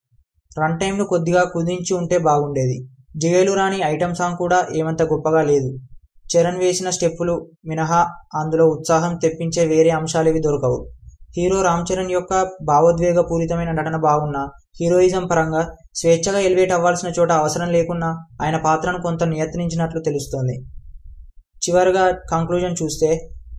రన్ టైంను కొద్దిగా కుదించి ఉంటే బాగుండేది జిగేలు రాని ఐటమ్ సాంగ్ కూడా ఏమంత గొప్పగా లేదు చరణ్ వేసిన స్టెప్పులు మినహా అందులో ఉత్సాహం తెప్పించే వేరే అంశాలేవి దొరకవు హీరో రామ్ చరణ్ యొక్క భావోద్వేగపూరితమైన నటన బాగున్నా హీరోయిజం పరంగా స్వేచ్ఛగా ఎలివేట్ అవ్వాల్సిన చోట అవసరం లేకున్నా ఆయన పాత్రను కొంత నియత్నించినట్లు తెలుస్తోంది చివరిగా కంక్లూజన్ చూస్తే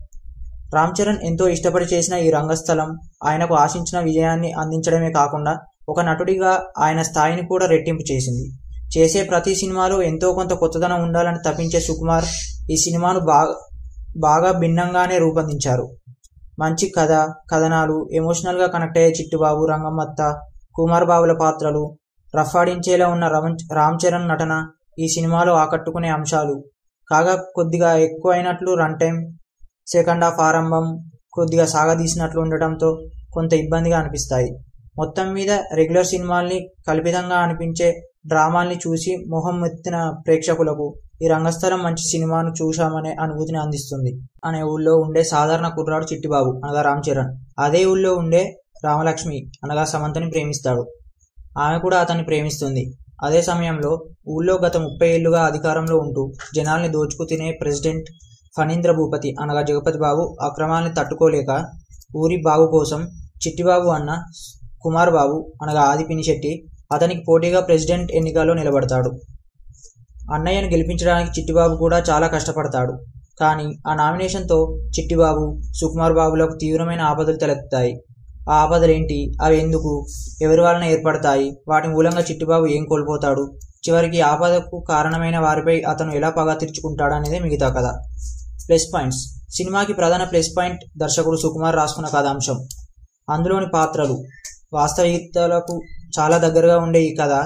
రామ్ చరణ్ ఎంతో ఇష్టపడి చేసిన ఈ రంగస్థలం ఆయనకు ఆశించిన విజయాన్ని అందించడమే కాకుండా ఒక నటుడిగా ఆయన స్థాయిని కూడా రెట్టింపు చేసింది చేసే ప్రతి సినిమాలో ఎంతో కొంత కొత్తదనం ఉండాలని తప్పించే సుకుమార్ ఈ సినిమాను బాగా బాగా భిన్నంగానే రూపొందించారు మంచి కథ కథనాలు ఎమోషనల్గా కనెక్ట్ అయ్యే చిట్టుబాబు రంగమ్మత్త కుమార్ బాబుల పాత్రలు రఫాడించేలా ఉన్న రమన్ రామ్ చరణ్ నటన ఈ సినిమాలో ఆకట్టుకునే అంశాలు కాగా కొద్దిగా ఎక్కువైనట్లు రన్ టైం సెకండ్ హాఫ్ ఆరంభం కొద్దిగా సాగదీసినట్లు ఉండటంతో కొంత ఇబ్బందిగా అనిపిస్తాయి మొత్తం మీద రెగ్యులర్ సినిమాల్ని కల్పితంగా అనిపించే డ్రామాల్ని చూసి మొహం ఎత్తిన ప్రేక్షకులకు ఈ రంగస్థలం మంచి సినిమాను చూశామనే అనుభూతిని అందిస్తుంది అనే ఊళ్ళో ఉండే సాధారణ కుర్రాడు చిట్టిబాబు అనగా రామ్ చరణ్ అదే ఊళ్ళో ఉండే రామలక్ష్మి అనగా సమంతని ప్రేమిస్తాడు ఆమె కూడా అతన్ని ప్రేమిస్తుంది అదే సమయంలో ఊళ్ళో గత ముప్పై ఏళ్లుగా అధికారంలో ఉంటూ జనాల్ని దోచుకు తినే ప్రెసిడెంట్ ఫణీంద్ర భూపతి అనగా జగపతి బాబు అక్రమాల్ని తట్టుకోలేక ఊరి బాగు కోసం చిట్టిబాబు అన్న కుమార్ బాబు అనగా ఆది పినిశెట్టి అతనికి పోటీగా ప్రెసిడెంట్ ఎన్నికల్లో నిలబడతాడు అన్నయ్యను గెలిపించడానికి చిట్టిబాబు కూడా చాలా కష్టపడతాడు కానీ ఆ నామినేషన్తో చిట్టిబాబు సుకుమార్ బాబులకు తీవ్రమైన ఆపదలు తలెత్తాయి ఆ ఆపదలేంటి అవి ఎందుకు ఎవరి వలన ఏర్పడతాయి వాటి మూలంగా చిట్టిబాబు ఏం కోల్పోతాడు చివరికి ఆపదకు కారణమైన వారిపై అతను ఎలా పగ తీర్చుకుంటాడు అనేది మిగతా కథ ప్లస్ పాయింట్స్ సినిమాకి ప్రధాన ప్లస్ పాయింట్ దర్శకుడు సుకుమార్ రాసుకున్న కథాంశం అందులోని పాత్రలు వాస్తవికతలకు చాలా దగ్గరగా ఉండే ఈ కథ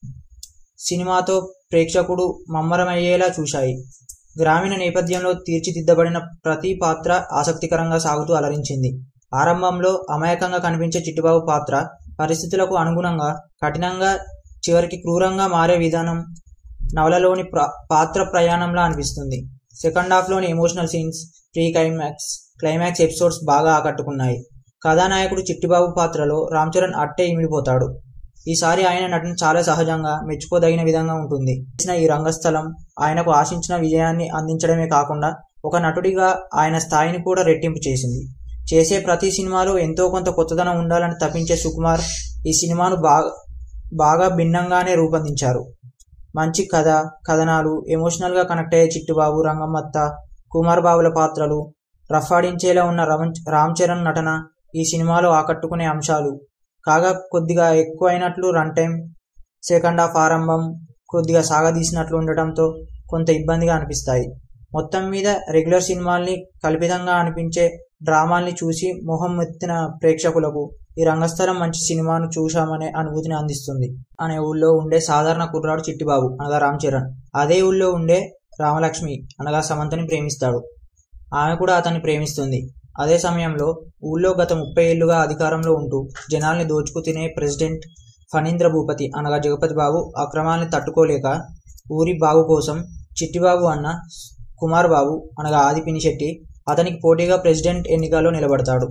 సినిమాతో ప్రేక్షకుడు మమ్మరమయ్యేలా చూశాయి గ్రామీణ నేపథ్యంలో తీర్చిదిద్దబడిన ప్రతి పాత్ర ఆసక్తికరంగా సాగుతూ అలరించింది ఆరంభంలో అమాయకంగా కనిపించే చిట్టుబాబు పాత్ర పరిస్థితులకు అనుగుణంగా కఠినంగా చివరికి క్రూరంగా మారే విధానం నవలలోని ప్ర పాత్ర ప్రయాణంలా అనిపిస్తుంది సెకండ్ హాఫ్లోని emotional scenes pre climax climax episodes బాగా ఆకట్టుకున్నాయి కథానాయకుడు చిట్టిబాబు పాత్రలో రామ్ చరణ్ అట్టే ఇమిడిపోతాడు ఈసారి ఆయన నటన చాలా సహజంగా మెచ్చుకోదగిన విధంగా ఉంటుంది చేసిన ఈ రంగస్థలం ఆయనకు ఆశించిన విజయాన్ని అందించడమే కాకుండా ఒక నటుడిగా ఆయన స్థాయిని కూడా రెట్టింపు చేసింది చేసే ప్రతి సినిమాలో ఎంతో కొంత కొత్తదనం ఉండాలని తప్పించే సుకుమార్ ఈ సినిమాను బాగా బాగా భిన్నంగానే రూపొందించారు మంచి కథ కథనాలు ఎమోషనల్గా కనెక్ట్ అయ్యే చిట్టుబాబు రంగమ్మత్త కుమార్ బాబుల పాత్రలు రఫాడించేలా ఉన్న రమన్ రామ్ చరణ్ నటన ఈ సినిమాలో ఆకట్టుకునే అంశాలు కాగా కొద్దిగా ఎక్కువైనట్లు రన్ టైం సెకండ్ హాఫ్ ఆరంభం కొద్దిగా సాగదీసినట్లు ఉండటంతో కొంత ఇబ్బందిగా అనిపిస్తాయి మొత్తం మీద రెగ్యులర్ సినిమాల్ని కల్పితంగా అనిపించే డ్రామాల్ని చూసి మొహం ఎత్తిన ప్రేక్షకులకు ఈ రంగస్థలం మంచి సినిమాను చూశామనే అనుభూతిని అందిస్తుంది అనే ఊళ్ళో ఉండే సాధారణ కుర్రాడు చిట్టిబాబు అనగా రామ్ చరణ్ అదే ఊళ్ళో ఉండే రామలక్ష్మి అనగా సమంతని ప్రేమిస్తాడు ఆమె కూడా అతన్ని ప్రేమిస్తుంది అదే సమయంలో ఊళ్ళో గత ముప్పై ఏళ్లుగా అధికారంలో ఉంటూ జనాల్ని దోచుకు తినే ప్రెసిడెంట్ ఫణీంద్ర భూపతి అనగా జగపతి బాబు అక్రమాల్ని తట్టుకోలేక ఊరి బాగు కోసం చిట్టిబాబు అన్న కుమార్ బాబు అనగా ఆది పినిశెట్టి అతనికి పోటీగా ప్రెసిడెంట్ ఎన్నికల్లో నిలబడతాడు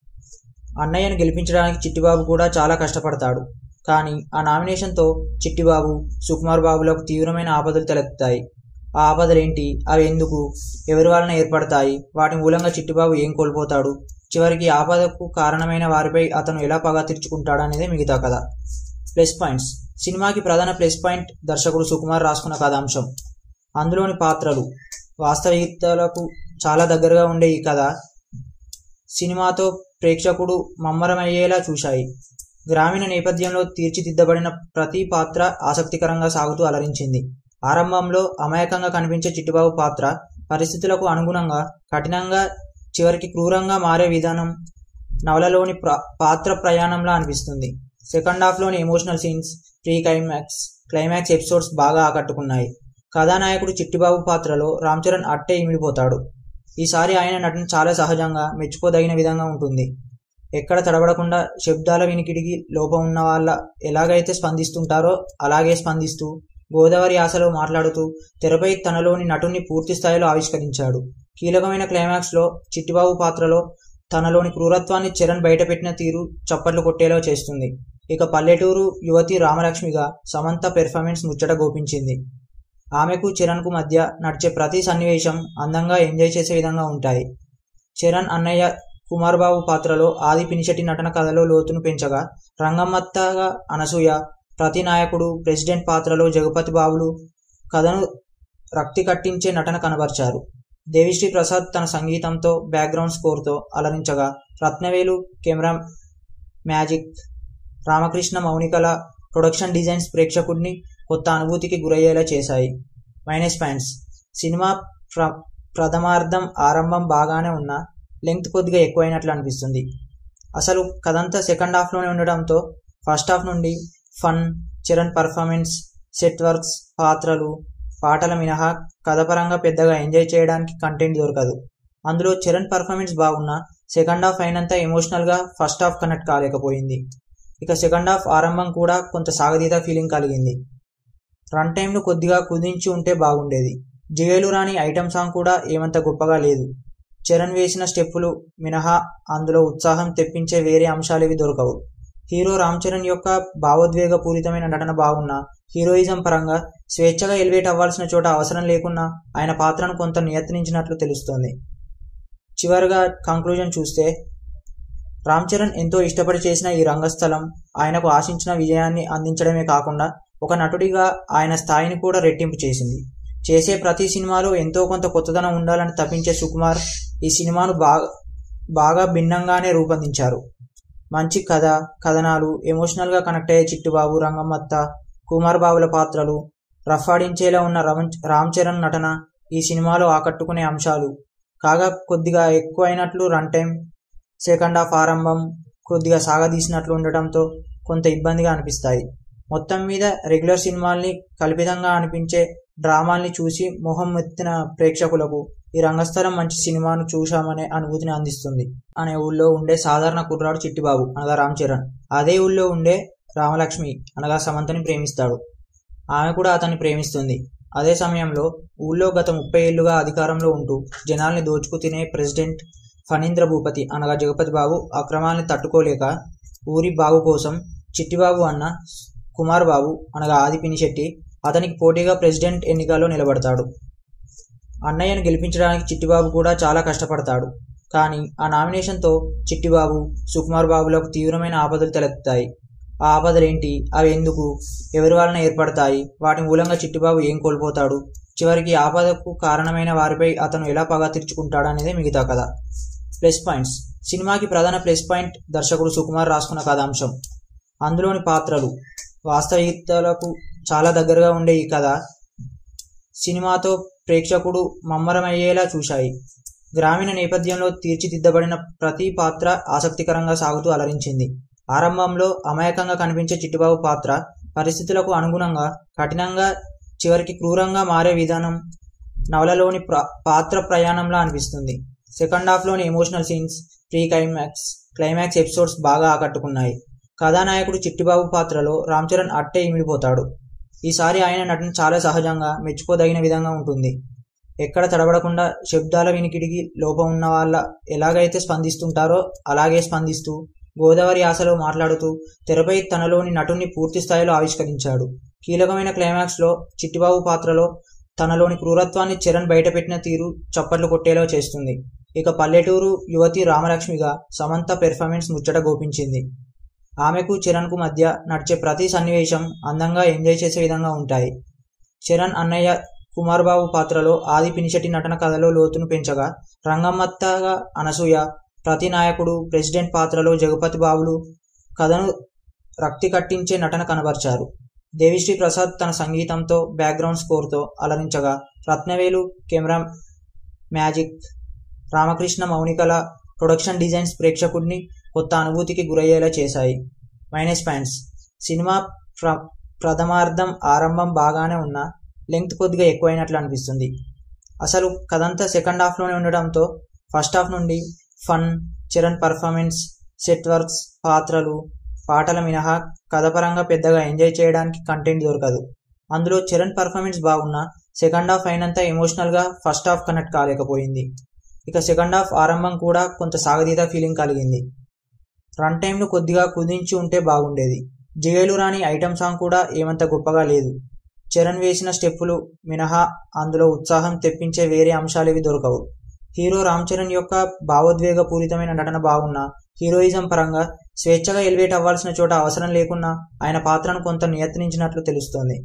అన్నయ్యను గెలిపించడానికి చిట్టిబాబు కూడా చాలా కష్టపడతాడు కానీ ఆ నామినేషన్తో చిట్టిబాబు సుకుమార్ బాబులకు తీవ్రమైన ఆపదలు తలెత్తాయి ఆ ఆపదలేంటి అవి ఎందుకు ఎవరి వలన ఏర్పడతాయి వాటి మూలంగా చిట్టిబాబు ఏం కోల్పోతాడు చివరికి ఆపదకు కారణమైన వారిపై అతను ఎలా పగ తీర్చుకుంటాడు అనేది మిగతా కథ ప్లస్ పాయింట్స్ సినిమాకి ప్రధాన ప్లస్ పాయింట్ దర్శకుడు సుకుమార్ రాసుకున్న కథాంశం అందులోని పాత్రలు వాస్తవికతలకు చాలా దగ్గరగా ఉండే ఈ కథ సినిమాతో ప్రేక్షకుడు మమ్మరమయ్యేలా చూశాయి గ్రామీణ నేపథ్యంలో తీర్చిదిద్దబడిన ప్రతి పాత్ర ఆసక్తికరంగా సాగుతూ అలరించింది ఆరంభంలో అమాయకంగా కనిపించే చిట్టుబాబు పాత్ర పరిస్థితులకు అనుగుణంగా కఠినంగా చివరికి క్రూరంగా మారే విధానం నవలలోని ప్ర పాత్ర ప్రయాణంలా అనిపిస్తుంది సెకండ్ హాఫ్లోని emotional scenes pre climax climax episodes బాగా ఆకట్టుకున్నాయి కథానాయకుడు చిట్టిబాబు పాత్రలో రామ్ చరణ్ అట్టే ఇమిడిపోతాడు ఈసారి ఆయన నటన చాలా సహజంగా మెచ్చుకోదగిన విధంగా ఉంటుంది ఎక్కడ తడబడకుండా శబ్దాల వినికిడికి లోపం ఉన్న వాళ్ళ ఎలాగైతే స్పందిస్తుంటారో అలాగే స్పందిస్తూ గోదావరి ఆశలో మాట్లాడుతూ తెరపై తనలోని నటుని పూర్తి స్థాయిలో ఆవిష్కరించాడు కీలకమైన క్లైమాక్స్లో చిట్టిబాబు పాత్రలో తనలోని క్రూరత్వాన్ని చరణ్ బయటపెట్టిన తీరు చప్పట్లు కొట్టేలా చేస్తుంది ఇక పల్లెటూరు యువతి రామలక్ష్మిగా సమంత పెర్ఫార్మెన్స్ ముచ్చట గోపించింది ఆమెకు చరణ్కు మధ్య నడిచే ప్రతి సన్నివేశం అందంగా ఎంజాయ్ చేసే విధంగా ఉంటాయి చరణ్ అన్నయ్య కుమార్ బాబు పాత్రలో ఆది పినిశెట్టి నటన కథలో లోతును పెంచగా రంగమ్మత్తగా అనసూయ ప్రతి నాయకుడు ప్రెసిడెంట్ పాత్రలో జగపతి బాబులు కథను రక్తి కట్టించే నటన కనబర్చారు దేవిశ్రీ ప్రసాద్ తన సంగీతంతో బ్యాక్గ్రౌండ్ స్కోర్తో అలరించగా రత్నవేలు కెమెరా మ్యాజిక్ రామకృష్ణ మౌనికల ప్రొడక్షన్ డిజైన్స్ ప్రేక్షకుడిని కొత్త అనుభూతికి గురయ్యేలా చేశాయి మైనస్ పాయింట్స్ సినిమా ప్ర ప్రథమార్థం ఆరంభం బాగానే ఉన్నా లెంగ్త్ కొద్దిగా ఎక్కువైనట్లు అనిపిస్తుంది అసలు కథంతా సెకండ్ హాఫ్లోనే ఉండడంతో ఫస్ట్ హాఫ్ నుండి fun Charan performance set works పాత్రలు పాటల మినహా కథపరంగా పెద్దగా ఎంజాయ్ చేయడానికి కంటెంట్ దొరకదు అందులో చరణ్ పర్ఫార్మెన్స్ బాగున్నా సెకండ్ హాఫ్ అయినంత ఎమోషనల్గా ఫస్ట్ హాఫ్ కనెక్ట్ కాలేకపోయింది ఇక సెకండ్ హాఫ్ ఆరంభం కూడా కొంత సాగతీత ఫీలింగ్ కలిగింది రన్ టైంను కొద్దిగా కుదించి ఉంటే బాగుండేది జిగేలు రాని ఐటమ్ సాంగ్ కూడా ఏమంత గొప్పగా లేదు చరణ్ వేసిన స్టెప్పులు మినహా అందులో ఉత్సాహం తెప్పించే వేరే అంశాలేవి దొరకవు హీరో రామ్ చరణ్ యొక్క భావోద్వేగపూరితమైన నటన బాగున్నా హీరోయిజం పరంగా స్వేచ్ఛగా ఎలివేట్ అవ్వాల్సిన చోట అవసరం లేకున్నా ఆయన పాత్రను కొంత నియత్నించినట్లు తెలుస్తోంది చివరిగా కంక్లూజన్ చూస్తే రామ్ చరణ్ ఎంతో ఇష్టపడి చేసిన ఈ రంగస్థలం ఆయనకు ఆశించిన విజయాన్ని అందించడమే కాకుండా ఒక నటుడిగా ఆయన స్థాయిని కూడా రెట్టింపు చేసింది చేసే ప్రతి సినిమాలో ఎంతో కొంత కొత్తదనం ఉండాలని తప్పించే సుకుమార్ ఈ సినిమాను బాగా బాగా భిన్నంగానే రూపొందించారు మంచి కథ కథనాలు ఎమోషనల్గా కనెక్ట్ అయ్యే చిట్టుబాబు రంగమ్మత్త కుమార్ బాబుల పాత్రలు రఫాడించేలా ఉన్న రమన్ రామ్ చరణ్ నటన ఈ సినిమాలో ఆకట్టుకునే అంశాలు కాగా కొద్దిగా ఎక్కువైనట్లు రన్ టైం సెకండ్ హాఫ్ ఆరంభం కొద్దిగా సాగదీసినట్లు ఉండటంతో కొంత ఇబ్బందిగా అనిపిస్తాయి మొత్తం మీద రెగ్యులర్ సినిమాల్ని కల్పితంగా అనిపించే డ్రామాల్ని చూసి మొహం ఎత్తిన ప్రేక్షకులకు ఈ రంగస్థలం మంచి సినిమాను చూశామనే అనుభూతిని అందిస్తుంది అనే ఊళ్ళో ఉండే సాధారణ కుర్రాడు చిట్టిబాబు అనగా రామ్ చరణ్ అదే ఊళ్ళో ఉండే రామలక్ష్మి అనగా సమంతని ప్రేమిస్తాడు ఆమె కూడా అతన్ని ప్రేమిస్తుంది అదే సమయంలో ఊళ్ళో గత ముప్పై ఏళ్లుగా అధికారంలో ఉంటూ జనాల్ని దోచుకు తినే ప్రెసిడెంట్ ఫణీంద్ర భూపతి అనగా జగపతి బాబు అక్రమాల్ని తట్టుకోలేక ఊరి బాగు కోసం చిట్టిబాబు అన్న కుమార్ బాబు అనగా ఆది పినిశెట్టి అతనికి పోటీగా ప్రెసిడెంట్ ఎన్నికల్లో నిలబడతాడు అన్నయ్యను గెలిపించడానికి చిట్టిబాబు కూడా చాలా కష్టపడతాడు కానీ ఆ నామినేషన్తో చిట్టిబాబు సుకుమార్ బాబులకు తీవ్రమైన ఆపదలు తలెత్తుతాయి ఆ ఆపదలేంటి అవి ఎందుకు ఎవరి వలన ఏర్పడతాయి వాటి మూలంగా చిట్టిబాబు ఏం కోల్పోతాడు చివరికి ఆపదకు కారణమైన వారిపై అతను ఎలా పగ తీర్చుకుంటాడు అనేది మిగతా కథ ప్లస్ పాయింట్స్ సినిమాకి ప్రధాన ప్లస్ పాయింట్ దర్శకుడు సుకుమార్ రాసుకున్న కథాంశం అందులోని పాత్రలు వాస్తవికతలకు చాలా దగ్గరగా ఉండే ఈ కథ సినిమాతో ప్రేక్షకుడు మమ్మరమయ్యేలా చూశాయి గ్రామీణ నేపథ్యంలో తీర్చిదిద్దబడిన ప్రతి పాత్ర ఆసక్తికరంగా సాగుతూ అలరించింది ఆరంభంలో అమాయకంగా కనిపించే చిట్టిబాబు పాత్ర పరిస్థితులకు అనుగుణంగా కఠినంగా చివరికి క్రూరంగా మారే విధానం నవలలోని ప్ర పాత్ర ప్రయాణంలా అనిపిస్తుంది సెకండ్ హాఫ్లోని emotional scenes pre climax climax episodes బాగా ఆకట్టుకున్నాయి కథానాయకుడు చిట్టిబాబు పాత్రలో రామ్ చరణ్ అట్టే ఇమిడిపోతాడు ఈసారి ఆయన నటన చాలా సహజంగా మెచ్చుకోదగిన విధంగా ఉంటుంది ఎక్కడ తడబడకుండా శబ్దాల వినికిడికి లోపం ఉన్న వాళ్ళ ఎలాగైతే స్పందిస్తుంటారో అలాగే స్పందిస్తూ గోదావరి యాసలో మాట్లాడుతూ తెరపై తనలోని నటుని పూర్తి స్థాయిలో ఆవిష్కరించాడు కీలకమైన క్లైమాక్స్లో చిట్టిబాబు పాత్రలో తనలోని క్రూరత్వాన్ని చరణ్ బయటపెట్టిన తీరు చప్పట్లు కొట్టేలా చేస్తుంది ఇక పల్లెటూరు యువతి రామలక్ష్మిగా సమంత పెర్ఫార్మెన్స్ ముచ్చట గోపించింది ఆమెకు చరణ్కు మధ్య నడిచే ప్రతి సన్నివేశం అందంగా ఎంజాయ్ చేసే విధంగా ఉంటాయి చరణ్ అన్నయ్య కుమార్ బాబు పాత్రలో ఆది పినిశెట్టి నటన కథలో లోతును పెంచగా రంగమ్మత్తగా అనసూయ ప్రతి నాయకుడు ప్రెసిడెంట్ పాత్రలో జగపతి బాబులు కథను రక్తి కట్టించే నటన కనబర్చారు దేవిశ్రీ ప్రసాద్ తన సంగీతంతో బ్యాక్గ్రౌండ్ స్కోర్తో అలరించగా రత్నవేలు కెమెరా మ్యాజిక్ రామకృష్ణ మౌనికల ప్రొడక్షన్ డిజైన్స్ ప్రేక్షకుడిని కొత్త అనుభూతికి గురయ్యేలా చేశాయి మైనస్ పాయింట్స్ సినిమా ప్ర ప్రథమార్థం ఆరంభం బాగానే ఉన్నా లెంగ్త్ కొద్దిగా ఎక్కువైనట్లు అనిపిస్తుంది అసలు కథంతా సెకండ్ హాఫ్లోనే ఉండడంతో ఫస్ట్ హాఫ్ నుండి fun Charan performance set works పాత్రలు పాటల మినహా కథపరంగా పెద్దగా ఎంజాయ్ చేయడానికి కంటెంట్ దొరకదు అందులో చరణ్ పర్ఫార్మెన్స్ బాగున్నా సెకండ్ హాఫ్ అయినంత ఎమోషనల్గా ఫస్ట్ హాఫ్ కనెక్ట్ కాలేకపోయింది ఇక సెకండ్ హాఫ్ ఆరంభం కూడా కొంత సాగతీత ఫీలింగ్ కలిగింది రన్ టైంను కొద్దిగా కుదించి ఉంటే బాగుండేది జిగేలు రాని ఐటమ్ సాంగ్ కూడా ఏమంత గొప్పగా లేదు చరణ్ వేసిన స్టెప్పులు మినహా అందులో ఉత్సాహం తెప్పించే వేరే అంశాలేవి దొరకవు హీరో రామ్ చరణ్ యొక్క భావోద్వేగపూరితమైన నటన బాగున్నా హీరోయిజం పరంగా స్వేచ్ఛగా ఎలివేట్ అవ్వాల్సిన చోట అవసరం లేకున్నా ఆయన పాత్రను కొంత నియత్నించినట్లు తెలుస్తోంది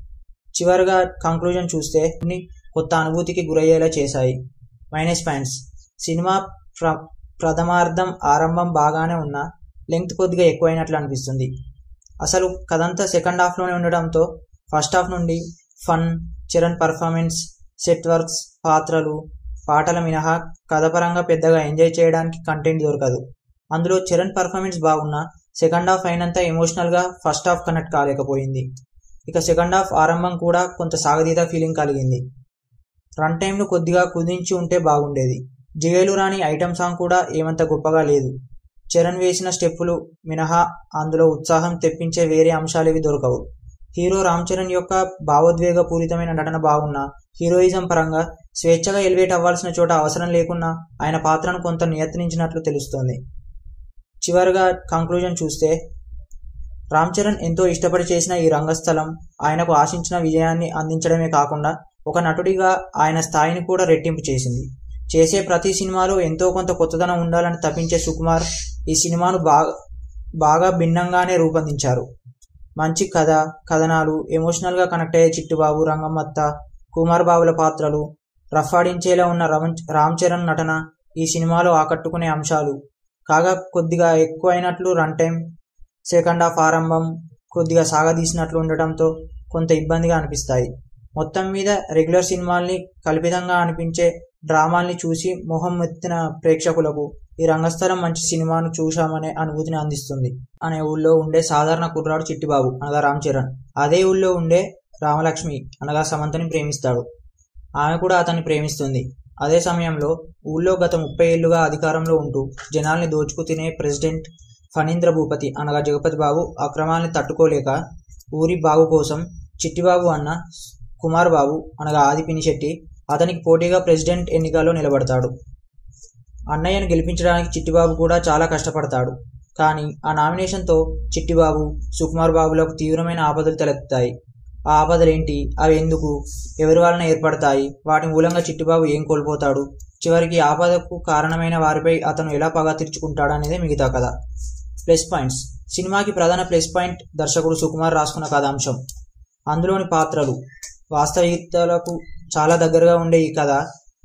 చివరిగా కంక్లూజన్ చూస్తే కొత్త అనుభూతికి గురయ్యేలా చేశాయి మైనస్ పాయింట్స్ సినిమా ప్ర ప్రథమార్థం ఆరంభం బాగానే ఉన్నా లెంగ్త్ కొద్దిగా ఎక్కువైనట్లు అనిపిస్తుంది అసలు కథంతా సెకండ్ హాఫ్లోనే ఉండడంతో ఫస్ట్ హాఫ్ నుండి fun Charan performance set works పాత్రలు పాటల మినహా కథపరంగా పెద్దగా ఎంజాయ్ చేయడానికి కంటెంట్ దొరకదు అందులో చరణ్ పర్ఫార్మెన్స్ బాగున్నా సెకండ్ హాఫ్ అయినంత ఎమోషనల్గా ఫస్ట్ హాఫ్ కనెక్ట్ కాలేకపోయింది ఇక సెకండ్ హాఫ్ ఆరంభం కూడా కొంత సాగతీత ఫీలింగ్ కలిగింది రన్ టైంను కొద్దిగా కుదించి ఉంటే బాగుండేది జిగేలు రాని ఐటెం సాంగ్ కూడా ఏమంత గొప్పగా లేదు చరణ్ వేసిన స్టెప్పులు మినహా అందులో ఉత్సాహం తెప్పించే వేరే అంశాలేవి దొరకవు హీరో రామ్ చరణ్ యొక్క భావోద్వేగపూరితమైన నటన బాగున్నా హీరోయిజం పరంగా స్వేచ్ఛగా ఎలివేట్ అవ్వాల్సిన చోట అవసరం లేకున్నా ఆయన పాత్రను కొంత నియత్నించినట్లు తెలుస్తోంది చివరిగా కంక్లూజన్ చూస్తే రామ్ చరణ్ ఎంతో ఇష్టపడి చేసిన ఈ రంగస్థలం ఆయనకు ఆశించిన విజయాన్ని అందించడమే కాకుండా ఒక నటుడిగా ఆయన స్థాయిని కూడా రెట్టింపు చేసింది చేసే ప్రతి సినిమాలో ఎంతో కొంత కొత్తదనం ఉండాలని తప్పించే సుకుమార్ ఈ సినిమాను బాగా బాగా భిన్నంగానే రూపొందించారు మంచి కథ కథనాలు ఎమోషనల్గా కనెక్ట్ అయ్యే చిట్టుబాబు రంగమ్మత్త కుమార్ బాబుల పాత్రలు రఫాడించేలా ఉన్న రమన్ రామ్ చరణ్ నటన ఈ సినిమాలో ఆకట్టుకునే అంశాలు కాగా కొద్దిగా ఎక్కువైనట్లు రన్ టైం సెకండ్ హాఫ్ ఆరంభం కొద్దిగా సాగదీసినట్లు ఉండటంతో కొంత ఇబ్బందిగా అనిపిస్తాయి మొత్తం మీద రెగ్యులర్ సినిమాల్ని కల్పితంగా అనిపించే డ్రామాల్ని చూసి మొహం ఎత్తిన ప్రేక్షకులకు ఈ రంగస్థలం మంచి సినిమాను చూశామనే అనుభూతిని అందిస్తుంది అనే ఊళ్ళో ఉండే సాధారణ కుర్రాడు చిట్టిబాబు అనగా రామ్ చరణ్ అదే ఊళ్ళో ఉండే రామలక్ష్మి అనగా సమంతని ప్రేమిస్తాడు ఆమె కూడా అతన్ని ప్రేమిస్తుంది అదే సమయంలో ఊళ్ళో గత ముప్పై ఏళ్లుగా అధికారంలో ఉంటూ జనాల్ని దోచుకు తినే ప్రెసిడెంట్ ఫణీంద్ర భూపతి అనగా జగపతి బాబు అక్రమాల్ని తట్టుకోలేక ఊరి బాగు కోసం చిట్టిబాబు అన్న కుమార్ బాబు అనగా ఆది పినిశెట్టి అతనికి పోటీగా ప్రెసిడెంట్ ఎన్నికల్లో నిలబడతాడు అన్నయ్యను గెలిపించడానికి చిట్టిబాబు కూడా చాలా కష్టపడతాడు కానీ ఆ నామినేషన్తో చిట్టిబాబు సుకుమార్ బాబులకు తీవ్రమైన ఆపదలు తలెత్తుతాయి ఆ ఆపదలేంటి అవి ఎందుకు ఎవరి వలన ఏర్పడతాయి వాటి మూలంగా చిట్టిబాబు ఏం కోల్పోతాడు చివరికి ఆపదకు కారణమైన వారిపై అతను ఎలా పగ తీర్చుకుంటాడు అనేది మిగతా కథ ప్లస్ పాయింట్స్ సినిమాకి ప్రధాన ప్లస్ పాయింట్ దర్శకుడు సుకుమార్ రాసుకున్న కథాంశం అందులోని పాత్రలు వాస్తవికతలకు చాలా దగ్గరగా ఉండే ఈ కథ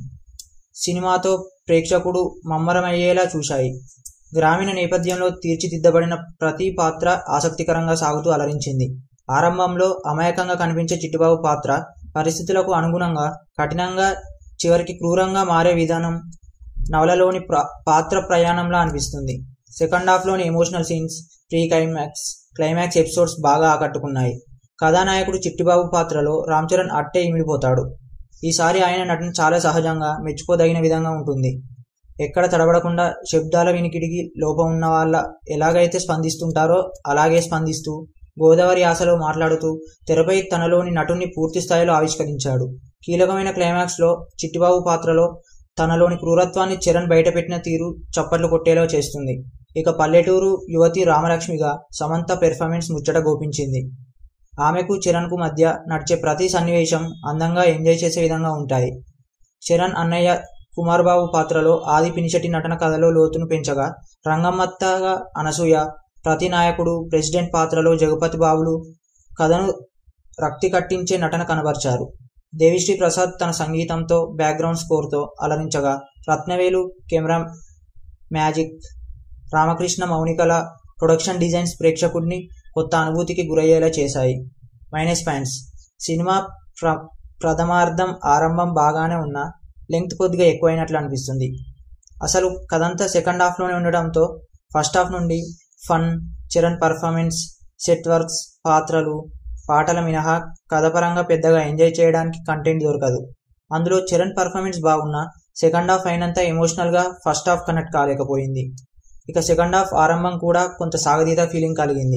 సినిమాతో ప్రేక్షకుడు మమ్మరమయ్యేలా చూశాయి గ్రామీణ నేపథ్యంలో తీర్చిదిద్దబడిన ప్రతి పాత్ర ఆసక్తికరంగా సాగుతూ అలరించింది ఆరంభంలో అమాయకంగా కనిపించే చిట్టుబాబు పాత్ర పరిస్థితులకు అనుగుణంగా కఠినంగా చివరికి క్రూరంగా మారే విధానం నవలలోని ప్ర పాత్ర ప్రయాణంలా అనిపిస్తుంది సెకండ్ హాఫ్లోని emotional scenes pre climax climax episodes బాగా ఆకట్టుకున్నాయి కథానాయకుడు చిట్టిబాబు పాత్రలో రామ్ చరణ్ అట్టే ఇమిడిపోతాడు ఈసారి ఆయన నటన చాలా సహజంగా మెచ్చుకోదగిన విధంగా ఉంటుంది ఎక్కడ తడబడకుండా శబ్దాల వినికిడికి లోపం ఉన్న వాళ్ళ ఎలాగైతే స్పందిస్తుంటారో అలాగే స్పందిస్తూ గోదావరి ఆశలో మాట్లాడుతూ తెరపై తనలోని నటుని పూర్తి స్థాయిలో ఆవిష్కరించాడు కీలకమైన క్లైమాక్స్లో చిట్టిబాబు పాత్రలో తనలోని క్రూరత్వాన్ని చరణ్ బయటపెట్టిన తీరు చప్పట్లు కొట్టేలా చేస్తుంది ఇక పల్లెటూరు యువతి రామలక్ష్మిగా సమంత పెర్ఫార్మెన్స్ ముచ్చట గోపించింది ఆమెకు చరణ్కు మధ్య నడిచే ప్రతి సన్నివేశం అందంగా ఎంజాయ్ చేసే విధంగా ఉంటాయి చరణ్ అన్నయ్య కుమార్ బాబు పాత్రలో ఆది పినిశెట్టి నటన కథలో లోతును పెంచగా రంగమ్మత్తగా అనసూయ ప్రతి నాయకుడు ప్రెసిడెంట్ పాత్రలో జగపతి బాబులు కథను రక్తి కట్టించే నటన కనబర్చారు దేవిశ్రీ ప్రసాద్ తన సంగీతంతో బ్యాక్గ్రౌండ్ స్కోర్తో అలరించగా రత్నవేలు కెమెరా మ్యాజిక్ రామకృష్ణ మౌనికల ప్రొడక్షన్ డిజైన్స్ ప్రేక్షకుడిని కొత్త అనుభూతికి గురయ్యేలా చేశాయి మైనస్ పాయింట్స్ సినిమా ప్ర ప్రథమార్థం ఆరంభం బాగానే ఉన్నా లెంగ్త్ కొద్దిగా ఎక్కువైనట్లు అనిపిస్తుంది అసలు కథంతా సెకండ్ హాఫ్లోనే ఉండడంతో ఫస్ట్ హాఫ్ నుండి fun Charan performance set works పాత్రలు పాటల మినహా కథపరంగా పెద్దగా ఎంజాయ్ చేయడానికి కంటెంట్ దొరకదు అందులో చరణ్ పర్ఫార్మెన్స్ బాగున్నా సెకండ్ హాఫ్ అయినంత ఎమోషనల్గా ఫస్ట్ హాఫ్ కనెక్ట్ కాలేకపోయింది ఇక సెకండ్ హాఫ్ ఆరంభం కూడా కొంత సాగతీత ఫీలింగ్ కలిగింది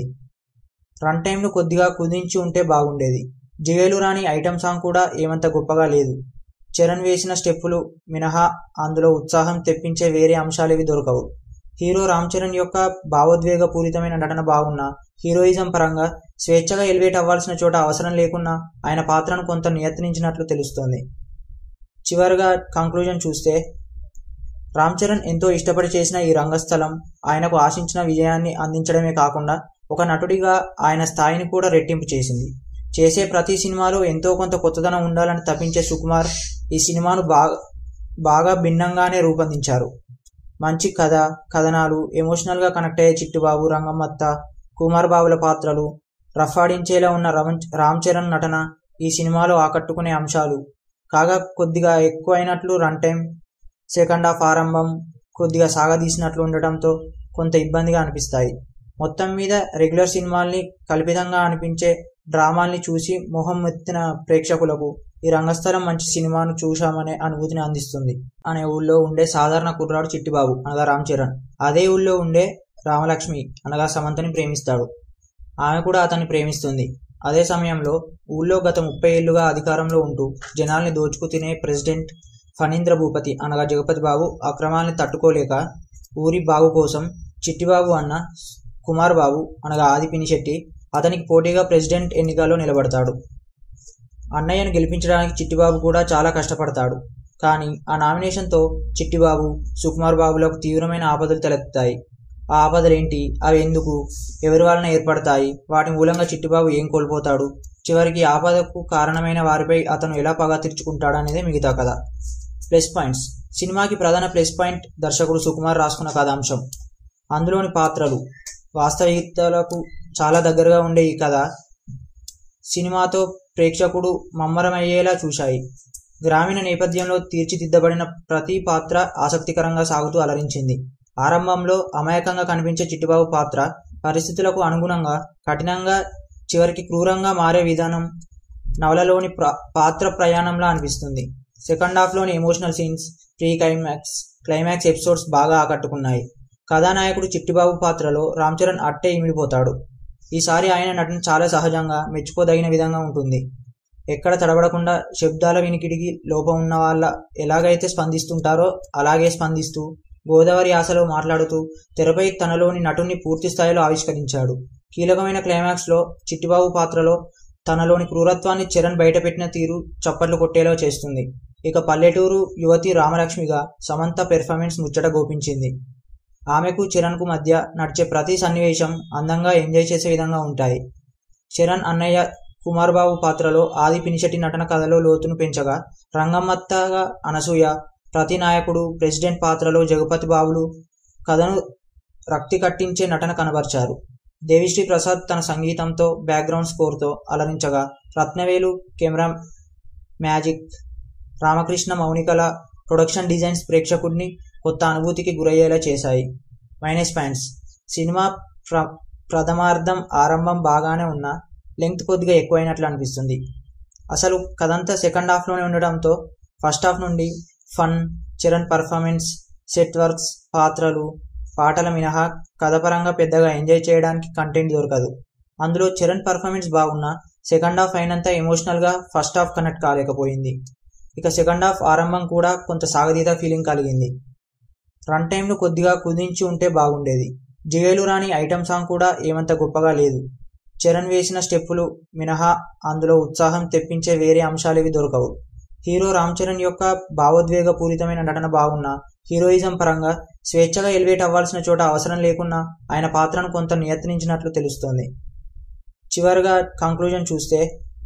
రన్ టైంను కొద్దిగా కుదించి ఉంటే బాగుండేది జిగేలు రాని ఐటెం సాంగ్ కూడా ఏమంత గొప్పగా లేదు చరణ్ వేసిన స్టెప్పులు మినహా అందులో ఉత్సాహం తెప్పించే వేరే అంశాలేవి దొరకవు హీరో రామ్ చరణ్ యొక్క భావోద్వేగపూరితమైన నటన బాగున్నా హీరోయిజం పరంగా స్వేచ్ఛగా ఎలివేట్ అవ్వాల్సిన చోట అవసరం లేకున్నా ఆయన పాత్రను కొంత నియత్నించినట్లు తెలుస్తోంది చివరిగా కంక్లూజన్ చూస్తే రామ్ చరణ్ ఎంతో ఇష్టపడి చేసిన ఈ రంగస్థలం ఆయనకు ఆశించిన విజయాన్ని అందించడమే కాకుండా ఒక నటుడిగా ఆయన స్థాయిని కూడా రెట్టింపు చేసింది చేసే ప్రతి సినిమాలో ఎంతో కొంత కొత్తదనం ఉండాలని తప్పించే సుకుమార్ ఈ సినిమాను బాగా బాగా భిన్నంగానే రూపొందించారు మంచి కథ కథనాలు ఎమోషనల్గా కనెక్ట్ అయ్యే చిట్టుబాబు రంగమ్మత్త కుమార్ బాబుల పాత్రలు రఫాడించేలా ఉన్న రమన్ రామ్ చరణ్ నటన ఈ సినిమాలో ఆకట్టుకునే అంశాలు కాగా కొద్దిగా ఎక్కువైనట్లు రన్ టైం సెకండ్ హాఫ్ ఆరంభం కొద్దిగా సాగదీసినట్లు ఉండటంతో కొంత ఇబ్బందిగా అనిపిస్తాయి మొత్తం మీద రెగ్యులర్ సినిమాల్ని కల్పితంగా అనిపించే డ్రామాల్ని చూసి మొహం ఎత్తిన ప్రేక్షకులకు ఈ రంగస్థలం మంచి సినిమాను చూశామనే అనుభూతిని అందిస్తుంది అనే ఊళ్ళో ఉండే సాధారణ కుర్రాడు చిట్టిబాబు అనగా రామ్ చరణ్ అదే ఊళ్ళో ఉండే రామలక్ష్మి అనగా సమంతని ప్రేమిస్తాడు ఆమె కూడా అతన్ని ప్రేమిస్తుంది అదే సమయంలో ఊళ్ళో గత ముప్పై ఏళ్లుగా అధికారంలో ఉంటూ జనాల్ని దోచుకు తినే ప్రెసిడెంట్ ఫణీంద్ర భూపతి అనగా జగపతి బాబు అక్రమాల్ని తట్టుకోలేక ఊరి బాగు కోసం చిట్టిబాబు అన్న కుమార్ బాబు అనగా ఆది పినిశెట్టి అతనికి పోటీగా ప్రెసిడెంట్ ఎన్నికల్లో నిలబడతాడు అన్నయ్యను గెలిపించడానికి చిట్టిబాబు కూడా చాలా కష్టపడతాడు కానీ ఆ నామినేషన్తో చిట్టిబాబు సుకుమార్ బాబులకు తీవ్రమైన ఆపదలు తలెత్తుతాయి ఆ ఆపదలేంటి అవి ఎందుకు ఎవరి వలన ఏర్పడతాయి వాటి మూలంగా చిట్టిబాబు ఏం కోల్పోతాడు చివరికి ఆపదకు కారణమైన వారిపై అతను ఎలా పగ తీర్చుకుంటాడు అనేది మిగతా కథ ప్లస్ పాయింట్స్ సినిమాకి ప్రధాన ప్లస్ పాయింట్ దర్శకుడు సుకుమార్ రాసుకున్న కథాంశం అందులోని పాత్రలు వాస్తవికతలకు చాలా దగ్గరగా ఉండే ఈ కథ సినిమాతో ప్రేక్షకుడు మమ్మరమయ్యేలా చూశాయి గ్రామీణ నేపథ్యంలో తీర్చిదిద్దబడిన ప్రతి పాత్ర ఆసక్తికరంగా సాగుతూ అలరించింది ఆరంభంలో అమాయకంగా కనిపించే చిట్టిబాబు పాత్ర పరిస్థితులకు అనుగుణంగా కఠినంగా చివరికి క్రూరంగా మారే విధానం నవలలోని ప్ర పాత్ర ప్రయాణంలా అనిపిస్తుంది సెకండ్ హాఫ్లోని emotional scenes pre climax climax episodes బాగా ఆకట్టుకున్నాయి కథానాయకుడు చిట్టిబాబు పాత్రలో రామ్ చరణ్ అట్టే ఇమిడిపోతాడు ఈసారి ఆయన నటన చాలా సహజంగా మెచ్చుకోదగిన విధంగా ఉంటుంది ఎక్కడ తడబడకుండా శబ్దాల వినికిడికి లోపం ఉన్న వాళ్ళ ఎలాగైతే స్పందిస్తుంటారో అలాగే స్పందిస్తూ గోదావరి యాసలో మాట్లాడుతూ తెరపై తనలోని నటుని పూర్తి స్థాయిలో ఆవిష్కరించాడు కీలకమైన క్లైమాక్స్లో చిట్టిబాబు పాత్రలో తనలోని క్రూరత్వాన్ని చరణ్ బయటపెట్టిన తీరు చప్పట్లు కొట్టేలా చేస్తుంది ఇక పల్లెటూరు యువతి రామలక్ష్మిగా సమంత పెర్ఫార్మెన్స్ ముచ్చట గోపించింది ఆమెకు చరణ్కు మధ్య నడిచే ప్రతి సన్నివేశం అందంగా ఎంజాయ్ చేసే విధంగా ఉంటాయి చరణ్ అన్నయ్య కుమార్ బాబు పాత్రలో ఆది పినిశెట్టి నటన కథలో లోతును పెంచగా రంగమ్మత్తగా అనసూయ ప్రతి నాయకుడు ప్రెసిడెంట్ పాత్రలో జగపతి బాబులు కథను రక్తి కట్టించే నటన కనబరిచారు దేవిశ్రీ ప్రసాద్ తన సంగీతంతో బ్యాక్గ్రౌండ్ స్కోర్తో అలరించగా రత్నవేలు కెమెరా మ్యాజిక్ రామకృష్ణ మౌనికల ప్రొడక్షన్ డిజైన్స్ ప్రేక్షకుడిని కొత్త అనుభూతికి గురయ్యేలా చేశాయి మైనస్ పాయింట్స్ సినిమా ప్ర ప్రథమార్థం ఆరంభం బాగానే ఉన్నా లెంగ్త్ కొద్దిగా ఎక్కువైనట్లు అనిపిస్తుంది అసలు కథంతా సెకండ్ హాఫ్లోనే ఉండడంతో ఫస్ట్ హాఫ్ నుండి fun Charan performance set works పాత్రలు పాటల మినహా కథపరంగా పెద్దగా ఎంజాయ్ చేయడానికి కంటెంట్ దొరకదు అందులో చరణ్ పర్ఫార్మెన్స్ బాగున్నా సెకండ్ హాఫ్ అయినంత ఎమోషనల్గా ఫస్ట్ హాఫ్ కనెక్ట్ కాలేకపోయింది ఇక సెకండ్ హాఫ్ ఆరంభం కూడా కొంత సాగదీత ఫీలింగ్ కలిగింది రన్ టైంలో కొద్దిగా కుదించి ఉంటే బాగుండేది జిగేలు రాని ఐటమ్ సాంగ్ కూడా ఏమంత గొప్పగా లేదు చరణ్ వేసిన స్టెప్పులు మినహా అందులో ఉత్సాహం తెప్పించే వేరే అంశాలేవి దొరకవు హీరో రామ్ చరణ్ యొక్క భావోద్వేగ పూరితమైన నటన బాగున్నా హీరోయిజం పరంగా స్వేచ్ఛగా ఎలివేట్ అవ్వాల్సిన చోట అవసరం లేకున్నా ఆయన పాత్రను కొంత నియత్నించినట్లు తెలుస్తోంది చివరిగా కంక్లూజన్ చూస్తే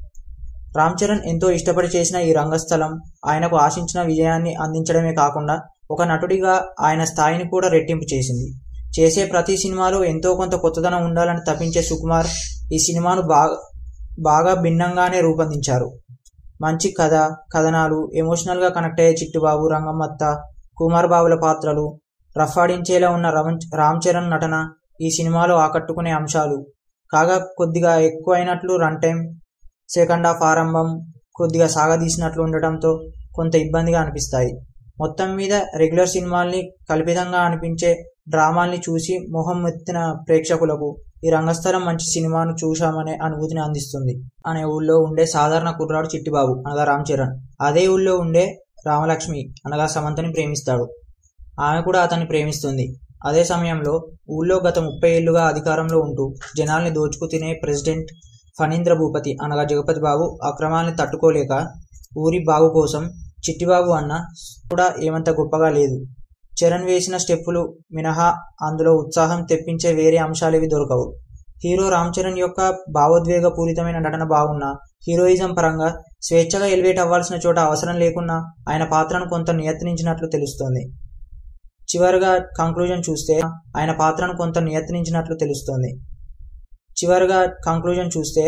రామ్ చరణ్ ఎంతో ఇష్టపడి చేసిన ఈ రంగస్థలం ఆయనకు ఆశించిన విజయాన్ని అందించడమే కాకుండా ఒక నటుడిగా ఆయన స్థాయిని కూడా రెట్టింపు చేసింది చేసే ప్రతి సినిమాలో ఎంతో కొంత కొత్తదనం ఉండాలని తప్పించే సుకుమార్ ఈ సినిమాను బాగా బాగా భిన్నంగానే రూపొందించారు మంచి కథ కథనాలు ఎమోషనల్గా కనెక్ట్ అయ్యే చిట్టుబాబు రంగమ్మత్త కుమార్ బాబుల పాత్రలు రఫాడించేలా ఉన్న రమన్ రామ్ చరణ్ నటన ఈ సినిమాలో ఆకట్టుకునే అంశాలు కాగా కొద్దిగా ఎక్కువ అయినట్లు రన్ టైం సెకండ్ హాఫ్ ఆరంభం కొద్దిగా సాగదీసినట్లు ఉండటంతో కొంత ఇబ్బందిగా అనిపిస్తాయి మొత్తం మీద రెగ్యులర్ సినిమాల్ని కల్పితంగా అనిపించే డ్రామాల్ని చూసి మొహం ఎత్తిన ప్రేక్షకులకు ఈ రంగస్థలం మంచి సినిమాను చూశామనే అనుభూతిని అందిస్తుంది అనే ఊళ్ళో ఉండే సాధారణ కుర్రాడు చిట్టిబాబు అనగా రామ్ చరణ్ అదే ఊళ్ళో ఉండే రామలక్ష్మి అనగా సమంతని ప్రేమిస్తాడు ఆమె కూడా అతన్ని ప్రేమిస్తుంది అదే సమయంలో ఊళ్ళో గత ముప్పై ఏళ్లుగా అధికారంలో ఉంటూ జనాల్ని దోచుకు తినే ప్రెసిడెంట్ ఫణీంద్ర భూపతి అనగా జగపతి బాబు అక్రమాల్ని తట్టుకోలేక ఊరి బాగు కోసం చిట్టిబాబు అన్న కూడా ఏమంత గొప్పగా లేదు చరణ్ వేసిన స్టెప్పులు మినహా అందులో ఉత్సాహం తెప్పించే వేరే అంశాలేవి దొరకవు హీరో రామ్ చరణ్ యొక్క భావోద్వేగ పూరితమైన నటన బాగున్నా హీరోయిజం పరంగా స్వేచ్ఛగా ఎలివేట్ అవ్వాల్సిన చోట అవసరం లేకున్నా ఆయన పాత్రను కొంత నియత్నించినట్లు తెలుస్తోంది చివరిగా కంక్లూజన్ చూస్తే ఆయన పాత్రను కొంత నియత్నించినట్లు తెలుస్తోంది చివరిగా కంక్లూజన్ చూస్తే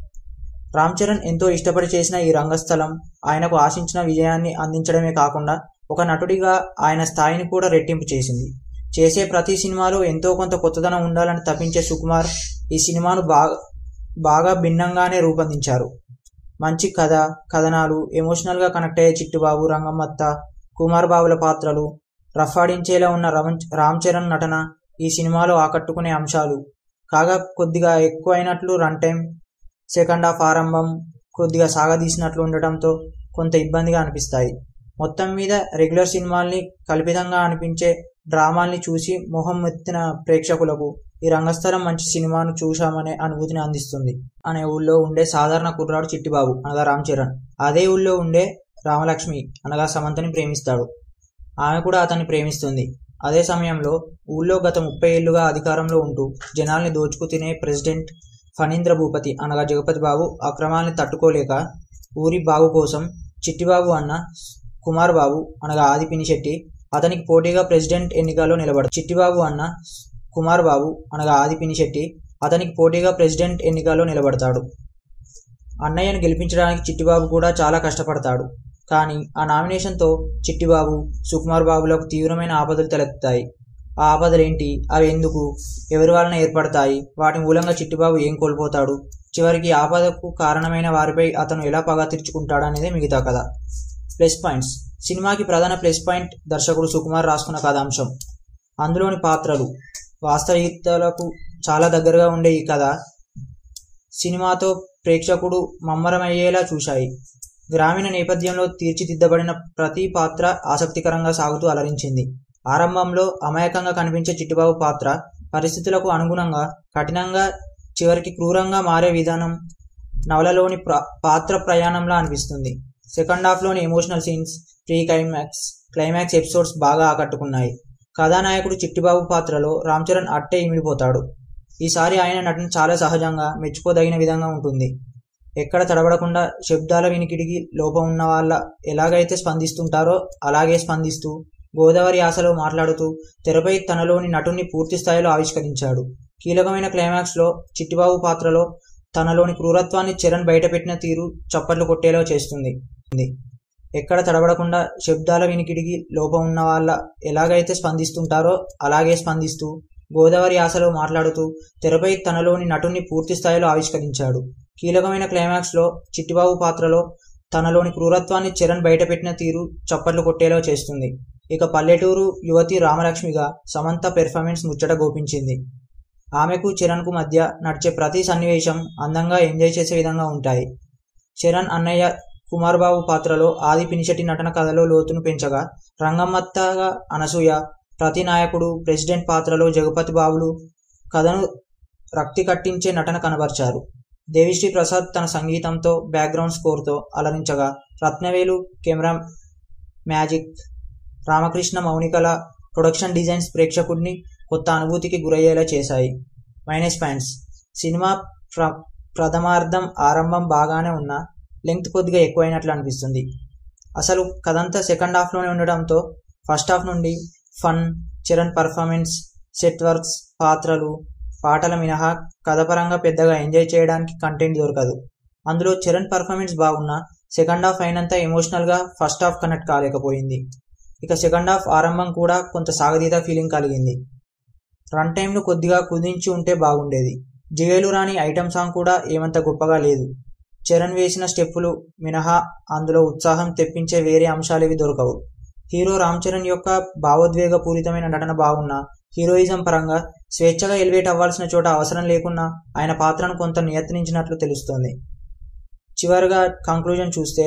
రామ్ చరణ్ ఎంతో ఇష్టపడి చేసిన ఈ రంగస్థలం ఆయనకు ఆశించిన విజయాన్ని అందించడమే కాకుండా ఒక నటుడిగా ఆయన స్థాయిని కూడా రెట్టింపు చేసింది చేసే ప్రతి సినిమాలో ఎంతో కొంత కొత్తదనం ఉండాలని తప్పించే సుకుమార్ ఈ సినిమాను బాగా బాగా భిన్నంగానే రూపొందించారు మంచి కథ కథనాలు ఎమోషనల్గా కనెక్ట్ అయ్యే చిట్టుబాబు రంగమ్మత్త కుమార్ బాబుల పాత్రలు రఫాడించేలా ఉన్న రమన్ రామ్ చరణ్ నటన ఈ సినిమాలో ఆకట్టుకునే అంశాలు కాగా కొద్దిగా ఎక్కువ అయినట్లు రన్ టైం సెకండ్ హాఫ్ ఆరంభం కొద్దిగా సాగదీసినట్లు ఉండటంతో కొంత ఇబ్బందిగా అనిపిస్తాయి మొత్తం మీద రెగ్యులర్ సినిమాల్ని కల్పితంగా అనిపించే డ్రామాల్ని చూసి మొహం ఎత్తిన ప్రేక్షకులకు ఈ రంగస్థలం మంచి సినిమాను చూశామనే అనుభూతిని అందిస్తుంది అనే ఊళ్ళో ఉండే సాధారణ కుర్రాడు చిట్టిబాబు అనగా రామ్ చరణ్ అదే ఊళ్ళో ఉండే రామలక్ష్మి అనగా సమంతని ప్రేమిస్తాడు ఆమె కూడా అతన్ని ప్రేమిస్తుంది అదే సమయంలో ఊళ్ళో గత ముప్పై ఏళ్లుగా అధికారంలో ఉంటూ జనాల్ని దోచుకు తినే ప్రెసిడెంట్ ఫణీంద్ర భూపతి అనగా జగపతి బాబు అక్రమాల్ని తట్టుకోలేక ఊరి బాగు కోసం చిట్టిబాబు అన్న కుమార్ బాబు అనగా ఆది పినిశెట్టి అతనికి పోటీగా ప్రెసిడెంట్ ఎన్నికల్లో నిలబడు చిట్టిబాబు అన్న కుమార్ బాబు అనగా ఆది పినిశెట్టి అతనికి పోటీగా ప్రెసిడెంట్ ఎన్నికల్లో నిలబడతాడు అన్నయ్యను గెలిపించడానికి చిట్టిబాబు కూడా చాలా కష్టపడతాడు కానీ ఆ నామినేషన్తో చిట్టిబాబు సుకుమార్ బాబులకు తీవ్రమైన ఆపదలు తలెత్తుతాయి ఆ ఆపదలేంటి అవి ఎందుకు ఎవరి వలన ఏర్పడతాయి వాటి మూలంగా చిట్టిబాబు ఏం కోల్పోతాడు చివరికి ఆపదకు కారణమైన వారిపై అతను ఎలా పగ తీర్చుకుంటాడు అనేది మిగతా కథ ప్లస్ పాయింట్స్ సినిమాకి ప్రధాన ప్లస్ పాయింట్ దర్శకుడు సుకుమార్ రాసుకున్న కథాంశం అందులోని పాత్రలు వాస్తవికతలకు చాలా దగ్గరగా ఉండే ఈ కథ సినిమాతో ప్రేక్షకుడు మమ్మరమయ్యేలా చూశాయి గ్రామీణ నేపథ్యంలో తీర్చిదిద్దబడిన ప్రతి పాత్ర ఆసక్తికరంగా సాగుతూ అలరించింది ఆరంభంలో అమాయకంగా కనిపించే చిట్టుబాబు పాత్ర పరిస్థితులకు అనుగుణంగా కఠినంగా చివరికి క్రూరంగా మారే విధానం నవలలోని ప్ర పాత్ర ప్రయాణంలా అనిపిస్తుంది సెకండ్ హాఫ్లోని emotional scenes pre climax climax episodes బాగా ఆకట్టుకున్నాయి కథానాయకుడు చిట్టిబాబు పాత్రలో రామ్ చరణ్ అట్టే ఇమిడిపోతాడు ఈసారి ఆయన నటన చాలా సహజంగా మెచ్చుకోదగిన విధంగా ఉంటుంది ఎక్కడ తడబడకుండా శబ్దాల వినికిడికి లోపం ఉన్న వాళ్ళ ఎలాగైతే స్పందిస్తుంటారో అలాగే స్పందిస్తూ గోదావరి ఆశలో మాట్లాడుతూ తెరపై తనలోని నటుని పూర్తి స్థాయిలో ఆవిష్కరించాడు కీలకమైన క్లైమాక్స్లో చిట్టిబాబు పాత్రలో తనలోని క్రూరత్వాన్ని చరణ్ బయటపెట్టిన తీరు చప్పట్లు కొట్టేలా చేస్తుంది ఎక్కడ తడబడకుండా శబ్దాల వినికిడికి లోపం ఉన్న వాళ్ళ ఎలాగైతే స్పందిస్తుంటారో అలాగే స్పందిస్తూ గోదావరి ఆశలో మాట్లాడుతూ తెరపై తనలోని నటుని పూర్తి స్థాయిలో ఆవిష్కరించాడు కీలకమైన క్లైమాక్స్లో చిట్టిబాబు పాత్రలో తనలోని క్రూరత్వాన్ని చరణ్ బయటపెట్టిన తీరు చప్పట్లు కొట్టేలా చేస్తుంది ఇక పల్లెటూరు యువతి రామలక్ష్మిగా సమంత పెర్ఫార్మెన్స్ ముచ్చట గోపించింది ఆమెకు చరణ్కు మధ్య నడిచే ప్రతి సన్నివేశం అందంగా ఎంజాయ్ చేసే విధంగా ఉంటాయి చరణ్ అన్నయ్య కుమార్ బాబు పాత్రలో ఆది పినిశెట్టి నటన కథలో లోతును పెంచగా రంగమ్మత్తగా అనసూయ ప్రతి నాయకుడు ప్రెసిడెంట్ పాత్రలో జగపతి బాబులు కథను రక్తి కట్టించే నటన కనబర్చారు దేవిశ్రీ ప్రసాద్ తన సంగీతంతో బ్యాక్గ్రౌండ్ స్కోర్తో అలరించగా రత్నవేలు కెమెరా మ్యాజిక్ రామకృష్ణ మౌనికల ప్రొడక్షన్ డిజైన్స్ ప్రేక్షకుడిని కొత్త అనుభూతికి గురయ్యేలా చేశాయి మైనస్ పాయింట్స్ సినిమా ప్ర ప్రథమార్థం ఆరంభం బాగానే ఉన్నా లెంగ్త్ కొద్దిగా ఎక్కువైనట్లు అనిపిస్తుంది అసలు కథంతా సెకండ్ హాఫ్లోనే ఉండడంతో ఫస్ట్ హాఫ్ నుండి fun Charan performance set works పాత్రలు పాటల మినహా కథపరంగా పెద్దగా ఎంజాయ్ చేయడానికి కంటెంట్ దొరకదు అందులో చరణ్ పర్ఫార్మెన్స్ బాగున్నా సెకండ్ హాఫ్ అయినంత ఎమోషనల్గా ఫస్ట్ హాఫ్ కనెక్ట్ కాలేకపోయింది ఇక సెకండ్ హాఫ్ ఆరంభం కూడా కొంత సాగదీత ఫీలింగ్ కలిగింది రన్ టైంను కొద్దిగా కుదించి ఉంటే బాగుండేది జిగేలు రాని ఐటమ్ సాంగ్ కూడా ఏమంత గొప్పగా లేదు చరణ్ వేసిన స్టెప్పులు మినహా అందులో ఉత్సాహం తెప్పించే వేరే అంశాలేవి దొరకవు హీరో రామ్ చరణ్ యొక్క భావోద్వేగ పూరితమైన నటన బాగున్నా హీరోయిజం పరంగా స్వేచ్ఛగా ఎలివేట్ అవ్వాల్సిన చోట అవసరం లేకున్నా ఆయన పాత్రను కొంత నియత్నించినట్లు తెలుస్తోంది చివరిగా కంక్లూజన్ చూస్తే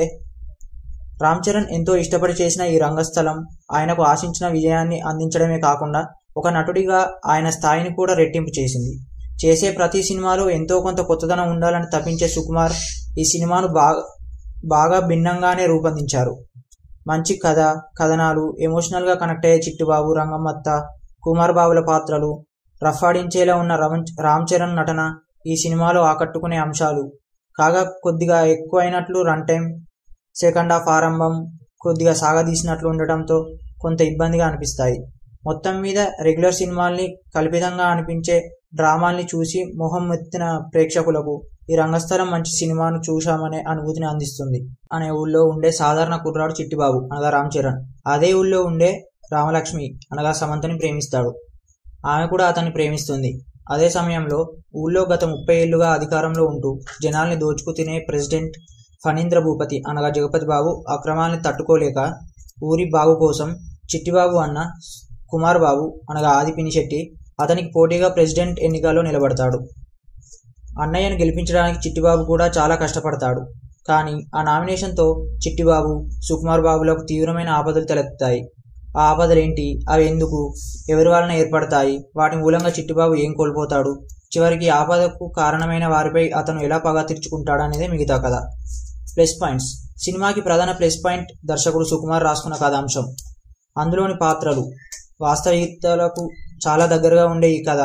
రామ్ చరణ్ ఎంతో ఇష్టపడి చేసిన ఈ రంగస్థలం ఆయనకు ఆశించిన విజయాన్ని అందించడమే కాకుండా ఒక నటుడిగా ఆయన స్థాయిని కూడా రెట్టింపు చేసింది చేసే ప్రతి సినిమాలో ఎంతో కొంత కొత్తదనం ఉండాలని తప్పించే సుకుమార్ ఈ సినిమాను బాగా బాగా భిన్నంగానే రూపొందించారు మంచి కథ కథనాలు ఎమోషనల్గా కనెక్ట్ అయ్యే చిట్టుబాబు రంగమ్మత్త కుమార్ బాబుల పాత్రలు రఫాడించేలా ఉన్న రమన్ రామ్ చరణ్ నటన ఈ సినిమాలో ఆకట్టుకునే అంశాలు కాగా కొద్దిగా ఎక్కువ అయినట్లు రన్ టైం సెకండ్ హాఫ్ ఆరంభం కొద్దిగా సాగదీసినట్లు ఉండటంతో కొంత ఇబ్బందిగా అనిపిస్తాయి మొత్తం మీద రెగ్యులర్ సినిమాల్ని కల్పితంగా అనిపించే డ్రామాల్ని చూసి మొహం ఎత్తిన ప్రేక్షకులకు ఈ రంగస్థలం మంచి సినిమాను చూశామనే అనుభూతిని అందిస్తుంది అనే ఊళ్ళో ఉండే సాధారణ కుర్రాడు చిట్టిబాబు అనగా రామ్ చరణ్ అదే ఊళ్ళో ఉండే రామలక్ష్మి అనగా సమంతని ప్రేమిస్తాడు ఆమె కూడా అతన్ని ప్రేమిస్తుంది అదే సమయంలో ఊళ్ళో గత ముప్పై ఏళ్లుగా అధికారంలో ఉంటూ జనాల్ని దోచుకు తినే ప్రెసిడెంట్ ఫణీంద్ర భూపతి అనగా జగపతి బాబు అక్రమాల్ని తట్టుకోలేక ఊరి బాగు కోసం చిట్టిబాబు అన్న కుమార్ బాబు అనగా ఆది పినిశెట్టి అతనికి పోటీగా ప్రెసిడెంట్ ఎన్నికల్లో నిలబడతాడు అన్నయ్యను గెలిపించడానికి చిట్టిబాబు కూడా చాలా కష్టపడతాడు కానీ ఆ నామినేషన్తో చిట్టిబాబు సుకుమార్ బాబులకు తీవ్రమైన ఆపదలు తలెత్తుతాయి ఆ ఆపదలేంటి అవి ఎందుకు ఎవరి వలన ఏర్పడతాయి వాటి మూలంగా చిట్టిబాబు ఏం కోల్పోతాడు చివరికి ఆపదకు కారణమైన వారిపై అతను ఎలా పగ తీర్చుకుంటాడు అనేది మిగతా కథ ప్లస్ పాయింట్స్ సినిమాకి ప్రధాన ప్లస్ పాయింట్ దర్శకుడు సుకుమార్ రాసుకున్న కథాంశం అందులోని పాత్రలు వాస్తవికతలకు చాలా దగ్గరగా ఉండే ఈ కథ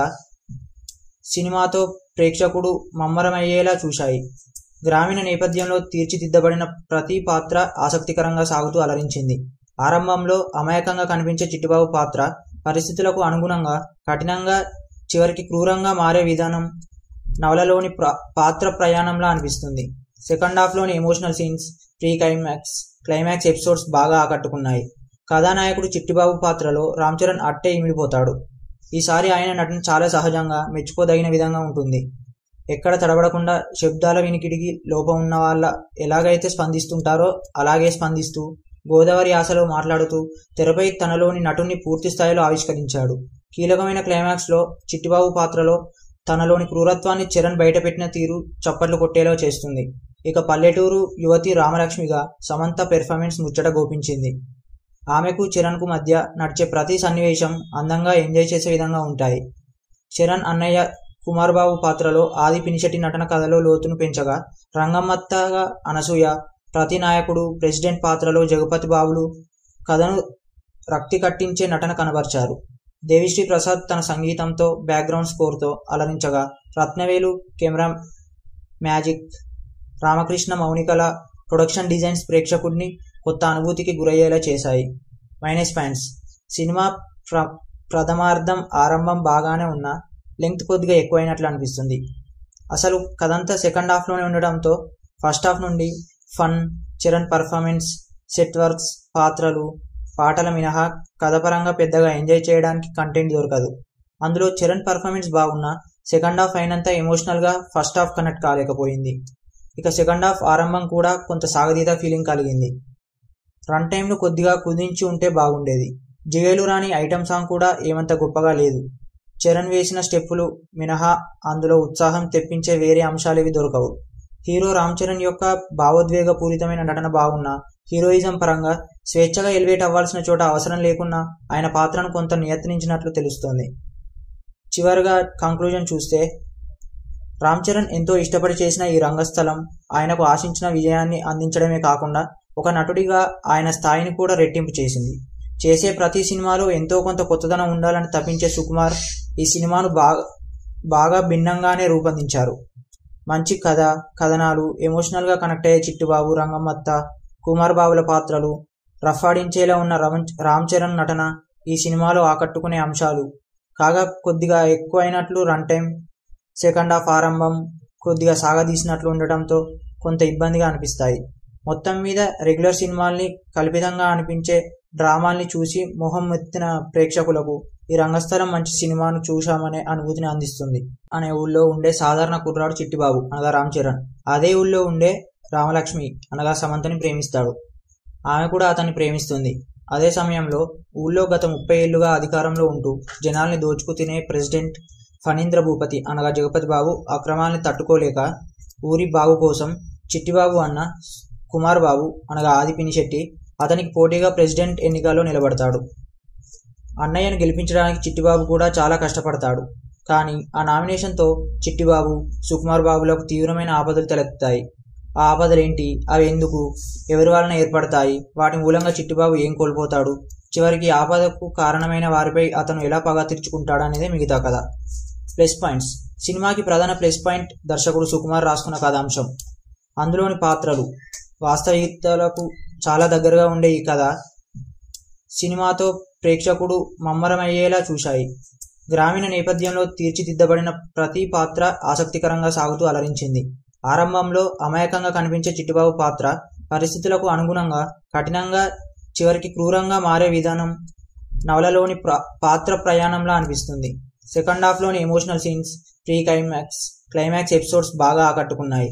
సినిమాతో ప్రేక్షకుడు మమ్మరమయ్యేలా చూశాయి గ్రామీణ నేపథ్యంలో తీర్చిదిద్దబడిన ప్రతి పాత్ర ఆసక్తికరంగా సాగుతూ అలరించింది ఆరంభంలో అమాయకంగా కనిపించే చిట్టిబాబు పాత్ర పరిస్థితులకు అనుగుణంగా కఠినంగా చివరికి క్రూరంగా మారే విధానం నవలలోని ప్ర పాత్ర ప్రయాణంలా అనిపిస్తుంది సెకండ్ హాఫ్లోని emotional scenes pre climax climax episodes బాగా ఆకట్టుకున్నాయి కథానాయకుడు చిట్టిబాబు పాత్రలో రామ్ చరణ్ అట్టే ఇమిడిపోతాడు ఈసారి ఆయన నటన చాలా సహజంగా మెచ్చుకోదగిన విధంగా ఉంటుంది ఎక్కడ తడబడకుండా శబ్దాల వినికిడికి లోపం ఉన్న వాళ్ళ ఎలాగైతే స్పందిస్తుంటారో అలాగే స్పందిస్తూ గోదావరి ఆశలో మాట్లాడుతూ తెరపై తనలోని నటుని పూర్తి స్థాయిలో ఆవిష్కరించాడు కీలకమైన క్లైమాక్స్లో చిట్టిబాబు పాత్రలో తనలోని క్రూరత్వాన్ని చరణ్ బయటపెట్టిన తీరు చప్పట్లు కొట్టేలా చేస్తుంది ఇక పల్లెటూరు యువతి రామలక్ష్మిగా సమంత పెర్ఫార్మెన్స్ ముచ్చట గోపించింది ఆమెకు చరణ్కు మధ్య నడిచే ప్రతి సన్నివేశం అందంగా ఎంజాయ్ చేసే విధంగా ఉంటాయి చరణ్ అన్నయ్య కుమార్ బాబు పాత్రలో ఆది పినిశెట్టి నటన కథలో లోతును పెంచగా రంగమ్మత్తగా అనసూయ ప్రతి నాయకుడు ప్రెసిడెంట్ పాత్రలో జగపతి బాబులు కథను రక్తి కట్టించే నటన కనబర్చారు దేవిశ్రీ ప్రసాద్ తన సంగీతంతో బ్యాక్గ్రౌండ్ స్కోర్తో అలరించగా రత్నవేలు కెమెరా మ్యాజిక్ రామకృష్ణ మౌనికల ప్రొడక్షన్ డిజైన్స్ ప్రేక్షకుడిని కొత్త అనుభూతికి గురయ్యేలా చేశాయి మైనస్ పాయింట్స్ సినిమా ప్ర ప్రథమార్థం ఆరంభం బాగానే ఉన్నా లెంగ్త్ కొద్దిగా ఎక్కువైనట్లు అనిపిస్తుంది అసలు కథంతా సెకండ్ హాఫ్లోనే ఉండడంతో ఫస్ట్ హాఫ్ నుండి fun Charan performance set works పాత్రలు పాటల మినహా కథపరంగా పెద్దగా ఎంజాయ్ చేయడానికి కంటెంట్ దొరకదు అందులో చరణ్ పర్ఫార్మెన్స్ బాగున్నా సెకండ్ హాఫ్ అయినంత ఎమోషనల్గా ఫస్ట్ హాఫ్ కనెక్ట్ కాలేకపోయింది ఇక సెకండ్ హాఫ్ ఆరంభం కూడా కొంత సాగదీత ఫీలింగ్ కలిగింది రన్ టైంను కొద్దిగా కుదించి ఉంటే బాగుండేది జిగేలు రాని ఐటమ్ సాంగ్ కూడా ఏమంత గొప్పగా లేదు చరణ్ వేసిన స్టెప్పులు మినహా అందులో ఉత్సాహం తెప్పించే వేరే అంశాలేవి దొరకవు హీరో రామ్ చరణ్ యొక్క భావోద్వేగ పూరితమైన నటన బాగున్నా హీరోయిజం పరంగా స్వేచ్ఛగా ఎలివేట్ అవ్వాల్సిన చోట అవసరం లేకున్నా ఆయన పాత్రను కొంత నియత్నించినట్లు తెలుస్తోంది చివరిగా కంక్లూజన్ చూస్తే రామ్ చరణ్ ఎంతో ఇష్టపడి చేసిన ఈ రంగస్థలం ఆయనకు ఆశించిన విజయాన్ని అందించడమే కాకుండా ఒక నటుడిగా ఆయన స్థాయిని కూడా రెట్టింపు చేసింది చేసే ప్రతి సినిమాలో ఎంతో కొంత కొత్తదనం ఉండాలని తప్పించే సుకుమార్ ఈ సినిమాను బాగా బాగా భిన్నంగానే రూపొందించారు మంచి కథ కథనాలు ఎమోషనల్గా కనెక్ట్ అయ్యే చిట్టుబాబు రంగమ్మత్త కుమార్ బాబుల పాత్రలు రఫాడించేలా ఉన్న రమన్ రామ్ చరణ్ నటన ఈ సినిమాలో ఆకట్టుకునే అంశాలు కాగా కొద్దిగా ఎక్కువైనట్లు రన్ టైం సెకండ్ హాఫ్ ఆరంభం కొద్దిగా సాగదీసినట్లు ఉండటంతో కొంత ఇబ్బందిగా అనిపిస్తాయి మొత్తం మీద రెగ్యులర్ సినిమాల్ని కల్పితంగా అనిపించే డ్రామాల్ని చూసి మొహం ఎత్తిన ప్రేక్షకులకు ఈ రంగస్థలం మంచి సినిమాను చూశామనే అనుభూతిని అందిస్తుంది అనే ఊళ్ళో ఉండే సాధారణ కుర్రాడు చిట్టిబాబు అనగా రామ్ చరణ్ అదే ఊళ్ళో ఉండే రామలక్ష్మి అనగా సమంతని ప్రేమిస్తాడు ఆమె కూడా అతన్ని ప్రేమిస్తుంది అదే సమయంలో ఊళ్ళో గత ముప్పై ఏళ్లుగా అధికారంలో ఉంటూ జనాల్ని దోచుకు తినే ప్రెసిడెంట్ ఫణీంద్ర భూపతి అనగా జగపతి బాబు అక్రమాల్ని తట్టుకోలేక ఊరి బాగు కోసం చిట్టిబాబు అన్న కుమార్ బాబు అనగా ఆది పినిశెట్టి అతనికి పోటీగా ప్రెసిడెంట్ ఎన్నికల్లో నిలబడతాడు అన్నయ్యను గెలిపించడానికి చిట్టిబాబు కూడా చాలా కష్టపడతాడు కానీ ఆ నామినేషన్తో చిట్టిబాబు సుకుమార్ బాబులకు తీవ్రమైన ఆపదలు తలెత్తుతాయి ఆ ఆపదలేంటి అవి ఎందుకు ఎవరి వలన ఏర్పడతాయి వాటి మూలంగా చిట్టిబాబు ఏం కోల్పోతాడు చివరికి ఆపదకు కారణమైన వారిపై అతను ఎలా పగ తీర్చుకుంటాడు అనేది మిగతా కథ ప్లస్ పాయింట్స్ సినిమాకి ప్రధాన ప్లస్ పాయింట్ దర్శకుడు సుకుమార్ రాసుకున్న కథాంశం అందులోని పాత్రలు వాస్తవికతలకు చాలా దగ్గరగా ఉండే ఈ కథ సినిమాతో ప్రేక్షకుడు మమ్మరమయ్యేలా చూశాయి గ్రామీణ నేపథ్యంలో తీర్చిదిద్దబడిన ప్రతి పాత్ర ఆసక్తికరంగా సాగుతూ అలరించింది ఆరంభంలో అమాయకంగా కనిపించే చిట్టిబాబు పాత్ర పరిస్థితులకు అనుగుణంగా కఠినంగా చివరికి క్రూరంగా మారే విధానం నవలలోని ప్ర పాత్ర ప్రయాణంలా అనిపిస్తుంది సెకండ్ హాఫ్లోని emotional scenes pre climax climax episodes బాగా ఆకట్టుకున్నాయి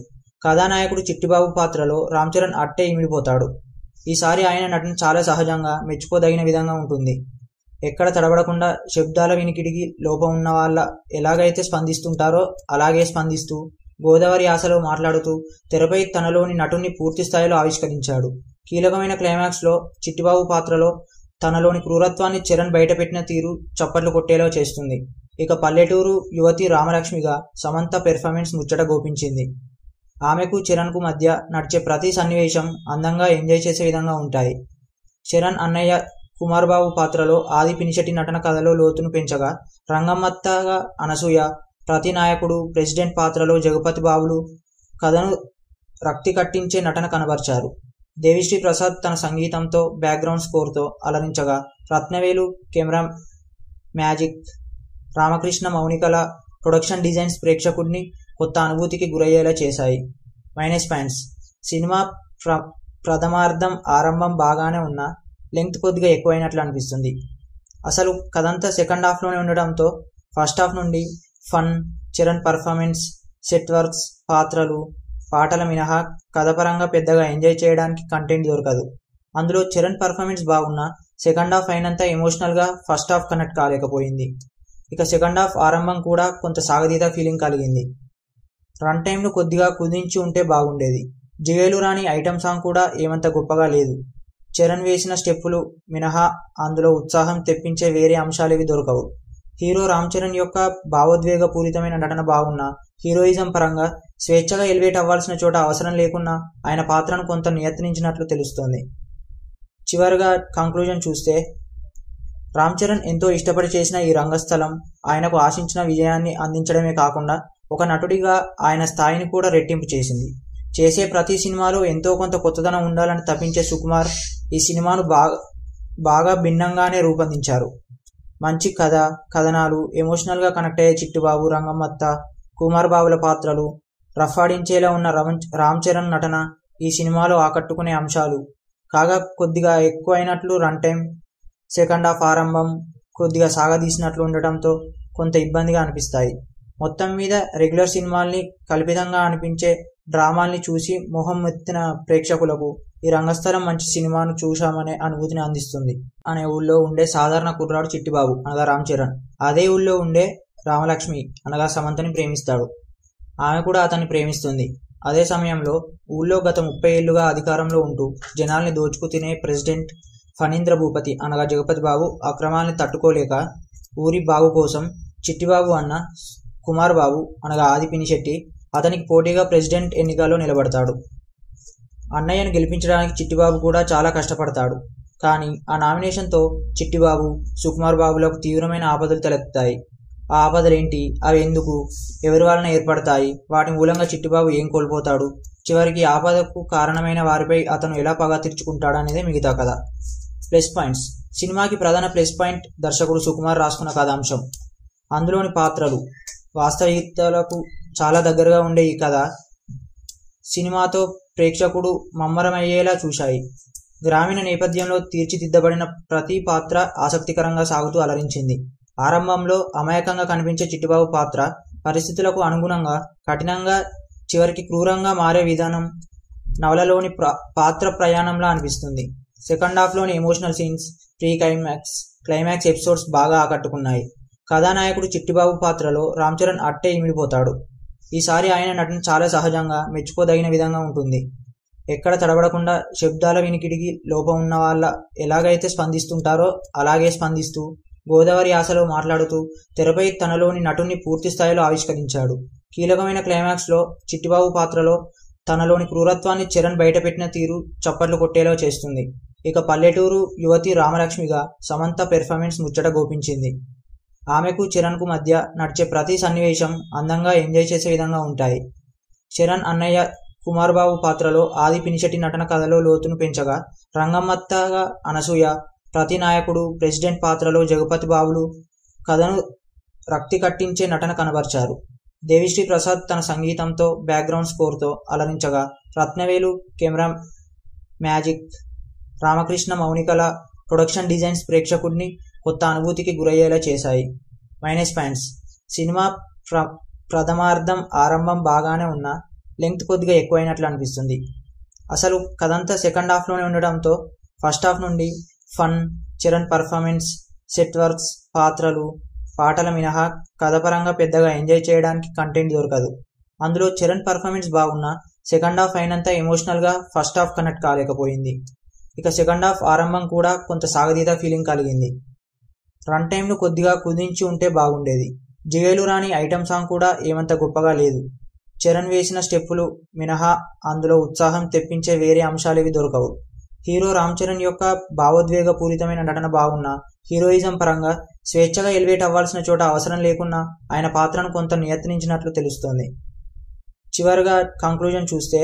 కథానాయకుడు చిట్టిబాబు పాత్రలో రామ్ చరణ్ అట్టే ఇమిడిపోతాడు ఈసారి ఆయన నటన చాలా సహజంగా మెచ్చుకోదగిన విధంగా ఉంటుంది ఎక్కడ తడబడకుండా శబ్దాల వినికిడికి లోపం ఉన్న వాళ్ళ ఎలాగైతే స్పందిస్తుంటారో అలాగే స్పందిస్తూ గోదావరి యాసలో మాట్లాడుతూ తెరపై తనలోని నటుని పూర్తి స్థాయిలో ఆవిష్కరించాడు కీలకమైన క్లైమాక్స్లో చిట్టిబాబు పాత్రలో తనలోని క్రూరత్వాన్ని చరణ్ బయటపెట్టిన తీరు చప్పట్లు కొట్టేలా చేస్తుంది ఇక పల్లెటూరు యువతి రామలక్ష్మిగా సమంత పెర్ఫార్మెన్స్ ముచ్చట గోపించింది ఆమెకు చరణ్కు మధ్య నడిచే ప్రతి సన్నివేశం అందంగా ఎంజాయ్ చేసే విధంగా ఉంటాయి చరణ్ అన్నయ్య కుమార్ బాబు పాత్రలో ఆది పినిశెట్టి నటన కథలో లోతును పెంచగా రంగమ్మత్తగా అనసూయ ప్రతి నాయకుడు ప్రెసిడెంట్ పాత్రలో జగపతి బాబులు కథను రక్తి కట్టించే నటన కనబర్చారు దేవిశ్రీ ప్రసాద్ తన సంగీతంతో బ్యాక్గ్రౌండ్ స్కోర్తో అలరించగా రత్నవేలు కెమెరా మ్యాజిక్ రామకృష్ణ మౌనికల ప్రొడక్షన్ డిజైన్స్ ప్రేక్షకుడిని కొత్త అనుభూతికి గురయ్యేలా చేశాయి మైనస్ పాయింట్స్ సినిమా ప్ర ప్రథమార్థం ఆరంభం బాగానే ఉన్నా లెంగ్త్ కొద్దిగా ఎక్కువైనట్లు అనిపిస్తుంది అసలు కథంతా సెకండ్ హాఫ్లోనే ఉండడంతో ఫస్ట్ హాఫ్ నుండి fun Charan performance set works పాత్రలు పాటల మినహా కథపరంగా పెద్దగా ఎంజాయ్ చేయడానికి కంటెంట్ దొరకదు అందులో చరణ్ పర్ఫార్మెన్స్ బాగున్నా సెకండ్ హాఫ్ అయినంత ఎమోషనల్గా ఫస్ట్ హాఫ్ కనెక్ట్ కాలేకపోయింది ఇక సెకండ్ హాఫ్ ఆరంభం కూడా కొంత సాగతీత ఫీలింగ్ కలిగింది రన్ టైంను కొద్దిగా కుదించి ఉంటే బాగుండేది జిగేలు రాని ఐటమ్ సాంగ్ కూడా ఏమంత గొప్పగా లేదు చరణ్ వేసిన స్టెప్పులు మినహా అందులో ఉత్సాహం తెప్పించే వేరే అంశాలేవి దొరకవు హీరో రామ్ చరణ్ యొక్క భావోద్వేగపూరితమైన నటన బాగున్నా హీరోయిజం పరంగా స్వేచ్ఛగా ఎలివేట్ అవ్వాల్సిన చోట అవసరం లేకున్నా ఆయన పాత్రను కొంత నియత్నించినట్లు తెలుస్తోంది చివరిగా కంక్లూజన్ చూస్తే రామ్ చరణ్ ఎంతో ఇష్టపడి చేసిన ఈ రంగస్థలం ఆయనకు ఆశించిన విజయాన్ని అందించడమే కాకుండా ఒక నటుడిగా ఆయన స్థాయిని కూడా రెట్టింపు చేసింది చేసే ప్రతి సినిమాలో ఎంతో కొంత కొత్తదనం ఉండాలని తప్పించే సుకుమార్ ఈ సినిమాను బాగా బాగా భిన్నంగానే రూపొందించారు మంచి కథ కథనాలు ఎమోషనల్గా కనెక్ట్ అయ్యే చిట్టుబాబు రంగమ్మత్త కుమార్ బాబుల పాత్రలు రఫాడించేలా ఉన్న రమన్ రామ్ చరణ్ నటన ఈ సినిమాలో ఆకట్టుకునే అంశాలు కాగా కొద్దిగా ఎక్కువైనట్లు రన్ టైం సెకండ్ హాఫ్ ఆరంభం కొద్దిగా సాగదీసినట్లు ఉండటంతో కొంత ఇబ్బందిగా అనిపిస్తాయి మొత్తం మీద రెగ్యులర్ సినిమాల్ని కల్పితంగా అనిపించే డ్రామాల్ని చూసి మొహం ఎత్తిన ప్రేక్షకులకు ఈ రంగస్థలం మంచి సినిమాను చూశామనే అనుభూతిని అందిస్తుంది అనే ఊళ్ళో ఉండే సాధారణ కుర్రాడు చిట్టిబాబు అనగా రామ్ చరణ్ అదే ఊళ్ళో ఉండే రామలక్ష్మి అనగా సమంతని ప్రేమిస్తాడు ఆమె కూడా అతన్ని ప్రేమిస్తుంది అదే సమయంలో ఊళ్ళో గత ముప్పై ఏళ్లుగా అధికారంలో ఉంటూ జనాల్ని దోచుకు తినే ప్రెసిడెంట్ ఫణీంద్ర భూపతి అనగా జగపతి బాబు అక్రమాల్ని తట్టుకోలేక ఊరి బాగు కోసం చిట్టిబాబు అన్న కుమార్ బాబు అనగా ఆది పినిశెట్టి అతనికి పోటీగా ప్రెసిడెంట్ ఎన్నికల్లో నిలబడతాడు అన్నయ్యను గెలిపించడానికి చిట్టిబాబు కూడా చాలా కష్టపడతాడు కానీ ఆ నామినేషన్తో చిట్టిబాబు సుకుమార్ బాబులకు తీవ్రమైన ఆపదలు తలెత్తుతాయి ఆ ఆపదలేంటి అవి ఎందుకు ఎవరి వలన ఏర్పడతాయి వాటి మూలంగా చిట్టిబాబు ఏం కోల్పోతాడు చివరికి ఆపదకు కారణమైన వారిపై అతను ఎలా పగ తీర్చుకుంటాడు అనేది మిగతా కథ ప్లస్ పాయింట్స్ సినిమాకి ప్రధాన ప్లస్ పాయింట్ దర్శకుడు సుకుమార్ రాసుకున్న కథాంశం అందులోని పాత్రలు వాస్తవికతలకు చాలా దగ్గరగా ఉండే ఈ కథ సినిమాతో ప్రేక్షకుడు మమ్మరమయ్యేలా చూశాయి గ్రామీణ నేపథ్యంలో తీర్చిదిద్దబడిన ప్రతి పాత్ర ఆసక్తికరంగా సాగుతూ అలరించింది ఆరంభంలో అమాయకంగా కనిపించే చిట్టిబాబు పాత్ర పరిస్థితులకు అనుగుణంగా కఠినంగా చివరికి క్రూరంగా మారే విధానం నవలలోని ప్ర పాత్ర ప్రయాణంలా అనిపిస్తుంది సెకండ్ హాఫ్లోని emotional scenes pre climax climax episodes బాగా ఆకట్టుకున్నాయి కథానాయకుడు చిట్టిబాబు పాత్రలో రామ్ చరణ్ అట్టే ఇమిడిపోతాడు ఈసారి ఆయన నటన చాలా సహజంగా మెచ్చుకోదగిన విధంగా ఉంటుంది ఎక్కడ తడబడకుండా శబ్దాల వినికిడికి లోపం ఉన్న వాళ్ళ ఎలాగైతే స్పందిస్తుంటారో అలాగే స్పందిస్తూ గోదావరి యాసలో మాట్లాడుతూ తెరపై తనలోని నటుని పూర్తి స్థాయిలో ఆవిష్కరించాడు కీలకమైన క్లైమాక్స్లో చిట్టిబాబు పాత్రలో తనలోని క్రూరత్వాన్ని చరణ్ బయటపెట్టిన తీరు చప్పట్లు కొట్టేలా చేస్తుంది ఇక పల్లెటూరు యువతి రామలక్ష్మిగా సమంత పెర్ఫార్మెన్స్ ముచ్చట గోపించింది ఆమెకు చరణ్కు మధ్య నడిచే ప్రతి సన్నివేశం అందంగా ఎంజాయ్ చేసే విధంగా ఉంటాయి చరణ్ అన్నయ్య కుమార్ బాబు పాత్రలో ఆది పినిశెట్టి నటన కథలో లోతును పెంచగా రంగమ్మత్తగా అనసూయ ప్రతి నాయకుడు ప్రెసిడెంట్ పాత్రలో జగపతి బాబులు కథను రక్తి కట్టించే నటన కనబర్చారు దేవిశ్రీ ప్రసాద్ తన సంగీతంతో బ్యాక్గ్రౌండ్ స్కోర్తో అలరించగా రత్నవేలు కెమెరా మ్యాజిక్ రామకృష్ణ మౌనికల ప్రొడక్షన్ డిజైన్స్ ప్రేక్షకుడిని కొత్త అనుభూతికి గురయ్యేలా చేశాయి మైనస్ పాయింట్స్ సినిమా ప్ర ప్రథమార్థం ఆరంభం బాగానే ఉన్నా లెంగ్త్ కొద్దిగా ఎక్కువైనట్లు అనిపిస్తుంది అసలు కథంతా సెకండ్ హాఫ్లోనే ఉండడంతో ఫస్ట్ హాఫ్ నుండి fun Charan performance set works పాత్రలు పాటల మినహా కథపరంగా పెద్దగా ఎంజాయ్ చేయడానికి కంటెంట్ దొరకదు అందులో చరణ్ పర్ఫార్మెన్స్ బాగున్నా సెకండ్ హాఫ్ అయినంత ఎమోషనల్గా ఫస్ట్ హాఫ్ కనెక్ట్ కాలేకపోయింది ఇక సెకండ్ హాఫ్ ఆరంభం కూడా కొంత సాగదీత ఫీలింగ్ కలిగింది రన్ టైంను కొద్దిగా కుదించి ఉంటే బాగుండేది జిగేలు రాని ఐటమ్ సాంగ్ కూడా ఏమంత గొప్పగా లేదు చరణ్ వేసిన స్టెప్పులు మినహా అందులో ఉత్సాహం తెప్పించే వేరే అంశాలేవి దొరకవు హీరో రామ్ చరణ్ యొక్క భావోద్వేగ పూరితమైన నటన బాగున్నా హీరోయిజం పరంగా స్వేచ్ఛగా ఎలివేట్ అవ్వాల్సిన చోట అవసరం లేకున్నా ఆయన పాత్రను కొంత నియత్నించినట్లు తెలుస్తోంది చివరిగా కంక్లూజన్ చూస్తే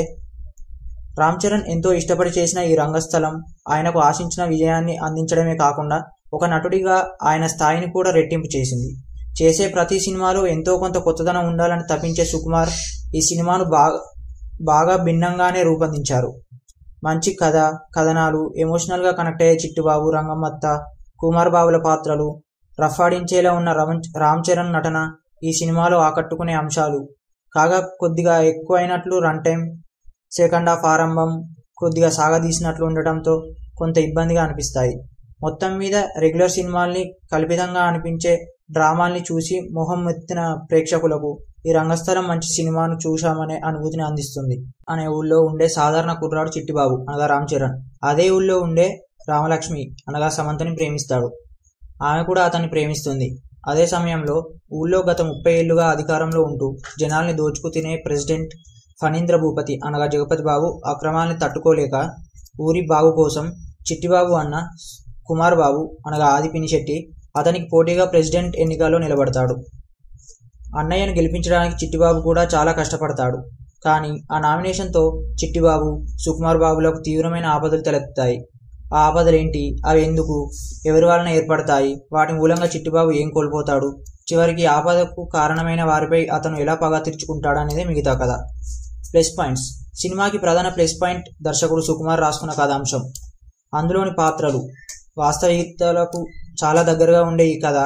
రామ్ చరణ్ ఎంతో ఇష్టపడి చేసిన ఈ రంగస్థలం ఆయనకు ఆశించిన విజయాన్ని అందించడమే కాకుండా ఒక నటుడిగా ఆయన స్థాయిని కూడా రెట్టింపు చేసింది చేసే ప్రతి సినిమాలో ఎంతో కొంత కొత్తదనం ఉండాలని తప్పించే సుకుమార్ ఈ సినిమాను బాగా బాగా భిన్నంగానే రూపొందించారు మంచి కథ కథనాలు ఎమోషనల్గా కనెక్ట్ అయ్యే చిట్టుబాబు రంగమ్మత్త కుమార్ బాబుల పాత్రలు రఫాడించేలా ఉన్న రమన్ రామ్ చరణ్ నటన ఈ సినిమాలో ఆకట్టుకునే అంశాలు కాగా కొద్దిగా ఎక్కువైనట్లు రన్ టైం సెకండ్ హాఫ్ ఆరంభం కొద్దిగా సాగదీసినట్లు ఉండటంతో కొంత ఇబ్బందిగా అనిపిస్తాయి మొత్తం మీద రెగ్యులర్ సినిమాల్ని కల్పితంగా అనిపించే డ్రామాల్ని చూసి మొహం ఎత్తిన ప్రేక్షకులకు ఈ రంగస్థలం మంచి సినిమాను చూశామనే అనుభూతిని అందిస్తుంది అనే ఊళ్ళో ఉండే సాధారణ కుర్రాడు చిట్టిబాబు అనగా రామ్ చరణ్ అదే ఊళ్ళో ఉండే రామలక్ష్మి అనగా సమంతని ప్రేమిస్తాడు ఆమె కూడా అతన్ని ప్రేమిస్తుంది అదే సమయంలో ఊళ్ళో గత ముప్పై ఏళ్లుగా అధికారంలో ఉంటూ జనాల్ని దోచుకు తినే ప్రెసిడెంట్ ఫణీంద్ర భూపతి అనగా జగపతి బాబు అక్రమాల్ని తట్టుకోలేక ఊరి బాగు కోసం చిట్టిబాబు అన్న కుమార్ బాబు అనగా ఆది పినిశెట్టి అతనికి పోటీగా ప్రెసిడెంట్ ఎన్నికల్లో నిలబడతాడు అన్నయ్యను గెలిపించడానికి చిట్టిబాబు కూడా చాలా కష్టపడతాడు కానీ ఆ నామినేషన్తో చిట్టిబాబు సుకుమార్ బాబులకు తీవ్రమైన ఆపదలు తలెత్తుతాయి ఆ ఆపదలేంటి అవి ఎందుకు ఎవరి వలన ఏర్పడతాయి వాటి మూలంగా చిట్టిబాబు ఏం కోల్పోతాడు చివరికి ఆపదకు కారణమైన వారిపై అతను ఎలా పగ తీర్చుకుంటాడనేదే మిగతా కథ ప్లస్ పాయింట్స్ సినిమాకి ప్రధాన ప్లస్ పాయింట్ దర్శకుడు సుకుమార్ రాసుకున్న కథాంశం అందులోని పాత్రలు వాస్తవికతలకు చాలా దగ్గరగా ఉండే ఈ కథ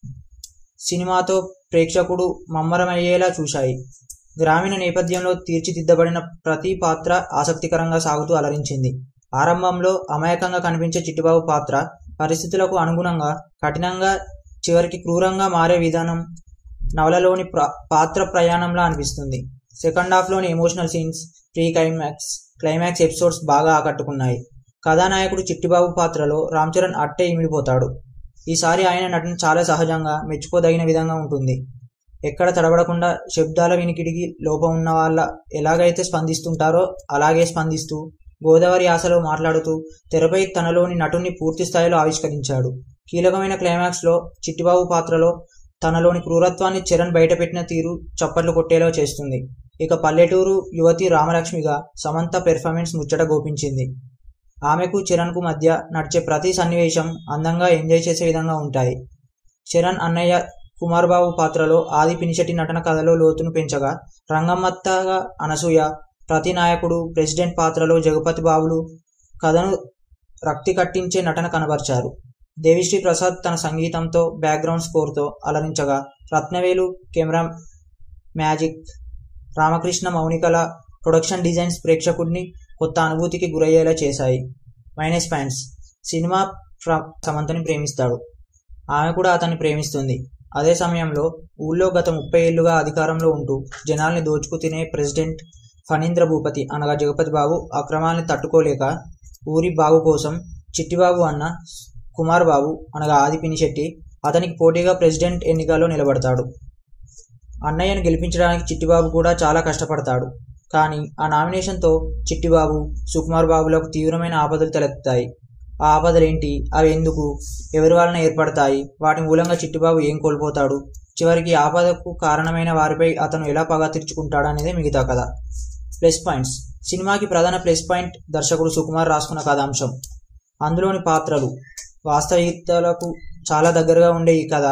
సినిమాతో ప్రేక్షకుడు మమ్మరమయ్యేలా చూశాయి గ్రామీణ నేపథ్యంలో తీర్చిదిద్దబడిన ప్రతి పాత్ర ఆసక్తికరంగా సాగుతూ అలరించింది ఆరంభంలో అమాయకంగా కనిపించే చిట్టిబాబు పాత్ర పరిస్థితులకు అనుగుణంగా కఠినంగా చివరికి క్రూరంగా మారే విధానం నవలలోని ప్ర పాత్ర ప్రయాణంలా అనిపిస్తుంది సెకండ్ హాఫ్లోని emotional scenes pre climax climax episodes బాగా ఆకట్టుకున్నాయి కథానాయకుడు చిట్టిబాబు పాత్రలో రామ్ చరణ్ అట్టే ఇమిడిపోతాడు ఈసారి ఆయన నటన చాలా సహజంగా మెచ్చుకోదగిన విధంగా ఉంటుంది ఎక్కడ తడబడకుండా శబ్దాల వినికిడికి లోపం ఉన్న వాళ్ళ ఎలాగైతే స్పందిస్తుంటారో అలాగే స్పందిస్తూ గోదావరి ఆశలో మాట్లాడుతూ తెరపై తనలోని నటుని పూర్తి స్థాయిలో ఆవిష్కరించాడు కీలకమైన క్లైమాక్స్లో చిట్టిబాబు పాత్రలో తనలోని క్రూరత్వాన్ని చరణ్ బయటపెట్టిన తీరు చప్పట్లు కొట్టేలా చేస్తుంది ఇక పల్లెటూరు యువతి రామలక్ష్మిగా సమంత పెర్ఫార్మెన్స్ ముచ్చట గోపించింది ఆమెకు చరణ్కు మధ్య నడిచే ప్రతి సన్నివేశం అందంగా ఎంజాయ్ చేసే విధంగా ఉంటాయి చరణ్ అన్నయ్య కుమార్ బాబు పాత్రలో ఆది పినిశెట్టి నటన కథలో లోతును పెంచగా రంగమ్మత్తగా అనసూయ ప్రతి నాయకుడు ప్రెసిడెంట్ పాత్రలో జగపతి బాబులు కథను రక్తి కట్టించే నటన కనబర్చారు దేవిశ్రీ ప్రసాద్ తన సంగీతంతో బ్యాక్గ్రౌండ్ స్కోర్తో అలరించగా రత్నవేలు కెమెరా మ్యాజిక్ రామకృష్ణ మౌనికల ప్రొడక్షన్ డిజైన్స్ ప్రేక్షకుడిని కొత్త అనుభూతికి గురయ్యేలా చేశాయి మైనస్ పాయింట్స్ సినిమా సమంతని ప్రేమిస్తాడు ఆమె కూడా అతన్ని ప్రేమిస్తుంది అదే సమయంలో ఊళ్ళో గత ముప్పై ఏళ్లుగా అధికారంలో ఉంటూ జనాల్ని దోచుకు తినే ప్రెసిడెంట్ ఫణీంద్ర భూపతి అనగా జగపతి బాబు అక్రమాల్ని తట్టుకోలేక ఊరి బాగు కోసం చిట్టిబాబు అన్న కుమార్ బాబు అనగా ఆది పినిశెట్టి అతనికి పోటీగా ప్రెసిడెంట్ ఎన్నికల్లో నిలబడతాడు అన్నయ్యను గెలిపించడానికి చిట్టిబాబు కూడా చాలా కష్టపడతాడు కానీ ఆ నామినేషన్తో చిట్టిబాబు సుకుమార్ బాబులకు తీవ్రమైన ఆపదలు తలెత్తుతాయి ఆ ఆపదలేంటి అవి ఎందుకు ఎవరి వలన ఏర్పడతాయి వాటి మూలంగా చిట్టిబాబు ఏం కోల్పోతాడు చివరికి ఆపదకు కారణమైన వారిపై అతను ఎలా పగ తీర్చుకుంటాడనేదే మిగతా కథ ప్లస్ పాయింట్స్ సినిమాకి ప్రధాన ప్లస్ పాయింట్ దర్శకుడు సుకుమార్ రాసుకున్న కథాంశం అందులోని పాత్రలు వాస్తవికతలకు చాలా దగ్గరగా ఉండే ఈ కథ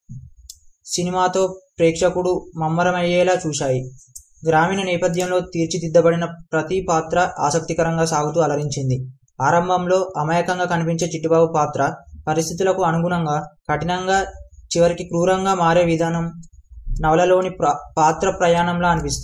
సినిమాతో ప్రేక్షకుడు మమ్మరమయ్యేలా చూశాయి గ్రామీణ నేపథ్యంలో తీర్చిదిద్దబడిన ప్రతి పాత్ర ఆసక్తికరంగా సాగుతూ అలరించింది ఆరంభంలో అమాయకంగా కనిపించే చిట్టిబాబు పాత్ర పరిస్థితులకు అనుగుణంగా కఠినంగా చివరికి క్రూరంగా మారే విధానం నవలలోని ప్ర పాత్ర ప్రయాణంలా అనిపిస్తుంది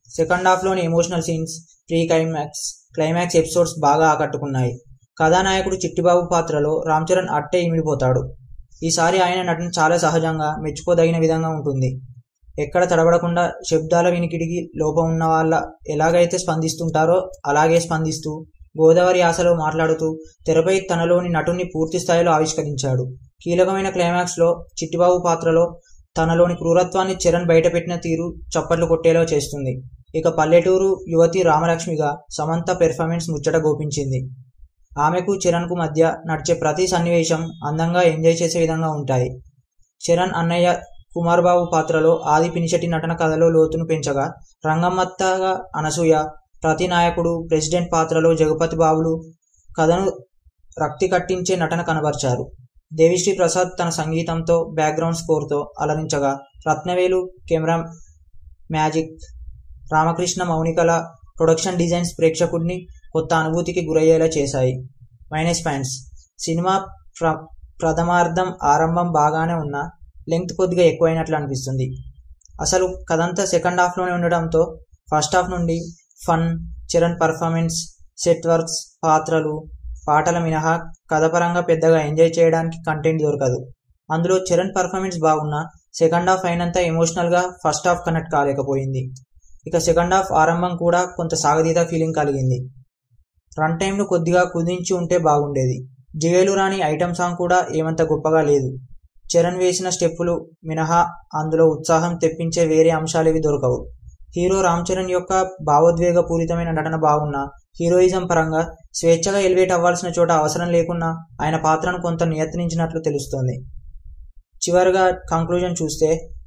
సెకండ్ హాఫ్లోని emotional scenes pre climax climax episodes బాగా ఆకట్టుకున్నాయి కథానాయకుడు చిట్టిబాబు పాత్రలో రామ్ చరణ్ అట్టే ఇమిడిపోతాడు ఈసారి ఆయన నటన చాలా సహజంగా మెచ్చుకోదగిన విధంగా ఉంటుంది ఎక్కడ తడబడకుండా శబ్దాల వినికిడికి లోపం ఉన్న వాళ్ళ ఎలాగైతే స్పందిస్తుంటారో అలాగే స్పందిస్తూ గోదావరి ఆశలో మాట్లాడుతూ తెరపై తనలోని నటుని పూర్తి స్థాయిలో ఆవిష్కరించాడు కీలకమైన క్లైమాక్స్లో చిట్టిబాబు పాత్రలో తనలోని క్రూరత్వాన్ని చరణ్ బయటపెట్టిన తీరు చప్పట్లు కొట్టేలా చేస్తుంది ఇక పల్లెటూరు యువతి రామలక్ష్మిగా సమంత పెర్ఫార్మెన్స్ ముచ్చట గోపించింది ఆమెకు చరణ్కు మధ్య నడిచే ప్రతి సన్నివేశం అందంగా ఎంజాయ్ చేసే విధంగా ఉంటాయి చరణ్ అన్నయ్య కుమార్ బాబు పాత్రలో ఆది పినిశెట్టి నటన కథలో లోతును పెంచగా రంగమ్మత్తగా అనసూయ ప్రతి నాయకుడు ప్రెసిడెంట్ పాత్రలో జగపతి బాబులు కథను రక్తి కట్టించే నటన కనబర్చారు దేవిశ్రీ ప్రసాద్ తన సంగీతంతో బ్యాక్గ్రౌండ్ స్కోర్తో అలరించగా రత్నవేలు కెమెరా మ్యాజిక్ రామకృష్ణ మౌనికల ప్రొడక్షన్ డిజైన్స్ ప్రేక్షకుడిని కొత్త అనుభూతికి గురయ్యేలా చేశాయి మైనస్ పాయింట్స్ సినిమా ప్ర ప్రథమార్థం ఆరంభం బాగానే ఉన్నా లెంగ్త్ కొద్దిగా ఎక్కువైనట్లు అనిపిస్తుంది అసలు కథంతా సెకండ్ హాఫ్లోనే ఉండడంతో ఫస్ట్ హాఫ్ నుండి fun Charan performance set works పాత్రలు పాటల మినహా కథపరంగా పెద్దగా ఎంజాయ్ చేయడానికి కంటెంట్ దొరకదు అందులో చరణ్ పర్ఫార్మెన్స్ బాగున్నా సెకండ్ హాఫ్ అయినంత ఎమోషనల్గా ఫస్ట్ హాఫ్ కనెక్ట్ కాలేకపోయింది ఇక సెకండ్ హాఫ్ ఆరంభం కూడా కొంత సాగదీత ఫీలింగ్ కలిగింది రన్ టైంను కొద్దిగా కుదించి ఉంటే బాగుండేది జిగేలు రాని ఐటమ్ సాంగ్ కూడా ఏమంత గొప్పగా లేదు చరణ్ వేసిన స్టెప్పులు మినహా అందులో ఉత్సాహం తెప్పించే వేరే అంశాలేవి దొరకవు హీరో రామ్ చరణ్ యొక్క భావోద్వేగ పూరితమైన నటన బాగున్నా హీరోయిజం పరంగా స్వేచ్ఛగా ఎలివేట్ అవ్వాల్సిన చోట అవసరం లేకున్నా ఆయన పాత్రను కొంత నియత్నించినట్లు తెలుస్తోంది చివరిగా కంక్లూజన్ చూస్తే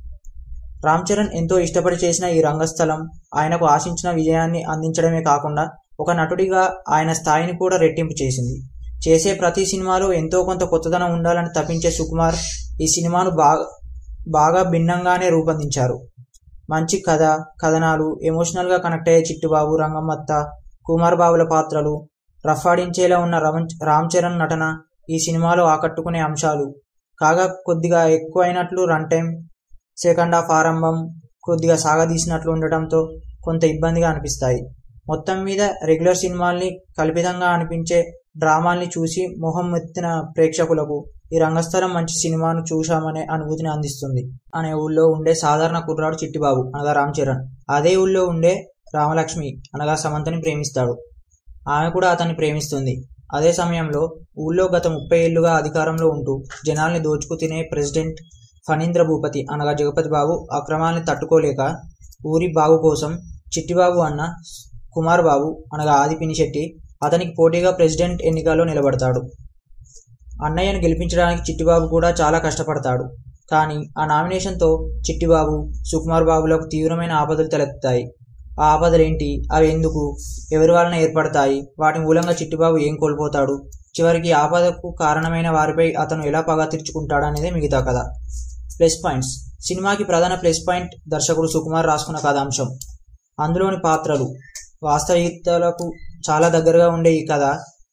రామ్ చరణ్ ఎంతో ఇష్టపడి చేసిన ఈ రంగస్థలం ఆయనకు ఆశించిన విజయాన్ని అందించడమే కాకుండా ఒక నటుడిగా ఆయన స్థాయిని కూడా రెట్టింపు చేసింది చేసే ప్రతి సినిమాలో ఎంతో కొంత కొత్తదనం ఉండాలని తప్పించే సుకుమార్ ఈ సినిమాను బాగా బాగా భిన్నంగానే రూపొందించారు మంచి కథ కథనాలు ఎమోషనల్గా కనెక్ట్ అయ్యే చిట్టుబాబు రంగమ్మత్త కుమార్ బాబుల పాత్రలు రఫాడించేలా ఉన్న రమన్ రామ్ చరణ్ నటన ఈ సినిమాలో ఆకట్టుకునే అంశాలు కాగా కొద్దిగా ఎక్కువైనట్లు రన్ టైం సెకండ్ హాఫ్ ఆరంభం కొద్దిగా సాగదీసినట్లు ఉండటంతో కొంత ఇబ్బందిగా అనిపిస్తాయి మొత్తం మీద రెగ్యులర్ సినిమాల్ని కల్పితంగా అనిపించే డ్రామాల్ని చూసి మొహం ఎత్తిన ప్రేక్షకులకు ఈ రంగస్థలం మంచి సినిమాను చూశామనే అనుభూతిని అందిస్తుంది అనే ఊళ్ళో ఉండే సాధారణ కుర్రాడు చిట్టిబాబు అనగా రామ్ చరణ్ అదే ఊళ్ళో ఉండే రామలక్ష్మి అనగా సమంతని ప్రేమిస్తాడు ఆమె కూడా అతన్ని ప్రేమిస్తుంది అదే సమయంలో ఊళ్ళో గత ముప్పై ఏళ్లుగా అధికారంలో ఉంటూ జనాల్ని దోచుకు తినే ప్రెసిడెంట్ ఫణీంద్ర భూపతి అనగా జగపతి బాబు అక్రమాల్ని తట్టుకోలేక ఊరి బాగు కోసం చిట్టిబాబు అన్న కుమార్ బాబు అనగా ఆది పినిశెట్టి అతనికి పోటీగా ప్రెసిడెంట్ ఎన్నికల్లో నిలబడతాడు అన్నయ్యను గెలిపించడానికి చిట్టిబాబు కూడా చాలా కష్టపడతాడు కానీ ఆ నామినేషన్తో చిట్టిబాబు సుకుమార్ బాబులకు తీవ్రమైన ఆపదలు తలెత్తుతాయి ఆ ఆపదలేంటి అవి ఎందుకు ఎవరి వలన ఏర్పడతాయి వాటి మూలంగా చిట్టిబాబు ఏం కోల్పోతాడు చివరికి ఆపదకు కారణమైన వారిపై అతను ఎలా పగ తీర్చుకుంటాడు అనేది మిగతా కథ ప్లస్ పాయింట్స్ సినిమాకి ప్రధాన ప్లస్ పాయింట్ దర్శకుడు సుకుమార్ రాసుకున్న కథాంశం అందులోని పాత్రలు వాస్తవికతలకు చాలా దగ్గరగా ఉండే ఈ కథ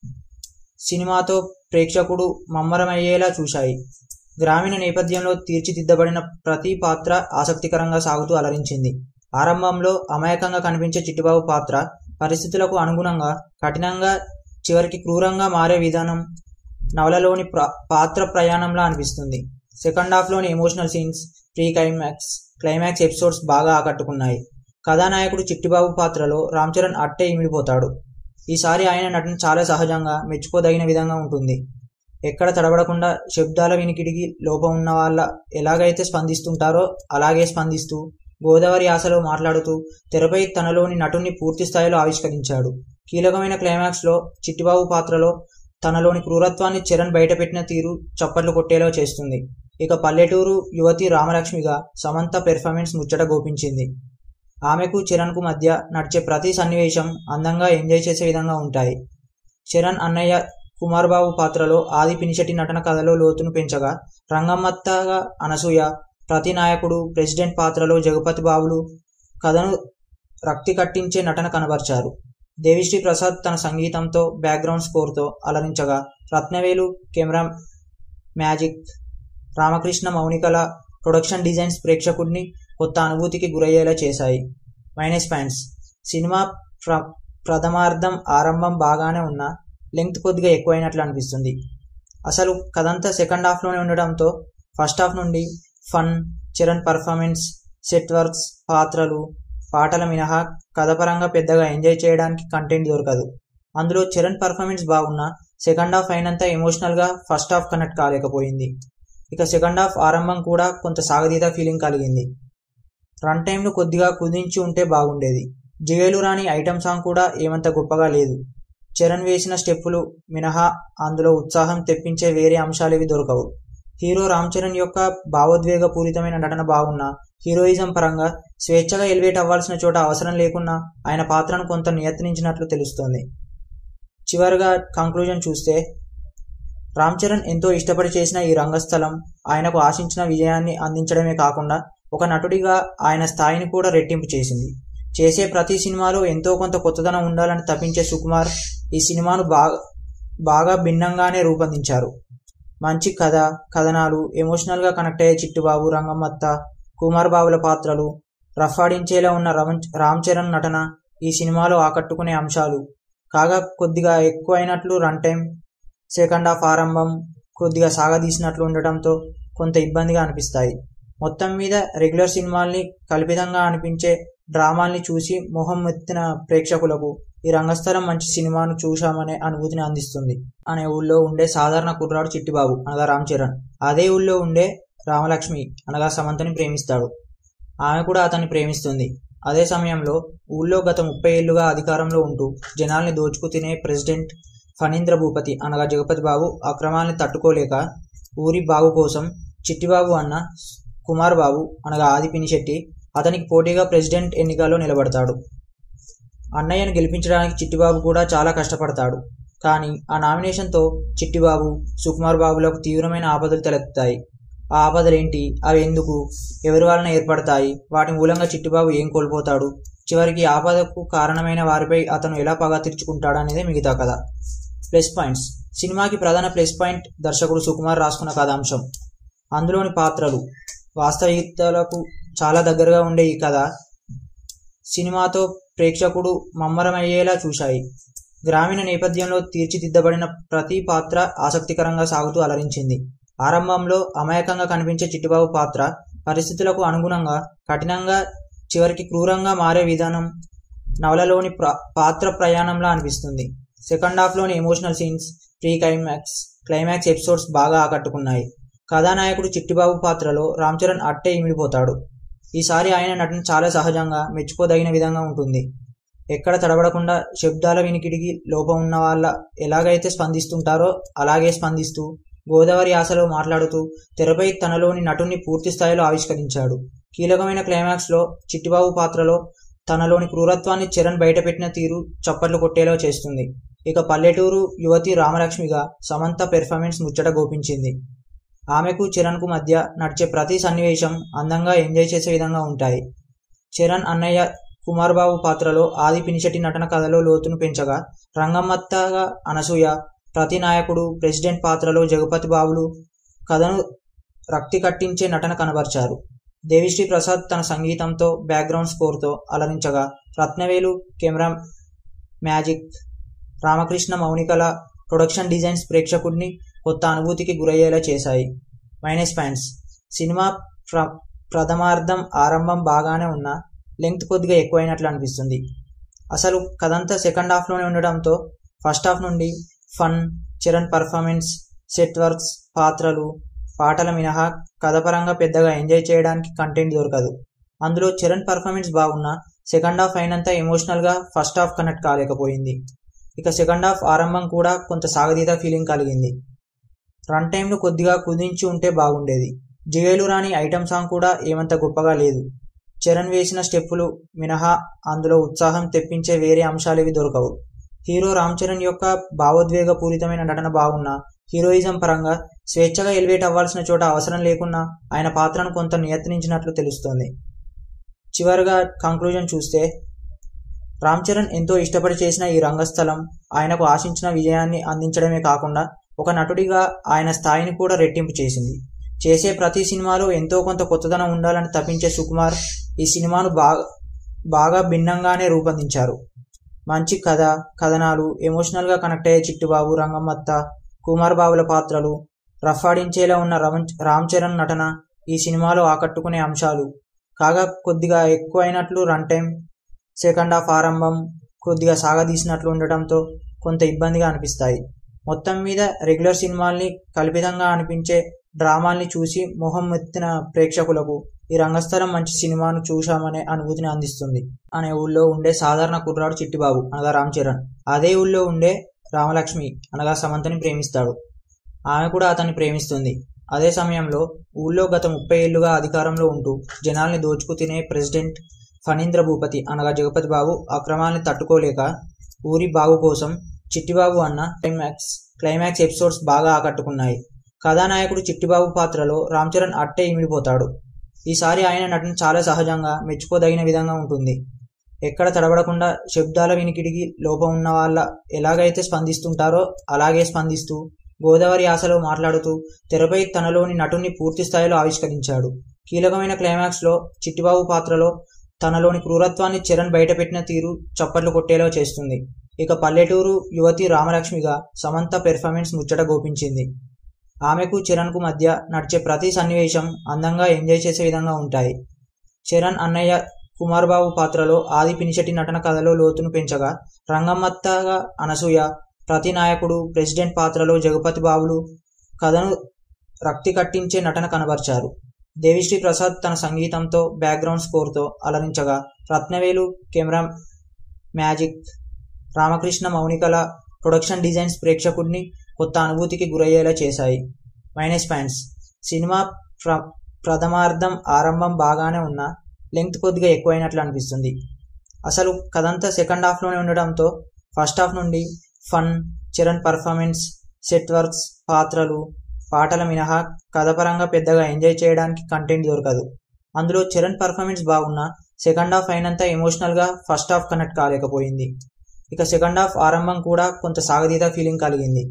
సినిమాతో ప్రేక్షకుడు మమ్మరమయ్యేలా చూశాయి గ్రామీణ నేపథ్యంలో తీర్చిదిద్దబడిన ప్రతి పాత్ర ఆసక్తికరంగా సాగుతూ అలరించింది ఆరంభంలో అమాయకంగా కనిపించే చిట్టిబాబు పాత్ర పరిస్థితులకు అనుగుణంగా కఠినంగా చివరికి క్రూరంగా మారే విధానం నవలలోని ప్ర పాత్ర ప్రయాణంలా అనిపిస్తుంది సెకండ్ హాఫ్లోని emotional scenes pre climax climax episodes బాగా ఆకట్టుకున్నాయి కథానాయకుడు చిట్టిబాబు పాత్రలో రామ్ చరణ్ అట్టే ఇమిడిపోతాడు ఈసారి ఆయన నటన చాలా సహజంగా మెచ్చుకోదగిన విధంగా ఉంటుంది ఎక్కడ తడబడకుండా శబ్దాల వినికిడికి లోపం ఉన్న వాళ్ళ ఎలాగైతే స్పందిస్తుంటారో అలాగే స్పందిస్తూ గోదావరి ఆశలో మాట్లాడుతూ తెరపై తనలోని నటుని పూర్తి స్థాయిలో ఆవిష్కరించాడు కీలకమైన క్లైమాక్స్లో చిట్టిబాబు పాత్రలో తనలోని క్రూరత్వాన్ని చరణ్ బయటపెట్టిన తీరు చప్పట్లు కొట్టేలా చేస్తుంది ఇక పల్లెటూరు యువతి రామలక్ష్మిగా సమంత పెర్ఫార్మెన్స్ ముచ్చట గోపించింది ఆమెకు చరణ్కు మధ్య నడిచే ప్రతి సన్నివేశం అందంగా ఎంజాయ్ చేసే విధంగా ఉంటాయి చరణ్ అన్నయ్య కుమార్ బాబు పాత్రలో ఆది పినిశెట్టి నటన కథలో లోతును పెంచగా రంగమ్మత్తగా అనసూయ ప్రతి నాయకుడు ప్రెసిడెంట్ పాత్రలో జగపతి బాబులు కథను రక్తి కట్టించే నటన కనబర్చారు దేవిశ్రీ ప్రసాద్ తన సంగీతంతో బ్యాక్గ్రౌండ్ స్కోర్తో అలరించగా రత్నవేలు కెమెరా మ్యాజిక్ రామకృష్ణ మౌనికల ప్రొడక్షన్ డిజైన్స్ ప్రేక్షకుడిని కొత్త అనుభూతికి గురయ్యేలా చేశాయి మైనస్ పాయింట్స్ సినిమా ప్ర ప్రథమార్థం ఆరంభం బాగానే ఉన్నా లెంగ్త్ కొద్దిగా ఎక్కువైనట్లు అనిపిస్తుంది అసలు కథంతా సెకండ్ హాఫ్లోనే ఉండడంతో ఫస్ట్ హాఫ్ నుండి fun Charan performance set works పాత్రలు పాటల మినహా కథపరంగా పెద్దగా ఎంజాయ్ చేయడానికి కంటెంట్ దొరకదు అందులో చరణ్ పర్ఫార్మెన్స్ బాగున్నా సెకండ్ హాఫ్ అయినంత ఎమోషనల్గా ఫస్ట్ హాఫ్ కనెక్ట్ కాలేకపోయింది ఇక సెకండ్ హాఫ్ ఆరంభం కూడా కొంత సాగదీత ఫీలింగ్ కలిగింది రన్ టైంను కొద్దిగా కుదించి ఉంటే బాగుండేది జిగేలు రాని ఐటమ్ సాంగ్ కూడా ఏమంత గొప్పగా లేదు చరణ్ వేసిన స్టెప్పులు మినహా అందులో ఉత్సాహం తెప్పించే వేరే అంశాలేవి దొరకవు హీరో రామ్ చరణ్ యొక్క భావోద్వేగపూరితమైన నటన బాగున్నా హీరోయిజం పరంగా స్వేచ్ఛగా ఎలివేట్ అవ్వాల్సిన చోట అవసరం లేకున్నా ఆయన పాత్రను కొంత నియత్నించినట్లు తెలుస్తోంది చివరిగా కంక్లూజన్ చూస్తే రామ్ చరణ్ ఎంతో ఇష్టపడి చేసిన ఈ రంగస్థలం ఆయనకు ఆశించిన విజయాన్ని అందించడమే కాకుండా ఒక నటుడిగా ఆయన స్థాయిని కూడా రెట్టింపు చేసింది చేసే ప్రతి సినిమాలో ఎంతో కొంత కొత్తదనం ఉండాలని తప్పించే సుకుమార్ ఈ సినిమాను బాగా బాగా భిన్నంగానే రూపొందించారు మంచి కథ కథనాలు ఎమోషనల్గా కనెక్ట్ అయ్యే చిట్టుబాబు రంగమ్మత్త కుమార్ బాబుల పాత్రలు రఫాడించేలా ఉన్న రామ్ చరణ్ నటన ఈ సినిమాలో ఆకట్టుకునే అంశాలు కాగా కొద్దిగా ఎక్కువైనట్లు రన్ టైం సెకండ్ హాఫ్ ఆరంభం కొద్దిగా సాగదీసినట్లు ఉండటంతో కొంత ఇబ్బందిగా అనిపిస్తాయి మొత్తం మీద రెగ్యులర్ సినిమాల్ని కల్పితంగా అనిపించే డ్రామాల్ని చూసి మొహం ఎత్తిన ప్రేక్షకులకు ఈ రంగస్థలం మంచి సినిమాను చూశామనే అనుభూతిని అందిస్తుంది అనే ఊళ్ళో ఉండే సాధారణ కుర్రాడు చిట్టిబాబు అనగా రామ్ చరణ్ అదే ఊళ్ళో ఉండే రామలక్ష్మి అనగా సమంతని ప్రేమిస్తాడు ఆమె కూడా అతన్ని ప్రేమిస్తుంది అదే సమయంలో ఊళ్ళో గత ముప్పై ఏళ్లుగా అధికారంలో ఉంటూ జనాల్ని దోచుకు తినే ప్రెసిడెంట్ ఫణీంద్ర భూపతి అనగా జగపతి బాబు అక్రమాల్ని తట్టుకోలేక ఊరి బాగు కోసం చిట్టిబాబు అన్న కుమార్ బాబు అనగా ఆది పినిశెట్టి అతనికి పోటీగా ప్రెసిడెంట్ ఎన్నికల్లో నిలబడతాడు అన్నయ్యను గెలిపించడానికి చిట్టిబాబు కూడా చాలా కష్టపడతాడు కానీ ఆ నామినేషన్తో చిట్టిబాబు సుకుమార్ బాబులకు తీవ్రమైన ఆపదలు తలెత్తుతాయి ఆ ఆపదలేంటి అవి ఎందుకు ఎవరి వలన ఏర్పడతాయి వాటి మూలంగా చిట్టిబాబు ఏం కోల్పోతాడు చివరికి ఆపదకు కారణమైన వారిపై అతను ఎలా పగ తీర్చుకుంటాడు అనేది మిగతా కథ ప్లస్ పాయింట్స్ సినిమాకి ప్రధాన ప్లస్ పాయింట్ దర్శకుడు సుకుమార్ రాసుకున్న కథాంశం అందులోని పాత్రలు వాస్తవికతలకు చాలా దగ్గరగా ఉండే ఈ కథ సినిమాతో ప్రేక్షకుడు మమ్మరమయ్యేలా చూశాయి గ్రామీణ నేపథ్యంలో తీర్చిదిద్దబడిన ప్రతి పాత్ర ఆసక్తికరంగా సాగుతూ అలరించింది ఆరంభంలో అమాయకంగా కనిపించే చిట్టిబాబు పాత్ర పరిస్థితులకు అనుగుణంగా కఠినంగా చివరికి క్రూరంగా మారే విధానం నవలలోని పాత్ర ప్రయాణంలా అనిపిస్తుంది సెకండ్ హాఫ్లోని emotional scenes pre climax climax episodes బాగా ఆకట్టుకున్నాయి కథానాయకుడు చిట్టిబాబు పాత్రలో రామ్ చరణ్ అట్టే ఇమిడిపోతాడు ఈసారి ఆయన నటన చాలా సహజంగా మెచ్చుకోదగిన విధంగా ఉంటుంది ఎక్కడ తడబడకుండా శబ్దాల వినికిడికి లోపం ఉన్న వాళ్ళ ఎలాగైతే స్పందిస్తుంటారో అలాగే స్పందిస్తూ గోదావరి ఆశలో మాట్లాడుతూ తెరపై తనలోని నటుని పూర్తి స్థాయిలో ఆవిష్కరించాడు కీలకమైన క్లైమాక్స్లో చిట్టిబాబు పాత్రలో తనలోని క్రూరత్వాన్ని చరణ్ బయటపెట్టిన తీరు చప్పట్లు కొట్టేలా చేస్తుంది ఇక పల్లెటూరు యువతి రామలక్ష్మిగా సమంత పెర్ఫార్మెన్స్ ముచ్చట గోపించింది ఆమెకు చరణ్కు మధ్య నడిచే ప్రతి సన్నివేశం అందంగా ఎంజాయ్ చేసే విధంగా ఉంటాయి చరణ్ అన్నయ్య కుమార్ బాబు పాత్రలో ఆది పినిశెట్టి నటన కథలో లోతును పెంచగా రంగమ్మత్తగా అనసూయ ప్రతి నాయకుడు ప్రెసిడెంట్ పాత్రలో జగపతి బాబులు కథను రక్తి కట్టించే నటన కనబర్చారు దేవిశ్రీ ప్రసాద్ తన సంగీతంతో బ్యాక్గ్రౌండ్ స్కోర్తో అలరించగా రత్నవేలు కెమెరా మ్యాజిక్ రామకృష్ణ మౌనికల ప్రొడక్షన్ డిజైన్స్ ప్రేక్షకుడిని కొత్త అనుభూతికి గురయ్యేలా చేశాయి మైనస్ పాయింట్స్ సినిమా ప్ర ప్రథమార్థం ఆరంభం బాగానే ఉన్నా లెంగ్త్ కొద్దిగా ఎక్కువైనట్లు అనిపిస్తుంది అసలు కథంతా సెకండ్ హాఫ్లోనే ఉండడంతో ఫస్ట్ హాఫ్ నుండి fun Charan performance set works పాత్రలు పాటల మినహా కథపరంగా పెద్దగా ఎంజాయ్ చేయడానికి కంటెంట్ దొరకదు అందులో చరణ్ పర్ఫార్మెన్స్ బాగున్నా సెకండ్ హాఫ్ అయినంత ఎమోషనల్గా ఫస్ట్ హాఫ్ కనెక్ట్ కాలేకపోయింది ఇక సెకండ్ హాఫ్ ఆరంభం కూడా కొంత సాగదీత ఫీలింగ్ కలిగింది రన్ టైంను కొద్దిగా కుదించి ఉంటే బాగుండేది జిగేలు రాని ఐటమ్ సాంగ్ కూడా ఏమంత గొప్పగా లేదు చరణ్ వేసిన స్టెప్పులు మినహా అందులో ఉత్సాహం తెప్పించే వేరే అంశాలేవి దొరకవు హీరో రామ్ చరణ్ యొక్క భావోద్వేగపూరితమైన నటన బాగున్నా హీరోయిజం పరంగా స్వేచ్ఛగా ఎలివేట్ అవ్వాల్సిన చోట అవసరం లేకున్నా ఆయన పాత్రను కొంత నియత్నించినట్లు తెలుస్తోంది చివరిగా కంక్లూజన్ చూస్తే రామ్ చరణ్ ఎంతో ఇష్టపడి చేసిన ఈ రంగస్థలం ఆయనకు ఆశించిన విజయాన్ని అందించడమే కాకుండా ఒక నటుడిగా ఆయన స్థాయిని కూడా రెట్టింపు చేసింది చేసే ప్రతి సినిమాలో ఎంతో కొంత కొత్తదనం ఉండాలని తప్పించే సుకుమార్ ఈ సినిమాను బాగా బాగా భిన్నంగానే రూపొందించారు మంచి కథ కథనాలు ఎమోషనల్గా కనెక్ట్ అయ్యే చిట్టుబాబు రంగమ్మత్త కుమార్ బాబుల పాత్రలు రఫాడించేలా ఉన్న రమణ్ రామ్ చరణ్ నటన ఈ సినిమాలో ఆకట్టుకునే అంశాలు కాగా కొద్దిగా ఎక్కువైనట్లు రన్ టైం సెకండ్ హాఫ్ ఆరంభం కొద్దిగా సాగదీసినట్లు ఉండటంతో కొంత ఇబ్బందిగా అనిపిస్తాయి మొత్తం మీద రెగ్యులర్ సినిమాల్ని కల్పితంగా అనిపించే డ్రామాల్ని చూసి మొహం ఎత్తిన ప్రేక్షకులకు ఈ రంగస్థలం మంచి సినిమాను చూశామనే అనుభూతిని అందిస్తుంది అనే ఊళ్ళో ఉండే సాధారణ కుర్రాడు చిట్టిబాబు అనగా రామ్ చరణ్ అదే ఊళ్ళో ఉండే రామలక్ష్మి అనగా సమంతని ప్రేమిస్తాడు ఆమె కూడా అతన్ని ప్రేమిస్తుంది అదే సమయంలో ఊళ్ళో గత ముప్పై ఏళ్లుగా అధికారంలో ఉంటూ జనాల్ని దోచుకు తినే ప్రెసిడెంట్ ఫణీంద్ర భూపతి అనగా జగపతి బాబు అక్రమాల్ని తట్టుకోలేక ఊరి బాగు కోసం చిట్టిబాబు అన్న క్లైమాక్స్ క్లైమాక్స్ ఎపిసోడ్స్ బాగా ఆకట్టుకున్నాయి కథానాయకుడు చిట్టిబాబు పాత్రలో రామ్ చరణ్ అట్టే ఇమిడిపోతాడు ఈసారి ఆయన నటన చాలా సహజంగా మెచ్చుకోదగిన విధంగా ఉంటుంది ఎక్కడ తడబడకుండా శబ్దాల వినికిడికి లోపం ఉన్న వాళ్ళ ఎలాగైతే స్పందిస్తుంటారో అలాగే స్పందిస్తూ గోదావరి ఆశలో మాట్లాడుతూ తెరపై తనలోని నటుని పూర్తి స్థాయిలో ఆవిష్కరించాడు కీలకమైన క్లైమాక్స్లో చిట్టిబాబు పాత్రలో తనలోని క్రూరత్వాన్ని చరణ్ బయటపెట్టిన తీరు చప్పట్లు కొట్టేలా చేస్తుంది ఇక పల్లెటూరు యువతి రామలక్ష్మిగా సమంత పెర్ఫార్మెన్స్ ముచ్చట గోపించింది ఆమెకు చరణ్కు మధ్య నడిచే ప్రతి సన్నివేశం అందంగా ఎంజాయ్ చేసే విధంగా ఉంటాయి చరణ్ అన్నయ్య కుమార్ బాబు పాత్రలో ఆది పినిశెట్టి నటన కథలో లోతును పెంచగా రంగమ్మత్తగా అనసూయ ప్రతి నాయకుడు ప్రెసిడెంట్ పాత్రలో జగపతి బాబులు కథను రక్తి కట్టించే నటన కనబర్చారు దేవిశ్రీ ప్రసాద్ తన సంగీతంతో బ్యాక్గ్రౌండ్ స్కోర్తో అలరించగా రత్నవేలు కెమెరా మ్యాజిక్ రామకృష్ణ మౌనికల ప్రొడక్షన్ డిజైన్స్ ప్రేక్షకుడిని కొత్త అనుభూతికి గురయ్యేలా చేశాయి మైనస్ పాయింట్స్ సినిమా ప్ర ప్రథమార్థం ఆరంభం బాగానే ఉన్నా లెంగ్త్ కొద్దిగా ఎక్కువైనట్లు అనిపిస్తుంది అసలు కథంతా సెకండ్ హాఫ్లోనే ఉండడంతో ఫస్ట్ హాఫ్ నుండి fun Charan performance set works పాత్రలు పాటల మినహా కథపరంగా పెద్దగా ఎంజాయ్ చేయడానికి కంటెంట్ దొరకదు అందులో చరణ్ పర్ఫార్మెన్స్ బాగున్నా సెకండ్ హాఫ్ అయినంత ఎమోషనల్గా ఫస్ట్ హాఫ్ కనెక్ట్ కాలేకపోయింది ఇక సెకండ్ హాఫ్ ఆరంభం కూడా కొంత సాగదీత ఫీలింగ్ కలిగింది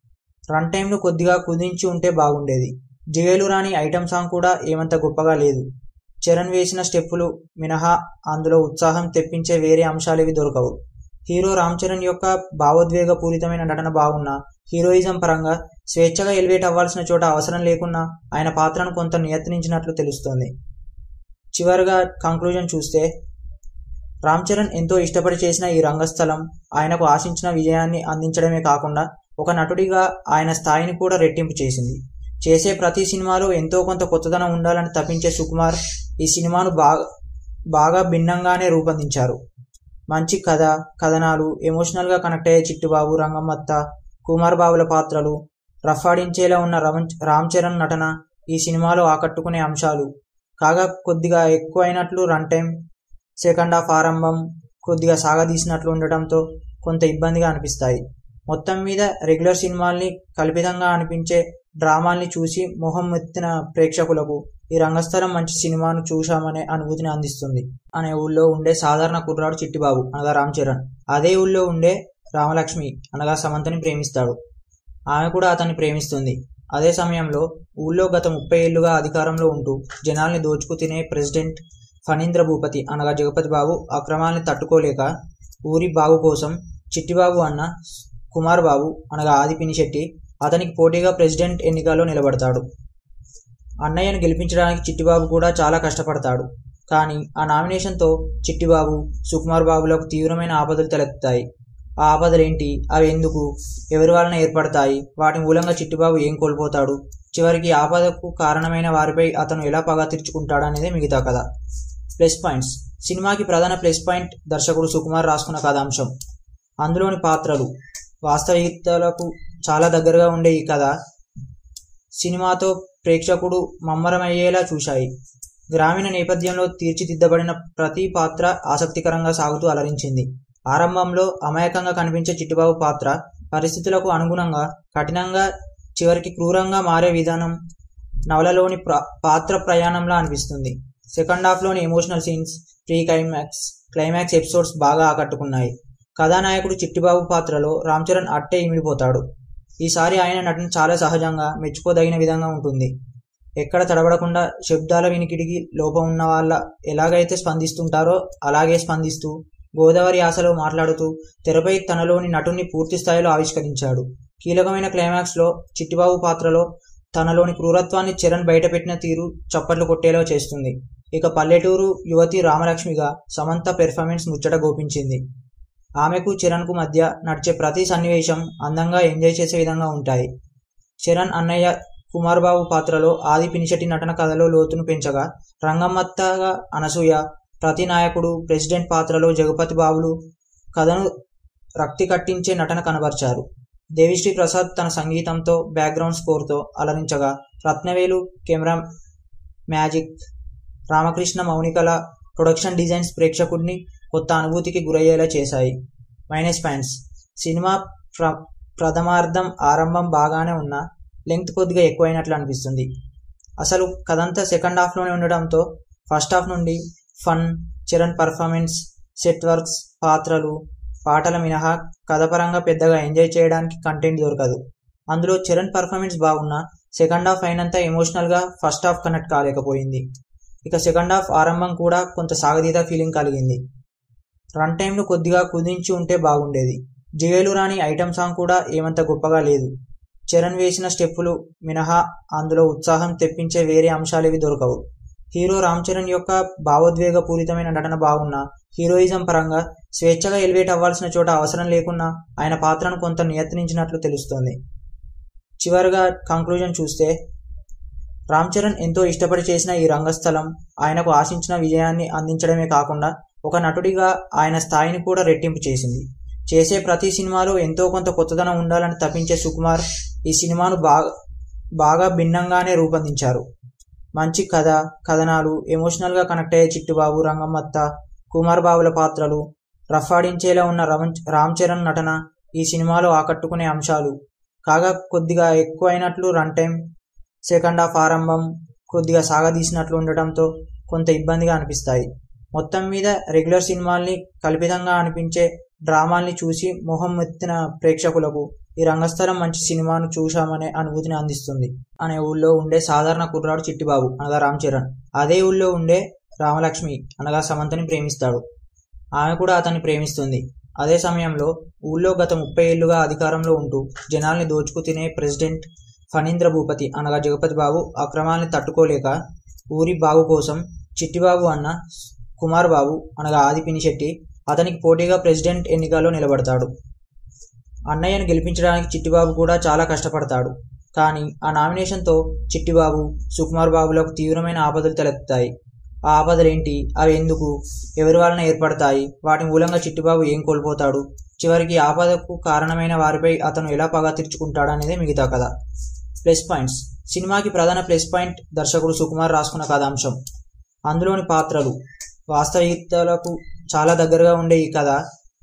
రన్ టైంను కొద్దిగా కుదించి ఉంటే బాగుండేది జిగేలు రాని ఐటమ్ సాంగ్ కూడా ఏమంత గొప్పగా లేదు చరణ్ వేసిన స్టెప్పులు మినహా అందులో ఉత్సాహం తెప్పించే వేరే అంశాలేవి దొరకవు హీరో రామ్ చరణ్ యొక్క భావోద్వేగపూరితమైన నటన బాగున్నా హీరోయిజం పరంగా స్వేచ్ఛగా ఎలివేట్ అవ్వాల్సిన చోట అవసరం లేకున్నా ఆయన పాత్రను కొంత నియత్నించినట్లు తెలుస్తోంది చివరిగా కంక్లూజన్ చూస్తే రామ్ చరణ్ ఎంతో ఇష్టపడి చేసిన ఈ రంగస్థలం ఆయనకు ఆశించిన విజయాన్ని అందించడమే కాకుండా ఒక నటుడిగా ఆయన స్థాయిని కూడా రెట్టింపు చేసింది చేసే ప్రతి సినిమాలో ఎంతో కొంత కొత్తదనం ఉండాలని తప్పించే సుకుమార్ ఈ సినిమాను బాగా బాగా భిన్నంగానే రూపొందించారు మంచి కథ కథనాలు ఎమోషనల్గా కనెక్ట్ అయ్యే చిట్టుబాబు రంగమ్మత్త కుమార్ బాబుల పాత్రలు రఫాడించేలా ఉన్న రమణ్ రామ్ చరణ్ నటన ఈ సినిమాలో ఆకట్టుకునే అంశాలు కాగా కొద్దిగా ఎక్కువైనట్లు రన్ టైం సెకండ్ హాఫ్ ఆరంభం కొద్దిగా సాగదీసినట్లు ఉండటంతో కొంత ఇబ్బందిగా అనిపిస్తాయి మొత్తం మీద రెగ్యులర్ సినిమాల్ని కల్పితంగా అనిపించే డ్రామాల్ని చూసి మొహం ఎత్తిన ప్రేక్షకులకు ఈ రంగస్థలం మంచి సినిమాను చూశామనే అనుభూతిని అందిస్తుంది అనే ఊళ్ళో ఉండే సాధారణ కుర్రాడు చిట్టిబాబు అనగా రామ్ చరణ్ అదే ఊళ్ళో ఉండే రామలక్ష్మి అనగా సమంతని ప్రేమిస్తాడు ఆమె కూడా అతన్ని ప్రేమిస్తుంది అదే సమయంలో ఊళ్ళో గత ముప్పై ఏళ్లుగా అధికారంలో ఉంటూ జనాల్ని దోచుకు తినే ప్రెసిడెంట్ ఫణీంద్ర భూపతి అనగా జగపతి బాబు అక్రమాల్ని తట్టుకోలేక ఊరి బాగు కోసం చిట్టిబాబు అన్న కుమార్ బాబు అనగా ఆది పినిశెట్టి అతనికి పోటీగా ప్రెసిడెంట్ ఎన్నికల్లో నిలబడతాడు అన్నయ్యను గెలిపించడానికి చిట్టిబాబు కూడా చాలా కష్టపడతాడు కానీ ఆ నామినేషన్తో చిట్టిబాబు సుకుమార్ బాబులకు తీవ్రమైన ఆపదలు తలెత్తుతాయి ఆ ఆపదలేంటి అవి ఎందుకు ఎవరి వలన ఏర్పడతాయి వాటి మూలంగా చిట్టిబాబు ఏం కోల్పోతాడు చివరికి ఆపదకు కారణమైన వారిపై అతను ఎలా పగ తీర్చుకుంటాడు అనేది మిగతా కథ ప్లస్ పాయింట్స్ సినిమాకి ప్రధాన ప్లస్ పాయింట్ దర్శకుడు సుకుమార్ రాసుకున్న కథాంశం అందులోని పాత్రలు వాస్తవికతలకు చాలా దగ్గరగా ఉండే ఈ కథ సినిమాతో ప్రేక్షకుడు మమ్మరమయ్యేలా చూశాయి గ్రామీణ నేపథ్యంలో తీర్చిదిద్దబడిన ప్రతి పాత్ర ఆసక్తికరంగా సాగుతూ అలరించింది ఆరంభంలో అమాయకంగా కనిపించే చిట్టుబాబు పాత్ర పరిస్థితులకు అనుగుణంగా కఠినంగా చివరికి క్రూరంగా మారే విధానం నవలలోని ప్ర పాత్ర ప్రయాణంలా అనిపిస్తుంది సెకండ్ హాఫ్లోని emotional scenes pre climax climax episodes బాగా ఆకట్టుకున్నాయి కథానాయకుడు చిట్టిబాబు పాత్రలో రామ్ చరణ్ అట్టే ఇమిడిపోతాడు ఈసారి ఆయన నటన చాలా సహజంగా మెచ్చుకోదగిన విధంగా ఉంటుంది ఎక్కడ తడబడకుండా శబ్దాల వినికిడికి లోపం ఉన్న వాళ్ళ ఎలాగైతే స్పందిస్తుంటారో అలాగే స్పందిస్తూ గోదావరి యాసలో మాట్లాడుతూ తెరపై తనలోని నటుని పూర్తి స్థాయిలో ఆవిష్కరించాడు కీలకమైన క్లైమాక్స్లో చిట్టిబాబు పాత్రలో తనలోని క్రూరత్వాన్ని చరణ్ బయటపెట్టిన తీరు చప్పట్లు కొట్టేలా చేస్తుంది ఇక పల్లెటూరు యువతి రామలక్ష్మిగా సమంత పెర్ఫార్మెన్స్ ముచ్చట గోపించింది ఆమెకు చరణ్కు మధ్య నడిచే ప్రతి సన్నివేశం అందంగా ఎంజాయ్ చేసే విధంగా ఉంటాయి చరణ్ అన్నయ్య కుమార్ బాబు పాత్రలో ఆది పినిశెట్టి నటన కథలో లోతును పెంచగా రంగమ్మత్తగా అనసూయ ప్రతి నాయకుడు ప్రెసిడెంట్ పాత్రలో జగపతి బాబులు కథను రక్తి కట్టించే నటన కనబర్చారు దేవిశ్రీ ప్రసాద్ తన సంగీతంతో బ్యాక్గ్రౌండ్ స్కోర్తో అలరించగా రత్నవేలు కెమెరా మ్యాజిక్ రామకృష్ణ మౌనికల ప్రొడక్షన్ డిజైన్స్ ప్రేక్షకుడిని కొత్త అనుభూతికి గురయ్యేలా చేశాయి మైనస్ పాయింట్స్ సినిమా ప్ర ప్రథమార్థం ఆరంభం బాగానే ఉన్నా లెంగ్త్ కొద్దిగా ఎక్కువైనట్లు అనిపిస్తుంది అసలు కథంతా సెకండ్ హాఫ్లోనే ఉండడంతో ఫస్ట్ హాఫ్ నుండి fun Charan performance set works పాత్రలు పాటల మినహా కథపరంగా పెద్దగా ఎంజాయ్ చేయడానికి కంటెంట్ దొరకదు అందులో చరణ్ పర్ఫార్మెన్స్ బాగున్నా సెకండ్ హాఫ్ అయినంత ఎమోషనల్గా ఫస్ట్ హాఫ్ కనెక్ట్ కాలేకపోయింది ఇక సెకండ్ హాఫ్ ఆరంభం కూడా కొంత సాగదీత ఫీలింగ్ కలిగింది రన్ టైంను కొద్దిగా కుదించి ఉంటే బాగుండేది జిగేలు రాని ఐటమ్ సాంగ్ కూడా ఏమంత గొప్పగా లేదు చరణ్ వేసిన స్టెప్పులు మినహా అందులో ఉత్సాహం తెప్పించే వేరే అంశాలేవి దొరకవు హీరో రామ్ చరణ్ యొక్క భావోద్వేగ పూరితమైన నటన బాగున్నా హీరోయిజం పరంగా స్వేచ్ఛగా ఎలివేట్ అవ్వాల్సిన చోట అవసరం లేకున్నా ఆయన పాత్రను కొంత నియత్నించినట్లు తెలుస్తోంది చివరిగా కంక్లూజన్ చూస్తే రామ్ చరణ్ ఎంతో ఇష్టపడి చేసిన ఈ రంగస్థలం ఆయనకు ఆశించిన విజయాన్ని అందించడమే కాకుండా ఒక నటుడిగా ఆయన స్థాయిని కూడా రెట్టింపు చేసింది చేసే ప్రతి సినిమాలో ఎంతో కొంత కొత్తదనం ఉండాలని తప్పించే సుకుమార్ ఈ సినిమాను బాగా బాగా భిన్నంగానే రూపొందించారు మంచి కథ కథనాలు ఎమోషనల్గా కనెక్ట్ అయ్యే చిట్టుబాబు రంగమ్మత్త కుమార్ బాబుల పాత్రలు రఫాడించేలా ఉన్న రామ్ చరణ్ నటన ఈ సినిమాలో ఆకట్టుకునే అంశాలు కాగా కొద్దిగా ఎక్కువైనట్లు రన్ టైం సెకండ్ హాఫ్ ఆరంభం కొద్దిగా సాగదీసినట్లు ఉండటంతో కొంత ఇబ్బందిగా అనిపిస్తాయి మొత్తం మీద రెగ్యులర్ సినిమాల్ని కల్పితంగా అనిపించే డ్రామాల్ని చూసి మొహం ఎత్తిన ప్రేక్షకులకు ఈ రంగస్థలం మంచి సినిమాను చూశామనే అనుభూతిని అందిస్తుంది అనే ఊళ్ళో ఉండే సాధారణ కుర్రాడు చిట్టిబాబు అనగా రామ్ చరణ్ అదే ఊళ్ళో ఉండే రామలక్ష్మి అనగా సమంతని ప్రేమిస్తాడు ఆమె కూడా అతన్ని ప్రేమిస్తుంది అదే సమయంలో ఊళ్ళో గత ముప్పై ఏళ్లుగా అధికారంలో ఉంటూ జనాల్ని దోచుకు తినే ప్రెసిడెంట్ ఫణీంద్ర భూపతి అనగా జగపతి బాబు అక్రమాల్ని తట్టుకోలేక ఊరి బాగు కోసం చిట్టిబాబు అన్న కుమార్ బాబు అనగా ఆది పినిశెట్టి అతనికి పోటీగా ప్రెసిడెంట్ ఎన్నికల్లో నిలబడతాడు అన్నయ్యను గెలిపించడానికి చిట్టిబాబు కూడా చాలా కష్టపడతాడు కానీ ఆ నామినేషన్తో చిట్టిబాబు సుకుమార్ బాబులకు తీవ్రమైన ఆపదలు తలెత్తుతాయి ఆ ఆపదలేంటి అవి ఎందుకు ఎవరి వలన ఏర్పడతాయి వాటి మూలంగా చిట్టిబాబు ఏం కోల్పోతాడు చివరికి ఆపదకు కారణమైన వారిపై అతను ఎలా పగ తీర్చుకుంటాడు అనేది మిగతా కథ ప్లస్ పాయింట్స్ సినిమాకి ప్రధాన ప్లస్ పాయింట్ దర్శకుడు సుకుమార్ రాసుకున్న కథాంశం అందులోని పాత్రలు వాస్తవికతలకు చాలా దగ్గరగా ఉండే ఈ కథ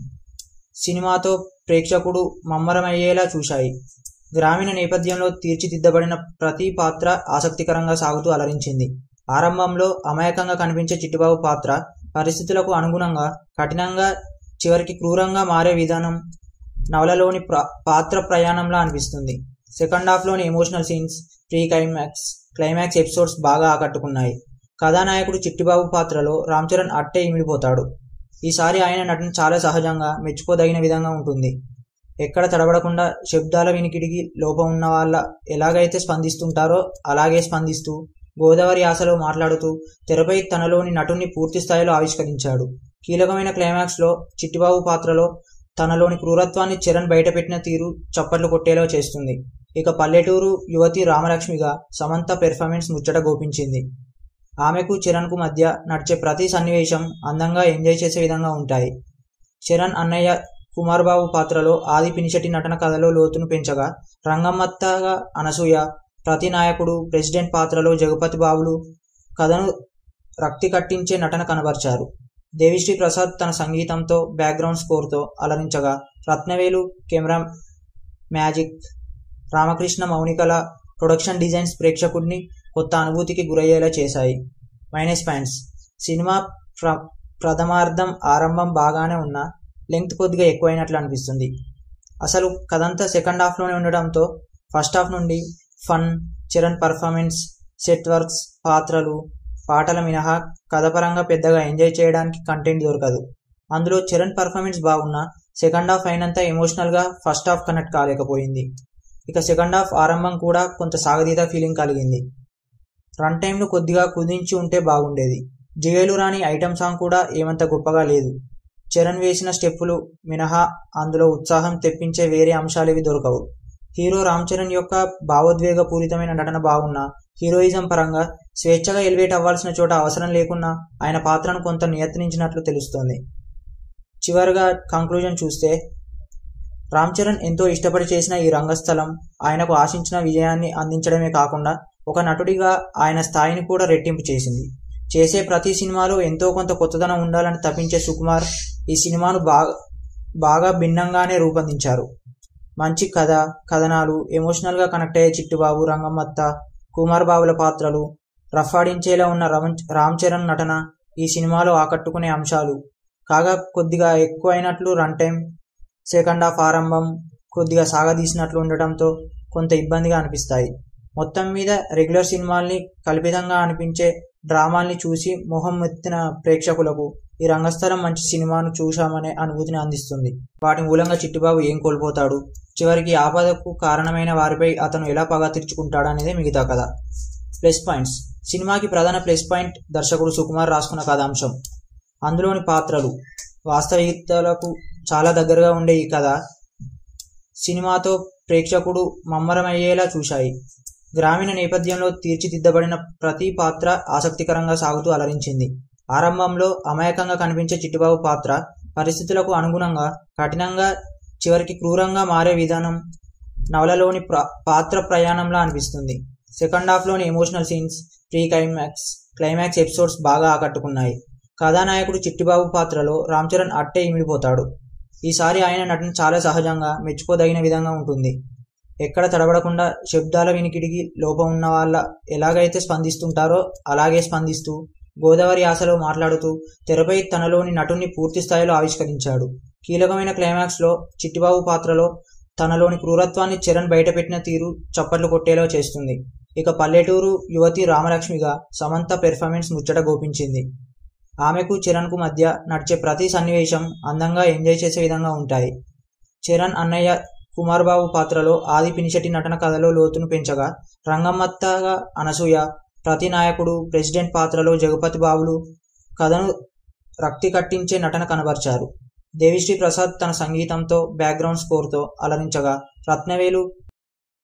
సినిమాతో ప్రేక్షకుడు మమ్మరమయ్యేలా చూశాయి గ్రామీణ నేపథ్యంలో తీర్చిదిద్దబడిన ప్రతి పాత్ర ఆసక్తికరంగా సాగుతూ అలరించింది ఆరంభంలో అమాయకంగా కనిపించే చిట్టిబాబు పాత్ర పరిస్థితులకు అనుగుణంగా కఠినంగా చివరికి క్రూరంగా మారే విధానం నవలలోని ప్ర పాత్ర ప్రయాణంలా అనిపిస్తుంది సెకండ్ హాఫ్లోని emotional scenes pre climax climax episodes బాగా ఆకట్టుకున్నాయి కథానాయకుడు చిట్టిబాబు పాత్రలో రామ్ చరణ్ అట్టే ఇమిడిపోతాడు ఈసారి ఆయన నటన చాలా సహజంగా మెచ్చుకోదగిన విధంగా ఉంటుంది ఎక్కడ తడబడకుండా శబ్దాల వినికిడికి లోపం ఉన్న వాళ్ళ ఎలాగైతే స్పందిస్తుంటారో అలాగే స్పందిస్తూ గోదావరి యాసలో మాట్లాడుతూ తెరపై తనలోని నటుని పూర్తి స్థాయిలో ఆవిష్కరించాడు కీలకమైన క్లైమాక్స్లో చిట్టిబాబు పాత్రలో తనలోని క్రూరత్వాన్ని చరణ్ బయటపెట్టిన తీరు చప్పట్లు కొట్టేలా చేస్తుంది ఇక పల్లెటూరు యువతి రామలక్ష్మిగా సమంత పెర్ఫార్మెన్స్ ముచ్చట గోపించింది ఆమెకు చరణ్కు మధ్య నడిచే ప్రతి సన్నివేశం అందంగా ఎంజాయ్ చేసే విధంగా ఉంటాయి చరణ్ అన్నయ్య కుమార్ బాబు పాత్రలో ఆది పినిశెట్టి నటన కథలో లోతును పెంచగా రంగమ్మత్తగా అనసూయ ప్రతి నాయకుడు ప్రెసిడెంట్ పాత్రలో జగపతి బాబులు కథను రక్తి కట్టించే నటన కనబర్చారు దేవిశ్రీ ప్రసాద్ తన సంగీతంతో బ్యాక్గ్రౌండ్ స్కోర్తో అలరించగా రత్నవేలు కెమెరా మ్యాజిక్ రామకృష్ణ మౌనికల ప్రొడక్షన్ డిజైన్స్ ప్రేక్షకుడిని కొత్త అనుభూతికి గురయ్యేలా చేశాయి మైనస్ పాయింట్స్ సినిమా ప్ర ప్రథమార్థం ఆరంభం బాగానే ఉన్నా లెంగ్త్ కొద్దిగా ఎక్కువైనట్లు అనిపిస్తుంది అసలు కథంతా సెకండ్ హాఫ్లోనే ఉండడంతో ఫస్ట్ హాఫ్ నుండి fun Charan performance set works పాత్రలు పాటల మినహా కథపరంగా పెద్దగా ఎంజాయ్ చేయడానికి కంటెంట్ దొరకదు అందులో చరణ్ పర్ఫార్మెన్స్ బాగున్నా సెకండ్ హాఫ్ అయినంత ఎమోషనల్గా ఫస్ట్ హాఫ్ కనెక్ట్ కాలేకపోయింది ఇక సెకండ్ హాఫ్ ఆరంభం కూడా కొంత సాగదీత ఫీలింగ్ కలిగింది రన్ టైంను కొద్దిగా కుదించి ఉంటే బాగుండేది జిగేలు రాని ఐటమ్ సాంగ్ కూడా ఏమంత గొప్పగా లేదు చరణ్ వేసిన స్టెప్పులు మినహా అందులో ఉత్సాహం తెప్పించే వేరే అంశాలేవి దొరకవు హీరో రామ్ చరణ్ యొక్క భావోద్వేగపూరితమైన నటన బాగున్నా హీరోయిజం పరంగా స్వేచ్ఛగా ఎలివేట్ అవ్వాల్సిన చోట అవసరం లేకున్నా ఆయన పాత్రను కొంత నియత్నించినట్లు తెలుస్తోంది చివరిగా కంక్లూజన్ చూస్తే రామ్ చరణ్ ఎంతో ఇష్టపడి చేసిన ఈ రంగస్థలం ఆయనకు ఆశించిన విజయాన్ని అందించడమే కాకుండా ఒక నటుడిగా ఆయన స్థాయిని కూడా రెట్టింపు చేసింది చేసే ప్రతి సినిమాలో ఎంతో కొంత కొత్తదనం ఉండాలని తప్పించే సుకుమార్ ఈ సినిమాను బాగా బాగా భిన్నంగానే రూపొందించారు మంచి కథ కథనాలు ఎమోషనల్గా కనెక్ట్ అయ్యే చిట్టుబాబు రంగమ్మత్త కుమార్ బాబుల పాత్రలు రఫాడించేలా ఉన్న రమన్ రామ్ చరణ్ నటన ఈ సినిమాలో ఆకట్టుకునే అంశాలు కాగా కొద్దిగా ఎక్కువైనట్లు రన్ టైం సెకండ్ హాఫ్ ఆరంభం కొద్దిగా సాగదీసినట్లు ఉండటంతో కొంత ఇబ్బందిగా అనిపిస్తాయి మొత్తం మీద రెగ్యులర్ సినిమాల్ని కల్పితంగా అనిపించే డ్రామాల్ని చూసి మొహం ఎత్తిన ప్రేక్షకులకు ఈ రంగస్థలం మంచి సినిమాను చూశామనే అనుభూతిని అందిస్తుంది వాటి మూలంగా చిట్టుబాబు ఏం కోల్పోతాడు చివరికి ఆపదకు కారణమైన వారిపై అతను ఎలా పగ తీర్చుకుంటాడు అనేది మిగతా కథ ప్లస్ పాయింట్స్ సినిమాకి ప్రధాన ప్లస్ పాయింట్ దర్శకుడు సుకుమార్ రాసుకున్న కథాంశం అందులోని పాత్రలు వాస్తవికతలకు చాలా దగ్గరగా ఉండే ఈ కథ సినిమాతో ప్రేక్షకుడు మమ్మరమయ్యేలా చూశాయి గ్రామీణ నేపథ్యంలో తీర్చిదిద్దబడిన ప్రతి పాత్ర ఆసక్తికరంగా సాగుతూ అలరించింది ఆరంభంలో అమాయకంగా కనిపించే చిట్టుబాబు పాత్ర పరిస్థితులకు అనుగుణంగా కఠినంగా చివరికి క్రూరంగా మారే విధానం నవలలోని ప్ర పాత్ర ప్రయాణంలా అనిపిస్తుంది సెకండ్ హాఫ్లోని emotional scenes pre climax climax episodes బాగా ఆకట్టుకున్నాయి కథానాయకుడు చిట్టిబాబు పాత్రలో రామ్ చరణ్ అట్టే ఇమిడిపోతాడు ఈసారి ఆయన నటన చాలా సహజంగా మెచ్చుకోదగిన విధంగా ఉంటుంది ఎక్కడ తడబడకుండా శబ్దాల వినికిడికి లోపం ఉన్న వాళ్ళ ఎలాగైతే స్పందిస్తుంటారో అలాగే స్పందిస్తూ గోదావరి ఆశలో మాట్లాడుతూ తెరపై తనలోని నటుని పూర్తి స్థాయిలో ఆవిష్కరించాడు కీలకమైన క్లైమాక్స్లో చిట్టిబాబు పాత్రలో తనలోని క్రూరత్వాన్ని చరణ్ బయటపెట్టిన తీరు చప్పట్లు కొట్టేలా చేస్తుంది ఇక పల్లెటూరు యువతి రామలక్ష్మిగా సమంత పెర్ఫార్మెన్స్ ముచ్చట గోపించింది ఆమెకు చరణ్కు మధ్య నడిచే ప్రతి సన్నివేశం అందంగా ఎంజాయ్ చేసే విధంగా ఉంటాయి చరణ్ అన్నయ్య కుమార్ బాబు పాత్రలో ఆది పినిశెట్టి నటన కథలో లోతును పెంచగా రంగమ్మత్తగా అనసూయ ప్రతి నాయకుడు ప్రెసిడెంట్ పాత్రలో జగపతి బాబులు కథను రక్తి కట్టించే నటన కనబర్చారు దేవిశ్రీ ప్రసాద్ తన సంగీతంతో బ్యాక్గ్రౌండ్ స్కోర్తో అలరించగా రత్నవేలు